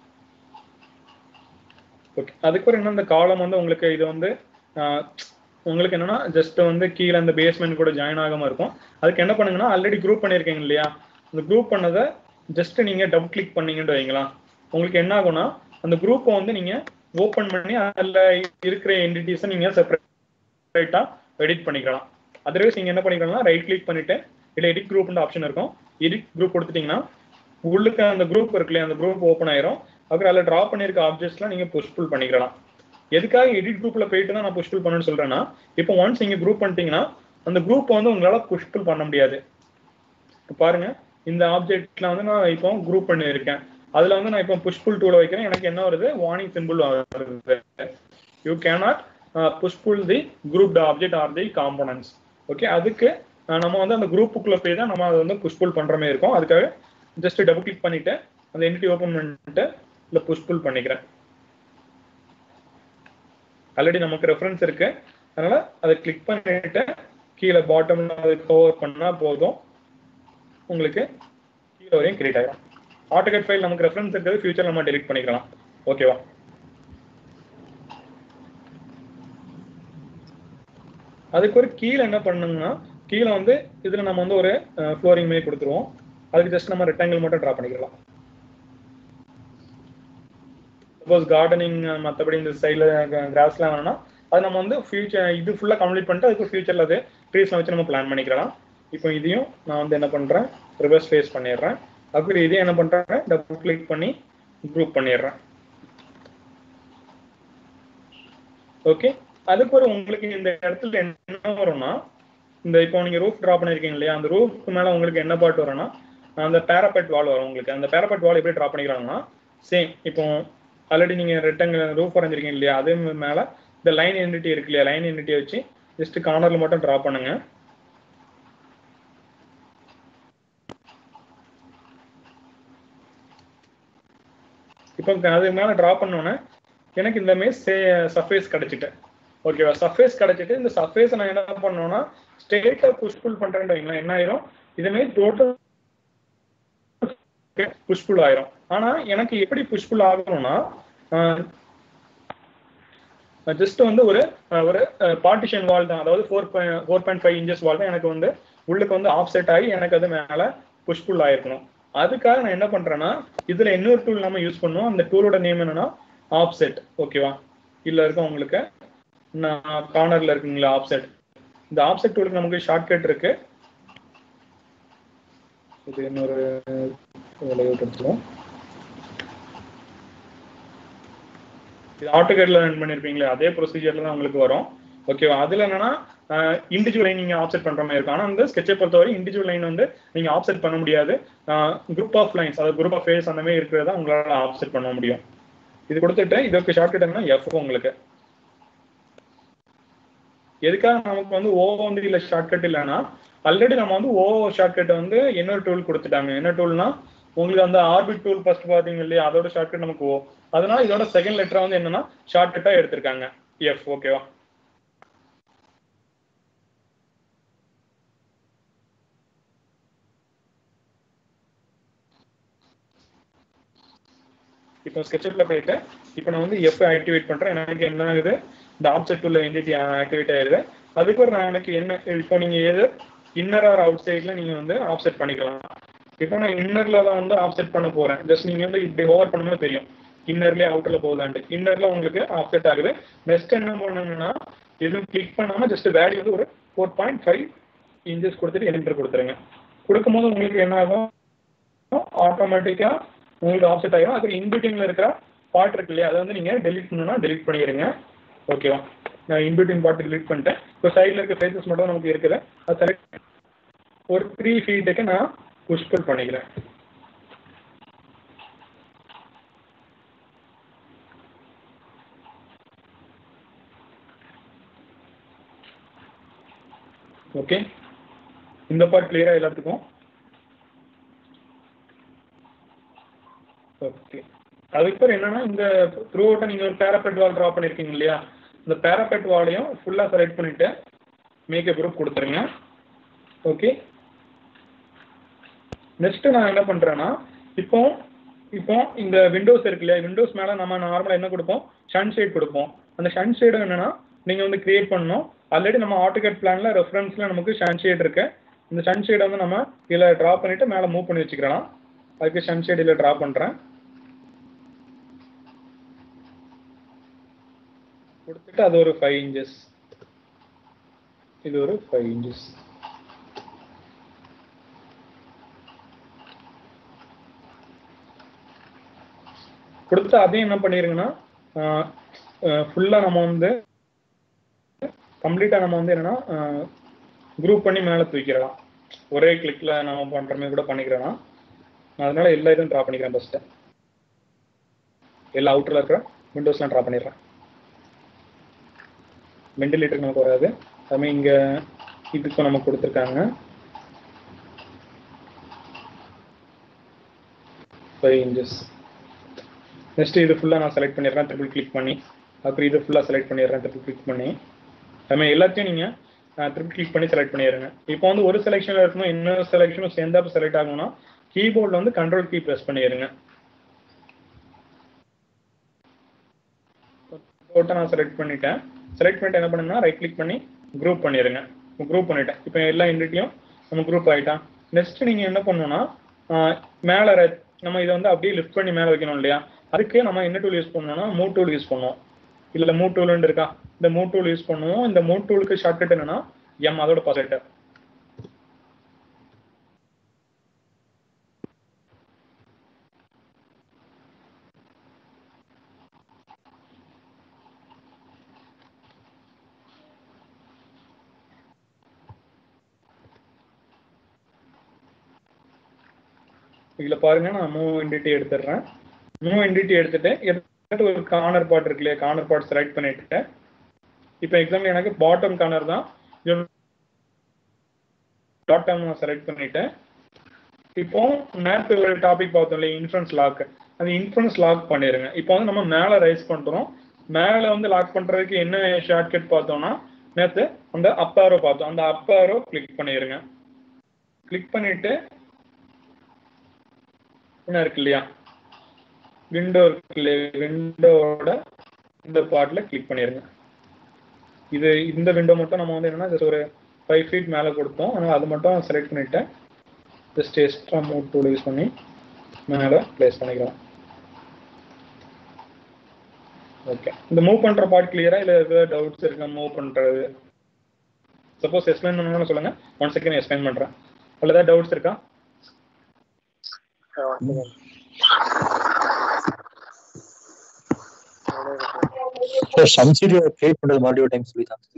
Speaker 1: ஓகே அதுக்கப்புறம் என்ன இந்த காலம் வந்து உங்களுக்கு இது வந்து ஆஹ், உங்களுக்கு என்னன்னா ஜஸ்ட் வந்து கீழே அந்த பேஸ்மெண்ட் கூட ஜாயின் ஆகாம இருக்கும் அதுக்கு என்ன பண்ணுங்கன்னா ஆல்ரெடி குரூப் பண்ணியிருக்கீங்க இல்லையா அந்த குரூப் பண்ணதை ஜஸ்ட் நீங்க டபுள் கிளிக் பண்ணீங்கன்னு வைங்களா உங்களுக்கு என்ன ஆகும்னா அந்த குரூப்பை வந்து நீங்க ஓப்பன் பண்ணி அதில் இருக்கிற என்டிட்டிஸை நீங்க செப்பரேட்டா எடிட் பண்ணிக்கலாம் அதர்வைஸ் நீங்க என்ன பண்ணிக்கலாம்னா ரைட் கிளிக் பண்ணிட்டு இல்லை எடிட் குரூப்னு ஆப்ஷன் இருக்கும் எடிட் குரூப் கொடுத்துட்டீங்கன்னா உள்ளுக்கு அந்த குரூப் இருக்கு இல்லையா அந்த குரூப் ஓப்பன் ஆயிரும் அப்புறம் அதில் ட்ரா பண்ணியிருக்க ஆப்ஜெக்ட்ஸ்லாம் நீங்க புஷ் புல் பண்ணிக்கலாம் எதுக்காக எடிட் குரூப்ல போயிட்டு தான் நான் புஷ் புல் பண்ணணும்னு சொல்றேன்னா இப்போ ஒன்ஸ் நீங்க குரூப் பண்ணிட்டீங்கன்னா அந்த குரூப் வந்து உங்களால புஷ் புல் பண்ண முடியாது இப்ப பாருங்க இந்த ஆப்ஜெக்ட்ல வந்து நான் இப்போ குரூப் பண்ணியிருக்கேன் அதுல வந்து நான் இப்போ புஷ் புல் டூல வைக்கிறேன் எனக்கு என்ன வருது வார்னிங் சிம்பிள் வருது you cannot push pull the group object or the components okay அதுக்கு அஹ், நம்ம வந்து அந்த குரூப்புக்குள்ள போய் தான் நம்ம அதை வந்து புஷ் புல் பண்ற மாதிரி இருக்கும் அதுக்காக ஜஸ்ட் டபுள் கிளிக் பண்ணிட்டு அந்த என்டிட்டி ஓப்பன் பண்ணிட்டு இல்லை புஷ் புல் பண்ணிக்கிறேன் ஆல்ரெடி நமக்கு ரெஃபரன்ஸ் இருக்கு அதனால அதை கிளிக் பண்ணிட்டு கீழே பாட்டம்ல அதை கவர் பண்ணா போதும் உங்களுக்கு கீழே வரையும் கிரியேட் ஆகிடும் ஆட்டோகேட் ஃபைல் நமக்கு ரெஃபரன்ஸ் இருக்கிறது ஃபியூச்சர் நம்ம டெலிட் பண்ணிக்கலாம் ஓகேவா அதுக்கு ஒரு கீழே என்ன பண்ணுங்கன்னா கீழே வந்து இதுல நம்ம வந்து ஒரு ஃப்ளோரிங் மாதிரி கொடுத்துருவோம் அதுக்கு ஜஸ்ட் நம்ம ரெக்டாங்கிள் மட்டும் ட்ரா பண்ணிக்கலாம் சப்போஸ் கார்டனிங் மற்றபடி இந்த சைடில் கிராஸ்லாம் வேணும்னா அது நம்ம வந்து ஃபியூச்சர் இது ஃபுல்லாக கம்ப்ளீட் பண்ணிட்டு அதுக்கு ஃபியூச்சரில் அது ட்ரீஸ்லாம் வச்சு நம்ம பிளான் பண்ணிக்கலாம் இப்போ இதையும் நான் வந்து என்ன பண்ணுறேன் ரிவர்ஸ் ஃபேஸ் பண்ணிடுறேன் அப்புறம் இதையும் என்ன பண்ணுறேன் டபுள் கிளிக் பண்ணி குரூப் பண்ணிடுறேன் ஓகே அதுக்கப்புறம் உங்களுக்கு இந்த இடத்துல என்ன வரும்னா இந்த இப்போ நீங்க ரூஃப் ட்ரா பண்ணிருக்கீங்க இல்லையா அந்த ரூஃப்க்கு மேல உங்களுக்கு என்ன பாட்டு வரும்னா அந்த பேரபெட் வால் வரும் உங்களுக்கு அந்த பேரபெட் வால் எப்படி ட்ரா பண்ணிக்கிறாங்கன்னா சேம் இப்போ ஆல்ரெடி நீங்க ரெக்டாங்கிள் ரூஃப் வரைஞ்சிருக்கீங்க இல்லையா அதே மேல இந்த லைன் என்டிட்டி இருக்கு இல்லையா லைன் என்டிட்டியை வச்சு ஜஸ்ட் கார்னர்ல மட்டும் ட்ரா பண்ணுங்க இப்போ அது மேல ட்ரா பண்ணோன்னே எனக்கு இந்த மாதிரி சே சர்ஃபேஸ் கிடைச்சிட்டு ஓகேவா சர்ஃபேஸ் கிடைச்சிட்டு இந்த சர்ஃபேஸ் நான் என்ன பண்ணணும்னா ஸ்டேட்டை புஷ்புல் பண்றேன்னு வைங்களேன் என்ன ஆயிரும் இதுமே டோட்டல் புஷ்புல் ஆயிரும் ஆனா எனக்கு எப்படி புஷ்புல் ஆகணும்னா ஜஸ்ட் வந்து ஒரு அஹ், ஒரு பார்ட்டிஷன் வால் தான் அதாவது four four point five inches wall தான் எனக்கு வந்து உள்ளுக்கு வந்து ஆஃப்செட் ஆகி எனக்கு அது மேல புஷ்புல் ஆயிருக்கணும் அதுக்காக நான் என்ன பண்றேன்னா இதுல இன்னொரு டூல் நம்ம யூஸ் பண்ணுவோம் அந்த டூலோட நேம் என்னன்னா ஆப்செட் ஓகேவா இல்ல இருக்க உங்களுக்கு நான் கார்னர்ல இருக்குங்களா ஆப்செட் இந்த ஆப்செட் டூலுக்கு நமக்கு ஷார்ட்கட் இருக்கு இது இன்னொரு லேஅவுட் எடுத்துருவோம் இது ஆட்டோகேட்ல ரன் பண்ணிருப்பீங்களே அதே ப்ரொசீஜர்ல தான் உங்களுக்கு வரும் ஓகேவா அதுல என்னன்னா இண்டிவிஜுவல் லைன் நீங்க ஆப்செட் பண்ற மாதிரி இருக்கும் ஆனா அந்த ஸ்கெட்சை பொறுத்தவரை இண்டிவிஜுவல் லைன் வந்து நீங்க ஆப்செட் பண்ண முடியாது குரூப் ஆஃப் லைன்ஸ் அதாவது குரூப் ஆஃப் ஃபேஸ் அந்த மாதிரி இருக்கிறத உங்களால ஆப்செட் பண்ண முடியும் இது கொடுத்துட்டு இதுக்கு ஷார்ட்கட் என்ன எஃப் உங்களுக்கு எதுக்காக நமக்கு வந்து ஓ வந்து இல்ல ஷார்ட்கட் இல்லைன்னா ஆல்ரெடி நம்ம வந்து ஓ ஷார்ட்கட் வந்து இன்னொரு டூல் கொடுத்துட்டாங்க என்ன டூல்னா உங்களுக்கு அந்த ஆர்பிட் டூல் ஃபர்ஸ்ட் பாத்தீங்க இல்லையா அதோட ஷார்ட்கட் நமக்கு ஓ அதனால இதோட செகண்ட் லெட்டர் வந்து என்னன்னா ஷார்ட்கட்டா எடுத்திருக்காங்க எஃப் ஓகேவா இப்போ ஸ்கெட்சப்ல போயிட்டு இப்போ நான் வந்து எஃப் ஆக்டிவேட் பண்றேன் எனக்கு என்ன ஆகுது இந்த ஆப்ஜெக்ட் உள்ள என்டிட்டி ஆக்டிவேட் ஆயிருது அதுக்கப்புறம் நான் எனக்கு என்ன இப்போ நீங்க எது இன்னர் ஆர் அவுட் சைட்ல நீங்க வந்து ஆப்செட் பண்ணிக்கலாம் இப்போ நான் இன்னர்ல தான் வந்து ஆப்செட் பண்ண போறேன் ஜஸ்ட் நீங்க வந்து இப்படி ஓவர் பண்ணும்போது தெரியும் இன்னர்லயே அவுட்டர்ல போகுதான்ட்டு இன்னர்ல உங்களுக்கு ஆப்செட் ஆகுது நெக்ஸ்ட் என்ன பண்ணணும்னா எதுவும் கிளிக் பண்ணாம ஜஸ்ட் வேல்யூ வந்து ஒரு ஃபோர் பாயிண்ட் ஃபைவ் இன்ச்சஸ் கொடுத்துட்டு என்டர் கொடுத்துருங்க கொடுக்கும்போது உங்களுக்கு என்ன ஆகும் ஆட்டோமேட்டிக்கா உங்களுக்கு ஆப்செட் ஆகிடும் அதுக்கு இன்பிட்டிங்ல இருக்கிற பார்ட் இருக்கு இல்லையா அதை வந்து நீங்க டெலிட் பண்ணணும்னா டெலிட் பண்ணிடுங்க ஓகேவா நான் இன்பிட்வீன் பார்ட் delete பண்ணிட்டேன் இப்போ சைடில் இருக்க ஃபேஸஸ் மட்டும் நமக்கு இருக்குது அது செலக்ட் ஒரு த்ரீ ஃபீட்டுக்கு நான் புஷ் புல் பண்ணிக்கிறேன் ஓகே இந்த பார்ட் கிளியரா எல்லாத்துக்கும் ஓகே அதுக்கப்புறம் என்னன்னா இந்த த்ரூ அவுட்டை நீங்க ஒரு பேராபெட் வால் ட்ரா பண்ணிருக்கீங்க இல்லையா இந்த பேராபெட் வாலையும் ஃபுல்லா செலக்ட் பண்ணிட்டு மேக்கப் குரூப் கொடுத்துருங்க ஓகே நெக்ஸ்ட் நான் என்ன பண்றேன்னா இப்போ இப்போ இந்த விண்டோஸ் இருக்கு இல்லையா விண்டோஸ் மேல நம்ம நார்மலா என்ன கொடுப்போம் சன் ஷேட் கொடுப்போம் அந்த சன் ஷேடு என்னன்னா நீங்க வந்து கிரியேட் பண்ணணும் ஆல்ரெடி நம்ம ஆட்டோகேட் பிளான்ல ரெஃபரன்ஸ்ல நமக்கு சன் ஷேட் இருக்கு இந்த சன் ஷேடை வந்து நம்ம இதில் ட்ரா பண்ணிட்டு மேலே மூவ் பண்ணி வச்சுக்கலாம் அதுக்கு சன் ஷேட் இதில் ட்ரா பண்றேன் கொடுத்துட்டு அது ஒரு ஃபைவ் இன்ச்சஸ் இது ஒரு ஃபைவ் இன்ச்சஸ் கொடுத்து அதையும் என்ன பண்ணிருங்கன்னா ஃபுல்லாக நம்ம வந்து கம்ப்ளீட்டாக நம்ம வந்து என்னன்னா குரூப் பண்ணி மேலே தூக்கிடலாம் ஒரே கிளிக்கில் நம்ம பண்ணுற மாதிரி கூட பண்ணிக்கிறலாம் நான் அதனால எல்லா இதுவும் ட்ரா பண்ணிக்கிறேன் ஃபஸ்ட்டு எல்லா அவுட்டரில் இருக்கிற விண்டோஸ்லாம் ட்ரா பண்ணிடுறேன் வெண்டிலேட்டர் நமக்கு வராது அதுமாதிரி இங்கே இதுக்கும் நமக்கு கொடுத்துருக்காங்க ஃபைவ் இன்ச்சஸ் நெக்ஸ்ட் இது ஃபுல்லாக நான் செலக்ட் பண்ணிடுறேன் ட்ரிபிள் கிளிக் பண்ணி அப்புறம் இது ஃபுல்லாக செலக்ட் பண்ணிடுறேன் ட்ரிபிள் கிளிக் பண்ணி அதுமாதிரி எல்லாத்தையும் நீங்கள் ட்ரிபிள் கிளிக் பண்ணி செலக்ட் பண்ணிடுங்க இப்போ வந்து ஒரு செலெக்ஷனில் இருக்கணும் இன்னொரு செலெக்ஷனும் சேர்ந்தாப்பு செலக்ட் ஆகணும்னா கீபோர்டில் வந்து கண்ட்ரோல் கீ ப்ரெஸ் பண்ணிடுங்க ஃபோட்டோ நான் செலக்ட் பண்ணிட்டேன் செலக்ட் பண்ணிட்டு என்ன பண்ணுங்கன்னா ரைட் கிளிக் பண்ணி குரூப் பண்ணிடுங்க குரூப் பண்ணிட்டேன் இப்போ எல்லா என்டிட்டியும் நம்ம குரூப் ஆகிட்டான் நெக்ஸ்ட் நீங்கள் என்ன பண்ணணும்னா மேலே நம்ம இதை வந்து அப்படியே லிஃப்ட் பண்ணி மேலே வைக்கணும் இல்லையா அதுக்கு நம்ம என்ன டூல் யூஸ் பண்ணணும்னா மூ டூல் யூஸ் பண்ணுவோம் இல்லை மூ டூல்னு இருக்கா இந்த மூ டூல் யூஸ் பண்ணுவோம் இந்த மூ டூலுக்கு ஷார்ட்கட் என்னன்னா எம் அதோட பாசிட்டர் இதுல பாருங்க நான் மூவ் என்டிட்டி எடுத்துடுறேன் மூவ் என்டிட்டி எடுத்துட்டு எடுத்துட்டு ஒரு கார்னர் பார்ட் இருக்கு இல்லையா கார்னர் பார்ட் செலக்ட் பண்ணிட்டு இப்போ எக்ஸாம்பிள் எனக்கு பாட்டம் கார்னர் தான் டாட்டம் நான் செலக்ட் பண்ணிட்டேன் இப்போ நேற்று ஒரு டாபிக் பார்த்தோம் இல்லையா இன்ஃபரன்ஸ் லாக் அந்த இன்ஃபரன்ஸ் லாக் பண்ணிடுங்க இப்போ வந்து நம்ம மேலே ரைஸ் பண்றோம் மேலே வந்து லாக் பண்றதுக்கு என்ன ஷார்ட்கட் பார்த்தோம்னா நேற்று அந்த அப்பாரோ பார்த்தோம் அந்த அப்பாரோ கிளிக் பண்ணிடுங்க கிளிக் பண்ணிட்டு என்ன இருக்கு இல்லையா விண்டோ இருக்கு இல்லையா விண்டோவோட இந்த பார்ட்ல கிளிக் பண்ணிருங்க இது இந்த விண்டோ மட்டும் நம்ம வந்து என்னன்னா ஜஸ்ட் ஒரு ஃபைவ் ஃபீட் மேலே கொடுத்தோம் ஆனால் அது மட்டும் செலக்ட் பண்ணிட்டேன் just extra move tool use பண்ணி மேலே ப்ளேஸ் பண்ணிக்கிறோம் ஓகே இந்த மூவ் பண்ற பார்ட் கிளியரா இல்லை ஏதாவது டவுட்ஸ் இருக்கா மூவ் பண்றது சப்போஸ் எக்ஸ்பிளைன் பண்ணணும்னு சொல்லுங்க ஒன் செகண்ட் எக்ஸ்பிளைன் பண்றேன் அதில் ஏதாவது டவுட்ஸ் இருக்கா
Speaker 5: சார் சன்சீட் கிரியேட் பண்றது மறுபடியும் டைம் சொல்லி தான்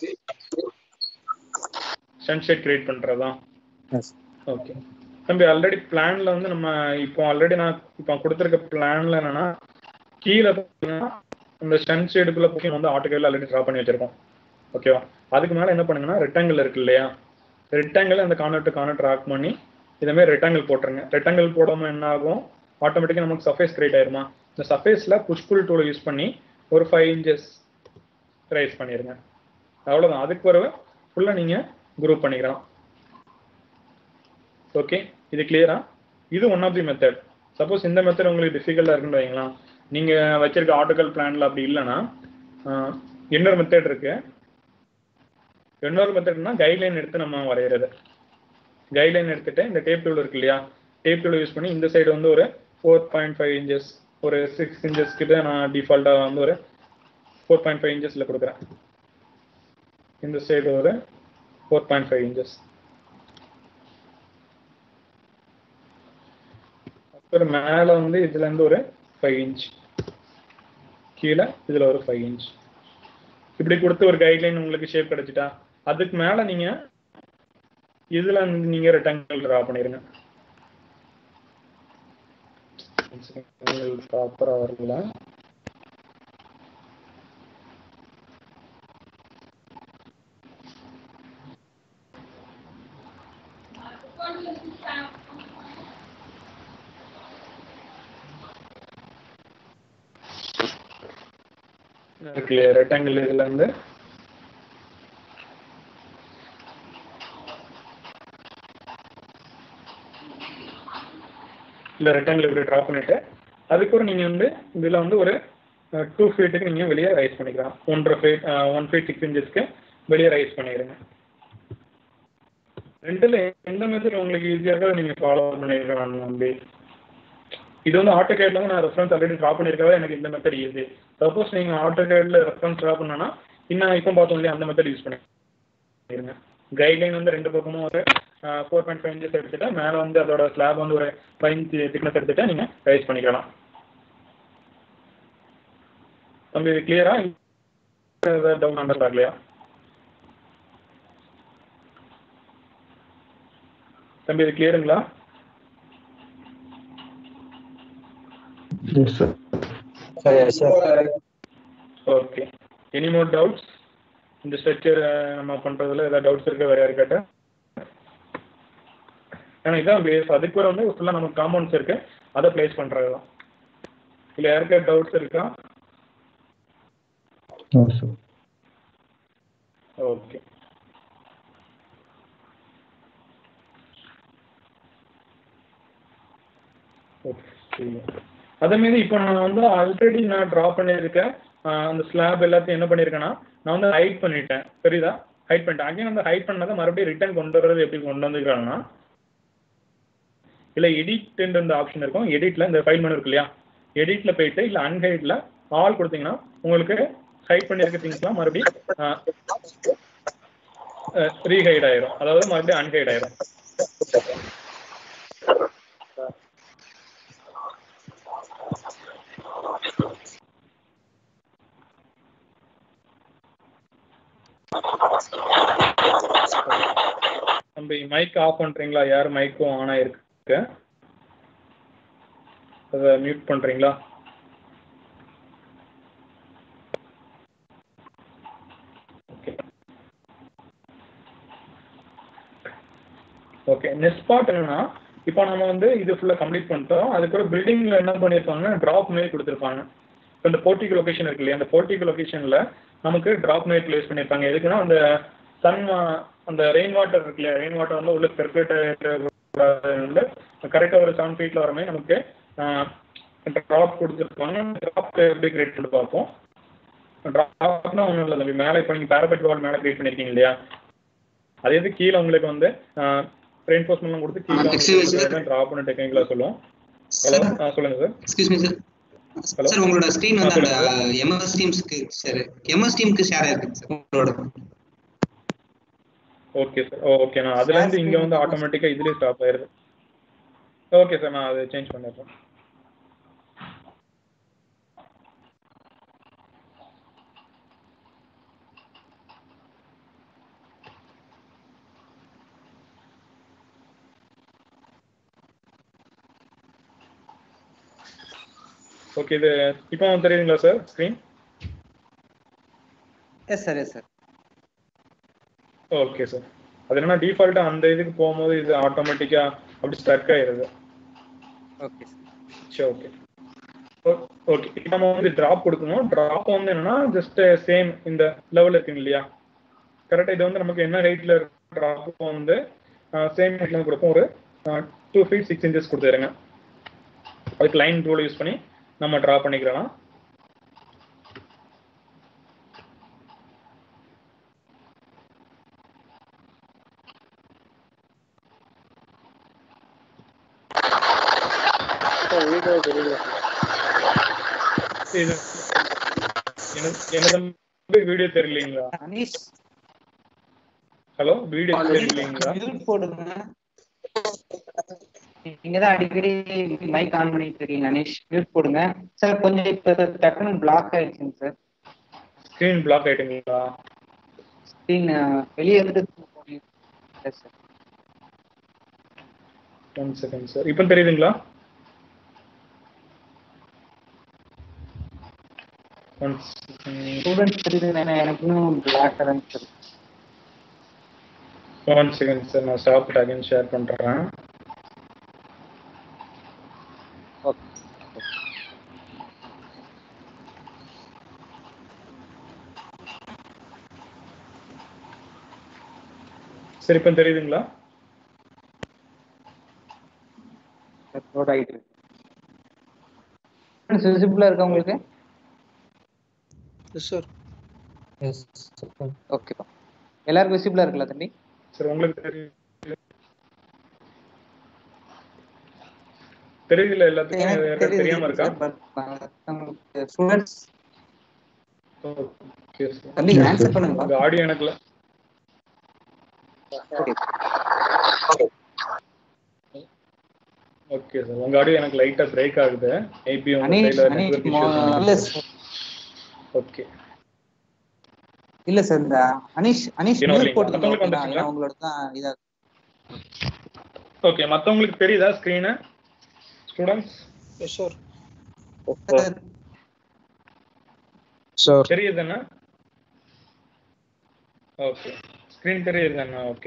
Speaker 1: சன்ஷேட் கிரியேட் பண்றதா
Speaker 5: Yes.
Speaker 1: ஓகே தம்பி ஆல்ரெடி பிளான்ல வந்து நம்ம இப்போ ஆல்ரெடி நான் இப்போ கொடுத்துருக்க பிளான்ல என்னன்னா கீழே பார்த்தீங்கன்னா இந்த சன்ஷேடுக்குள்ள புக்கிங் வந்து ஆட்டோகேல ஆல்ரெடி ட்ரா பண்ணி வச்சிருக்கோம் ஓகேவா அதுக்கு மேல என்ன பண்ணுங்கன்னா ரெக்டாங்கிள் இருக்கு இல்லையா ரெக்டாங்கிள் அந்த கார்னர் டு கார்னர் ட்ராக் பண்ணி இதே மாதிரி ரெக்டாங்கிள் போட்டுருங்க ரெக்டாங்கிள் போடாம என்ன ஆகும் ஆட்டோமேட்டிக்காக நமக்கு சர்ஃபேஸ் கிரியேட் ஆயிருமா இந்த சர்ஃபேஸ்ல புஷ் புல் டூலை யூஸ் பண்ணி ஒரு ஃபைவ் இன்ச்சஸ் ரைஸ் பண்ணிடுங்க அவ்வளோதான் அதுக்கு பிறகு ஃபுல்லாக நீங்கள் குரூப் பண்ணிக்கலாம் ஓகே இது கிளியரா இது one of the method suppose இந்த மெத்தட் உங்களுக்கு டிஃபிகல்ட்டாக இருக்குன்னு வைங்களா நீங்கள் வச்சிருக்க ஆர்டிகல் பிளான்ல அப்படி இல்லைன்னா ஆஹ், இன்னொரு மெத்தட் இருக்கு இன்னொரு மெத்தட்னா கைட்லைன் எடுத்து நம்ம வரைகிறது கைட்லைன் எடுத்துட்டு இந்த டேப் டூல் இருக்கு இல்லையா டேப் டூல் யூஸ் பண்ணி இந்த சைடு வந்து ஒரு ஃபோர் பாயிண்ட் ஃபைவ் இன்ச்சஸ் ஒரு சிக்ஸ் இன்ச்சஸ் கிட்ட நான் டிஃபால்ட்டாக வந்து ஒரு ஃபோர் பாயிண்ட் ஃபைவ் இன்ச்சஸில் கொடுக்குறேன் இந்த சைடு ஒரு ஃபோர் பாயிண்ட் ஃபைவ் இன்ச்சஸ் அப்புறம் மேலே வந்து இதுல இருந்து ஒரு ஃபைவ் இன்ச் கீழே இதுல ஒரு ஃபைவ் இன்ச் இப்படி கொடுத்து ஒரு கைட்லைன் உங்களுக்கு ஷேப் கிடைச்சிட்டா அதுக்கு மேல நீங்க இதுல இருந்து நீங்க ரெக்டாங்கிள் டிரா பண்ணிருங்க ப்ராப்பரா வரல இருக்கு ரெக்டாங்கிள் இதுல இருந்து இல்ல ரெக்டாங்கிள் இப்படி ட்ரா பண்ணிட்டு அதுக்கப்புறம் நீங்க வந்து இதுல வந்து ஒரு டூ ஃபீட்டுக்கு நீங்க வெளியே ரைஸ் பண்ணிக்கலாம் ஒன்றரை ஃபீட் ஒன் ஃபீட் சிக்ஸ் இன்ச்சஸ்க்கு வெளியே ரைஸ் பண்ணிடுங்க ரெண்டுல எந்த மெத்தட் உங்களுக்கு ஈஸியா இருக்கோ அதை நீங்க ஃபாலோ பண்ணிருக்கலாம் நம்பி இது வந்து ஆட்டோ கேட்ல வந்து நான் ரெஃபரன்ஸ் ஆல்ரெடி ட்ரா பண்ணிருக்கவே எனக்கு இந்த மெத்தட் ஈஸி சப்போஸ் நீங்க ஆட்டோ கேட்ல ரெஃபரன்ஸ் ட்ரா பண்ணனா இன்னும் இப்போ பார்த்தோம் இல்லையா அந்த மெத்தட் யூஸ் பண்ணிருங்க கைட்லைன் வந்து ரெண்டு பக்கமும் ஒரு ஃபோர் பாயிண்ட் ஃபைவ் இன்ச்சஸ் எடுத்துட்டு மேலே வந்து அதோட ஸ்லாப் வந்து ஒரு ஃபைவ் இன்ச் திக்னஸ் எடுத்துட்டு நீங்க ரைஸ் பண்ணிக்கலாம் தம்பி இது கிளியரா டவுன் அண்டர் ஆகலையா தம்பி இது கிளியருங்களா
Speaker 2: yes sir
Speaker 1: okay any more doubts இந்த ஸ்ட்ரக்சர் நம்ம பண்றதுல ஏதாவது டவுட்ஸ் இருக்க வேற யாருக்கிட்ட ஏன்னா இதான் பேஸ் அதுக்கு கூட வந்து ஃபுல்லாக நமக்கு காம்பவுண்ட்ஸ் இருக்கு அதை பிளேஸ் பண்றது தான் இல்லை யாருக்கா டவுட்ஸ் இருக்கா
Speaker 2: நோ சார்
Speaker 1: ஓகே ஓகே அதே மாதிரி இப்போ நான் வந்து ஆல்ரெடி நான் ட்ரா பண்ணியிருக்கேன் ஆஹ் அந்த ஸ்லாப் எல்லாத்தையும் என்ன பண்ணியிருக்கேன்னா நான் வந்து ஹைட் பண்ணிட்டேன் தெரியுதா ஹைட் பண்ணிட்டேன் அகைன் அந்த ஹைட் பண்ணதை மறுபடியும் ரிட்டர்ன் கொண்டு வர்றது எப்படி கொண்டு வந்துக்கிறாங்கன்னா இல்லை எடிட்ன்ற இந்த ஆப்ஷன் இருக்கும் எடிட்ல இந்த ஃபைல் மெனு இருக்கு இல்லையா எடிட்ல போயிட்டு இல்லை அன்ஹைட்ல ஆல் கொடுத்தீங்கன்னா உங்களுக்கு ஹைட் பண்ணியிருக்க திங்ஸ்லாம் மறுபடியும் ரீஹைட் ஆயிரும் அதாவது மறுபடியும் அன்ஹைட் ஆயிரும் தம்பி மைக் ஆஃப் பண்றீங்களா யார் மைக்கும் ஆன் ஆயிருக்கு அதை மியூட் பண்றீங்களா ஓகே ஓகே நெக்ஸ்ட் பார்ட் என்னன்னா இப்போ நம்ம வந்து இது ஃபுல்லாக கம்ப்ளீட் பண்ணிட்டோம் அதுக்கப்புறம் பில்டிங்ல என்ன பண்ணியிருப்பாங்கன்னா ட்ராப் மாரி கொடுத்துருப்பாங்க இப்போ இந்த போர்ட்டிக் லொகேஷன் இருக்கு இல்லையா அந்த போர்ட்டிக் லொகேஷன்ல நமக்கு ட்ராப் மாரி பிளேஸ் பண்ணியிருப்பாங்க எதுக்குன்னா அந்த சன் அந்த ரெயின் வாட்டர் இருக்கு இல்லையா ரெயின் வாட்டர் வந்து உள்ள பெர்குலேட் வந்து கரெக்டாக ஒரு செவன் ஃபீட்ல வரமே நமக்கு ட்ராப் கொடுத்துருப்பாங்க ட்ராப் எப்படி கிரியேட் பண்ணி பார்ப்போம் ட்ராப்னா ஒன்றும் இல்லை தம்பி மேலே இப்போ நீங்கள் பேரபெட் வால் மேலே கிரியேட் பண்ணியிருக்கீங்க இல்லையா அதே இது கீழே உங்களுக்கு வந்து ரெயின்ஃபோர்ஸ்மெண்ட்லாம் கொடுத்து
Speaker 8: excuse me, sir.
Speaker 1: கீழே ட்ராப் பண்ண டெக்னிக்கலாக சொல்லுவோம் ஹலோ ஆ சொல்லுங்க sir
Speaker 8: excuse me sir
Speaker 1: Hello?
Speaker 8: Sir உங்களோட ஸ்க்ரீன் வந்து
Speaker 1: ஆ,
Speaker 8: அந்த எம்எஸ் டீம்ஸ்க்கு சார் எம்எஸ் டீமுக்கு ஷேர் ஆயிருக்கு சார் உங்களோட
Speaker 1: ஓகே சார் ஓகே நான் அதுல இருந்து இங்க வந்து ஆட்டோமேட்டிக்கா இதுலயே ஸ்டாப் ஆயிருது ஓகே சார் நான் அதை சேஞ்ச் பண்ணிடுறேன் ஓகே இது இப்போ தெரியுதுங்களா sir screen
Speaker 4: yes sir yes sir
Speaker 1: okay sir அது என்னன்னா டிஃபால்ட்டா அந்த இதுக்கு போகும்போது இது ஆட்டோமேட்டிக்கா அப்படி ஸ்டக் ஆயிருது
Speaker 4: ஓகே சார்
Speaker 1: சரி ஓகே ஓகே இப்போ நம்ம வந்து டிராப் கொடுக்கணும் டிராப் வந்து என்னன்னா ஜஸ்ட் சேம் இந்த லெவல் இருக்குங்க இல்லையா கரெக்டாக இது வந்து நமக்கு என்ன ஹைட்ல டிராப் வந்து சேம் ஹைட்ல இருந்து கொடுப்போம் ஒரு டூ ஃபீட் சிக்ஸ் இன்ச்சஸ் கொடுத்துருங்க அதுக்கு லைன் டூல் யூஸ் பண்ணி நம்ம ட்ரா பண்ணிக்கலாம்
Speaker 6: வீடியோ தெரியல
Speaker 1: இது எனக்கு எனக்கு வீடியோ தெரியலீங்களா
Speaker 4: அனீஷ்
Speaker 1: ஹலோ வீடியோ தெரியலீங்களா
Speaker 4: மியூட் போடுங்க நீங்க தான் அடிக்கடி மைக் ஆன் பண்ணிட்டு இருக்கீங்க அனீஷ் மியூட் போடுங்க சார் கொஞ்சம் இப்ப டக்குன்னு பிளாக் ஆயிடுச்சுங்க சார்
Speaker 1: ஸ்க்ரீன் பிளாக் ஆயிட்டுங்களா
Speaker 4: ஸ்க்ரீன் வெளியே வந்துட்டு yes sir
Speaker 1: one second sir இப்போ தெரியுதுங்களா ஒன்
Speaker 4: ஸ்டூடெண்ட்ஸ் தெரியுது எனக்கு இன்னும் பிளாக் தான் சார்
Speaker 1: ஒன் செகண்ட் சார் நான் ஸ்டாப் அகைன் ஷேர் பண்ணுறேன்
Speaker 4: ஓகே
Speaker 1: சரி இப்போ தெரியுதுங்களா
Speaker 4: லோட் ஆகிட்டு இருக்கு விசிபிளா இருக்கா உங்களுக்கு
Speaker 3: சார்
Speaker 7: எஸ்
Speaker 4: ஓகேப்பா எல்லாருக்கும் விசிபிளா இருக்குல்ல தம்பி
Speaker 1: சரி உங்களுக்கு தெரியும் தெரியுதுல எல்லாத்துக்கும்
Speaker 4: எனக்கு
Speaker 1: யாருக்காவது தெரியாம இருக்கா
Speaker 4: பட் ஸ்டூடெண்ட்ஸ்
Speaker 1: ஓகே சார்
Speaker 4: தம்பி ஆன்சர் பண்ணுங்க
Speaker 1: உங்க ஆடியோ எனக்குல ஓகே சார் உங்க ஆடியோ எனக்கு லைட்டா பிரேக் ஆகுது மேபி உங்க
Speaker 4: அனீஷ்
Speaker 1: சைடுல
Speaker 4: அனீஷ்
Speaker 1: நெட்வொர்க்
Speaker 4: மோ- இல்ல
Speaker 1: இஷ்யூஸ்
Speaker 4: sir.
Speaker 1: ஓகே
Speaker 4: இல்ல சார் இந்த அனீஷ் அனீஷ்
Speaker 1: இன்னும்
Speaker 4: மியூட்
Speaker 1: இல்லைங்களா?
Speaker 4: போட்டுருங்க
Speaker 1: மத்தவங்களுக்கு
Speaker 4: ஓகேங்களா
Speaker 1: வந்துருச்சுங்களா?
Speaker 4: ஏன்னா உங்களோட தான் இதா
Speaker 1: ஓகே மத்தவங்களுக்கு தெரியுதா ஸ்கிரீன் ஸ்டூடண்ட்ஸ்
Speaker 3: சார்
Speaker 6: சார்
Speaker 1: தெரியுது என்ன ஓகே ஸ்கிரீன் தெரியுது என்ன ஓகே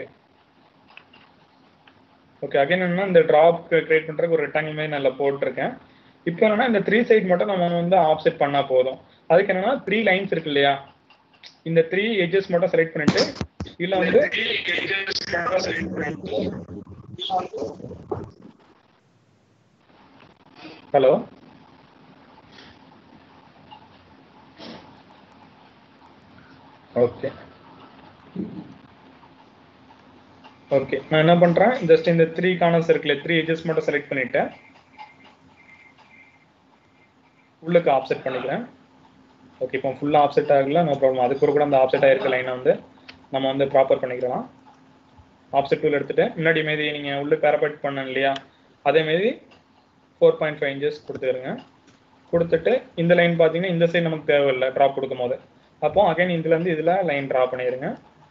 Speaker 1: ஓகே அகைன் என்னன்னா இந்த டிராப் கிரியேட் பண்றதுக்கு ஒரு ரெக்டாங்கிள் மாதிரி நல்லா போட்டிருக்கேன் இப்போ என்னன்னா இந்த த்ரீ சைடு மட்டும் நம்ம வந்து ஆஃப்செட் பண்ணா போதும் அதுக்கு என்னன்னா த்ரீ லைன்ஸ் இருக்கு இல்லையா இந்த த்ரீ எஜஸ் மட்டும் செலக்ட் பண்ணிட்டு இதுல வந்து ஹலோ ஓகே ஓகே நான் என்ன பண்றேன் ஜஸ்ட் இந்த த்ரீ கார்னர்ஸ் இருக்குல்ல த்ரீ எஜஸ் மட்டும் செலக்ட் பண்ணிட்டேன் உள்ளுக்கு ஆப்செட் பண்ணிக்கிறேன் ஓகே இப்போ ஃபுல்லாக ஆப்செட் ஆகல நோ ப்ராப்ளம் அதுக்கு கூட அந்த ஆப்செட் ஆயிருக்க லைனை வந்து நம்ம வந்து ப்ராப்பர் பண்ணிக்கலாம் ஆப்செட் டூல் எடுத்துட்டு முன்னாடி மாரி நீங்கள் உள்ளே பேரபெட் பண்ண இல்லையா அதே மாரி ஃபோர் பாயிண்ட் ஃபைவ் இன்ச்சஸ் கொடுத்துருங்க கொடுத்துட்டு இந்த லைன் பார்த்தீங்கன்னா இந்த சைடு நமக்கு தேவையில்லை ட்ராப் கொடுக்கும் போது அப்போ அகைன் இதுலேருந்து இதில் லைன் ட்ரா பண்ணிடுங்க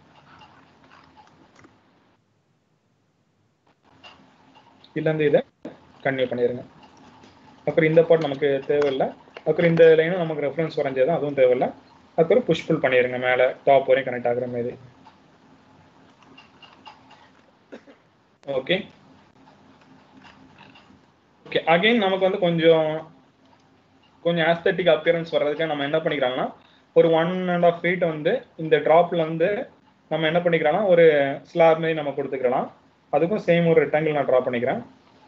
Speaker 1: இதுலேருந்து இதை கன்டினியூ பண்ணிடுங்க அப்புறம் இந்த பார்ட் நமக்கு தேவையில்லை அப்புறம் இந்த லைனும் நமக்கு ரெஃபரன்ஸ் வரைஞ்சது அதுவும் தேவையில்லை அப்புறம் புஷ் புல் பண்ணிடுங்க மேலே டாப் வரையும் கனெக்ட் ஆகுற மாதிரி ஓகே ஓகே அகைன் நமக்கு வந்து கொஞ்சம் கொஞ்சம் ஆஸ்தட்டிக் அப்பியரன்ஸ் வர்றதுக்கு நம்ம என்ன பண்ணிக்கிறாங்கன்னா ஒரு ஒன் அண்ட் ஆஃப் ஃபீட் வந்து இந்த ட்ராப்ல வந்து நம்ம என்ன பண்ணிக்கிறோம்னா ஒரு ஸ்லாப் மாதிரி நம்ம கொடுத்துக்கலாம் அதுக்கும் சேம் ஒரு ரெக்டாங்கிள் நான் ட்ரா பண்ணிக்கிறேன்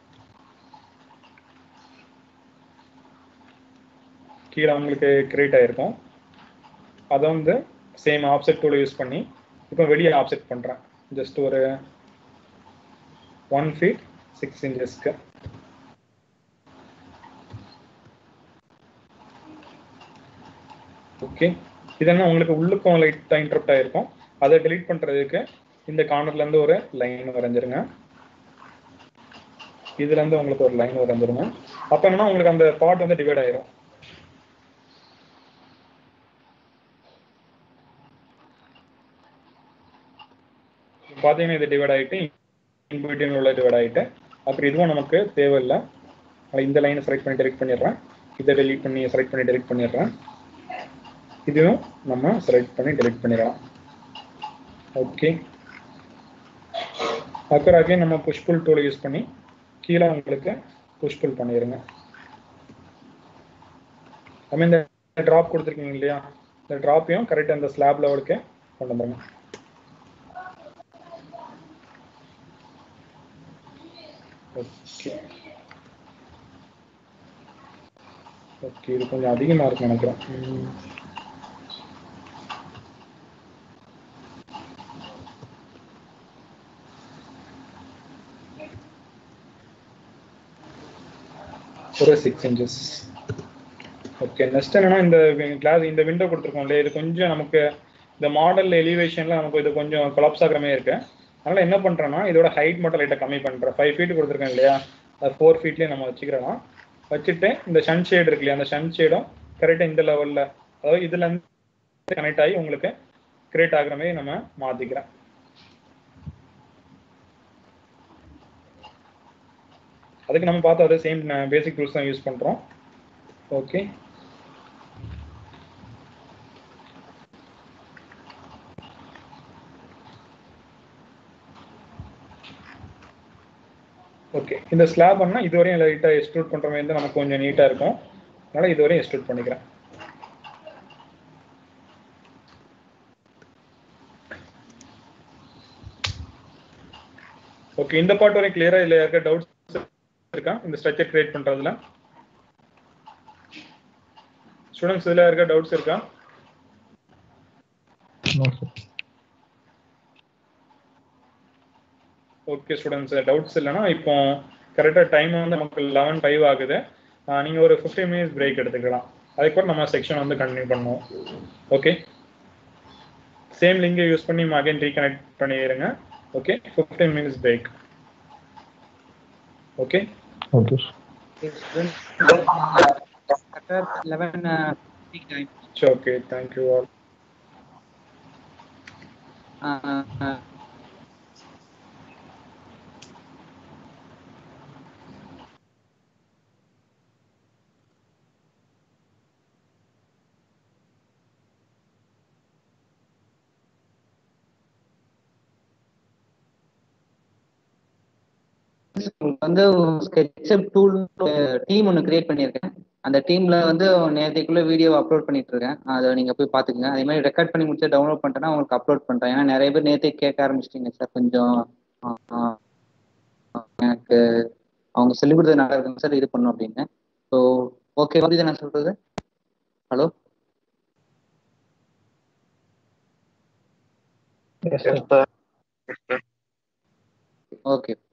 Speaker 1: கீழே உங்களுக்கு கிரியேட் ஆயிருக்கும் அதை வந்து சேம் ஆப்செட் டூலை யூஸ் பண்ணி இப்போ வெளியே ஆப்செட் பண்ணுறேன் ஜஸ்ட் ஒரு ஒன் ஃபீட் சிக்ஸ் இன்ச்சஸ்க்கு ஓகே இதெல்லாம் உங்களுக்கு உள்ளுக்கும் லைட்டாக இன்டரப்ட் ஆயிருக்கும் அதை டெலீட் பண்ணுறதுக்கு இந்த கார்னர்ல இருந்து ஒரு லைன் வரைஞ்சிருங்க இதுல இருந்து உங்களுக்கு ஒரு லைன் வரைஞ்சிருங்க அப்ப என்னன்னா உங்களுக்கு அந்த பார்ட் வந்து டிவைட் ஆயிரும் பாத்தீங்கன்னா இது டிவைட் ஆயிட்டு இன்பிட்வீன் உள்ள டிவைட் ஆயிட்டு அப்புறம் இதுவும் நமக்கு தேவையில்லை அதனால இந்த லைனை செலக்ட் பண்ணி டெலிட் பண்ணிடுறேன் இதை டெலிட் பண்ணி செலக்ட் பண்ணி டெலிட் பண்ணிடுறேன் இதுவும் நம்ம செலக்ட் பண்ணி டெலிட் பண்ணிடலாம் ஓகே அப்புறம் அகைன் நம்ம புஷ் புல் டூலை யூஸ் பண்ணி கீழே உங்களுக்கு புஷ் புல் பண்ணிடுங்க நம்ம இந்த ட்ராப் கொடுத்துருக்கீங்க இல்லையா இந்த ட்ராப்பையும் கரெக்டாக இந்த ஸ்லாப் லெவலுக்கு கொண்டு வந்துருங்க ஓகே ஓகே இது கொஞ்சம் அதிகமாக இருக்கு நினைக்கிறேன் ம். ஒரு சிக்ஸ் இன்ச்சஸ் ஓகே நெக்ஸ்ட் என்னன்னா இந்த கிளாஸ் இந்த விண்டோ கொடுத்துருக்கோம் இல்லையா இது கொஞ்சம் நமக்கு இந்த மாடல் எலிவேஷன்ல நமக்கு இது கொஞ்சம் கொலாப்ஸ் ஆகிற மாதிரி இருக்கு அதனால என்ன பண்றேன்னா இதோட ஹைட் மட்டும் லைட்டாக கம்மி பண்றேன் ஃபைவ் ஃபீட் கொடுத்துருக்கேன் இல்லையா அது ஃபோர் ஃபீட்லேயே நம்ம வச்சுக்கிறோம் வச்சுட்டு இந்த சன் ஷேட் இருக்கு இல்லையா அந்த சன் ஷேடும் கரெக்டாக இந்த லெவலில் அதாவது இதுல இருந்து கனெக்ட் ஆகி உங்களுக்கு கிரியேட் ஆகுற மாதிரி நம்ம மாத்திக்கிறேன் அதுக்கு நம்ம பார்த்தோம் அதே சேம் பேசிக் டூல்ஸ் தான் யூஸ் பண்றோம் ஓகே ஓகே இந்த ஸ்லாப் பண்ணால் இதுவரையும் லைட்டாக எக்ஸ்ட்ரூட் பண்ணுற மாதிரி இருந்தால் நமக்கு கொஞ்சம் நீட்டாக இருக்கும் அதனால் இதுவரையும் எக்ஸ்ட்ரூட் பண்ணிக்கிறேன் ஓகே இந்த பார்ட் வரையும் கிளியரா இல்ல யாருக்கா டவுட்ஸ் இருக்கா இந்த ஸ்ட்ரக்சர் கிரியேட் பண்றதுல ஸ்டூடெண்ட்ஸ் இதுல யாருக்கா டவுட்ஸ் இருக்கா ஓகே ஸ்டூடெண்ட்ஸ் டவுட்ஸ் இல்லைன்னா இப்போ கரெக்டாக டைம் வந்து நமக்கு லெவன் ஃபைவ் ஆகுது ஆஹ் நீங்க ஒரு ஃபிஃப்டீன் மினிட்ஸ் பிரேக் எடுத்துக்கலாம் அதுக்கப்புறம் நம்ம செக்ஷன் வந்து கண்டினியூ பண்ணுவோம் ஓகே சேம் லிங்கை யூஸ் பண்ணி அகைன் ரீகனெக்ட் பண்ணிடுங்க okay fifteen minutes break okay
Speaker 2: okay
Speaker 4: eleven
Speaker 1: okay thank you all
Speaker 4: வந்து ஸ்கெட்சப் டூல் டீம் ஒன்று கிரியேட் பண்ணியிருக்கேன் அந்த டீம்ல வந்து நேரத்தைக்குள்ள வீடியோ அப்லோட் பண்ணிட்டு இருக்கேன் அதை நீங்க போய் பாத்துக்கங்க அதே மாதிரி ரெக்கார்ட் பண்ணி முடிச்சு டவுன்லோட் பண்ணிட்டேன்னா உங்களுக்கு அப்லோட் பண்றேன் ஏன்னா நிறைய பேர் நேத்தே கேட்க ஆரம்பிச்சிட்டீங்க சார் கொஞ்சம் ஆஹ், எனக்கு அவங்க சொல்லிக் கொடுத்தது நல்லா இருக்குங்க சார் இது பண்ணும் அப்படின்னு ஸோ ஓகே வந்து நான் சொல்றது ஹலோ ஓகே